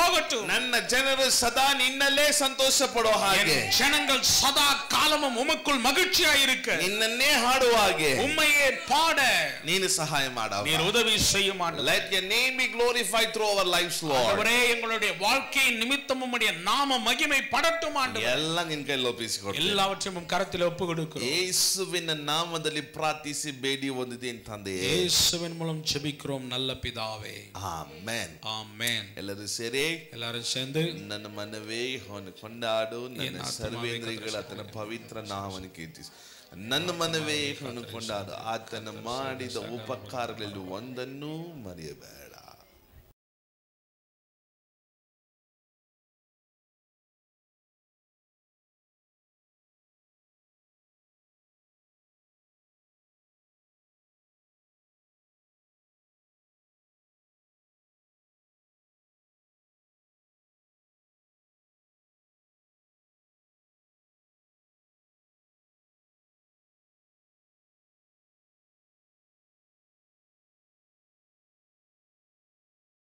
போகட்டும் ನನ್ನ ಜನರು ಸದಾ ನಿನ್ನಲ್ಲೇ ಸಂತೋಷ ಪಡೋ ಹಾಗೆ என் ஜனங்கள் சதா காலமும் உமக்குள் மகிழ்ச்சியா இருக்க ನಿನ್ನನ್ನೇ ಹಾಡುವ ಹಾಗೆ உம்மையே பாட ನೀನು ಸಹಾಯ ಮಾಡ நீர் உதவி செய்ய மாட்டோம் let your name be glorified through our lives lord ஆண்டவரே எங்களுடைய வாழ்க்கையின் நிமித்தம் உம்முடைய நாம மகிமை படட்டும் ஆண்டவரே ಎಲ್ಲ ನಿನ್ ಕೈಯಲ್ಲಿ ಒಪ್ಪಿಸಿಕೊಡ್ತೀನಿ எல்லாவற்றையும் உம் கரத்தில் ஒப்பு கொடுக்கிறோம் ಯೇಸುವಿನ ನಾಮದಲ್ಲಿ ಪ್ರಾರ್ಥಿಸಿ ಬೇಡಿ ಹೊಂದಿದ್ದೇನೆ ತಂದೆಯೇ இயேசுவின் மூலம் ஜெபிக்கிறோம் நல்ல பிதாவே ಆಮೆನ್ ஆமென் ಎಲ್ಲರೂ ಸೇರಿ எல்லாரும் சேர்ந்து ನನ್ನ ಮನವೇ ಅವನು ಕೊಂಡಾಡು ನನ್ನ ಏನ್ ಆತ್ಮವೇ ಸರ್ವೇಂದ್ರಿಯಗಳ ಆತನ ಪವಿತ್ರ ನಾಮವನ್ನು ಕೀರ್ತಿಸು ನನ್ನ ಮನವೇ ಅವನು ಕೊಂಡಾಡು ಆತನ ಮಾಡಿದ ಉಪಕಾರಗಳಲ್ಲಿ ಒಂದನ್ನೂ ಮರೆಯಬೇಡ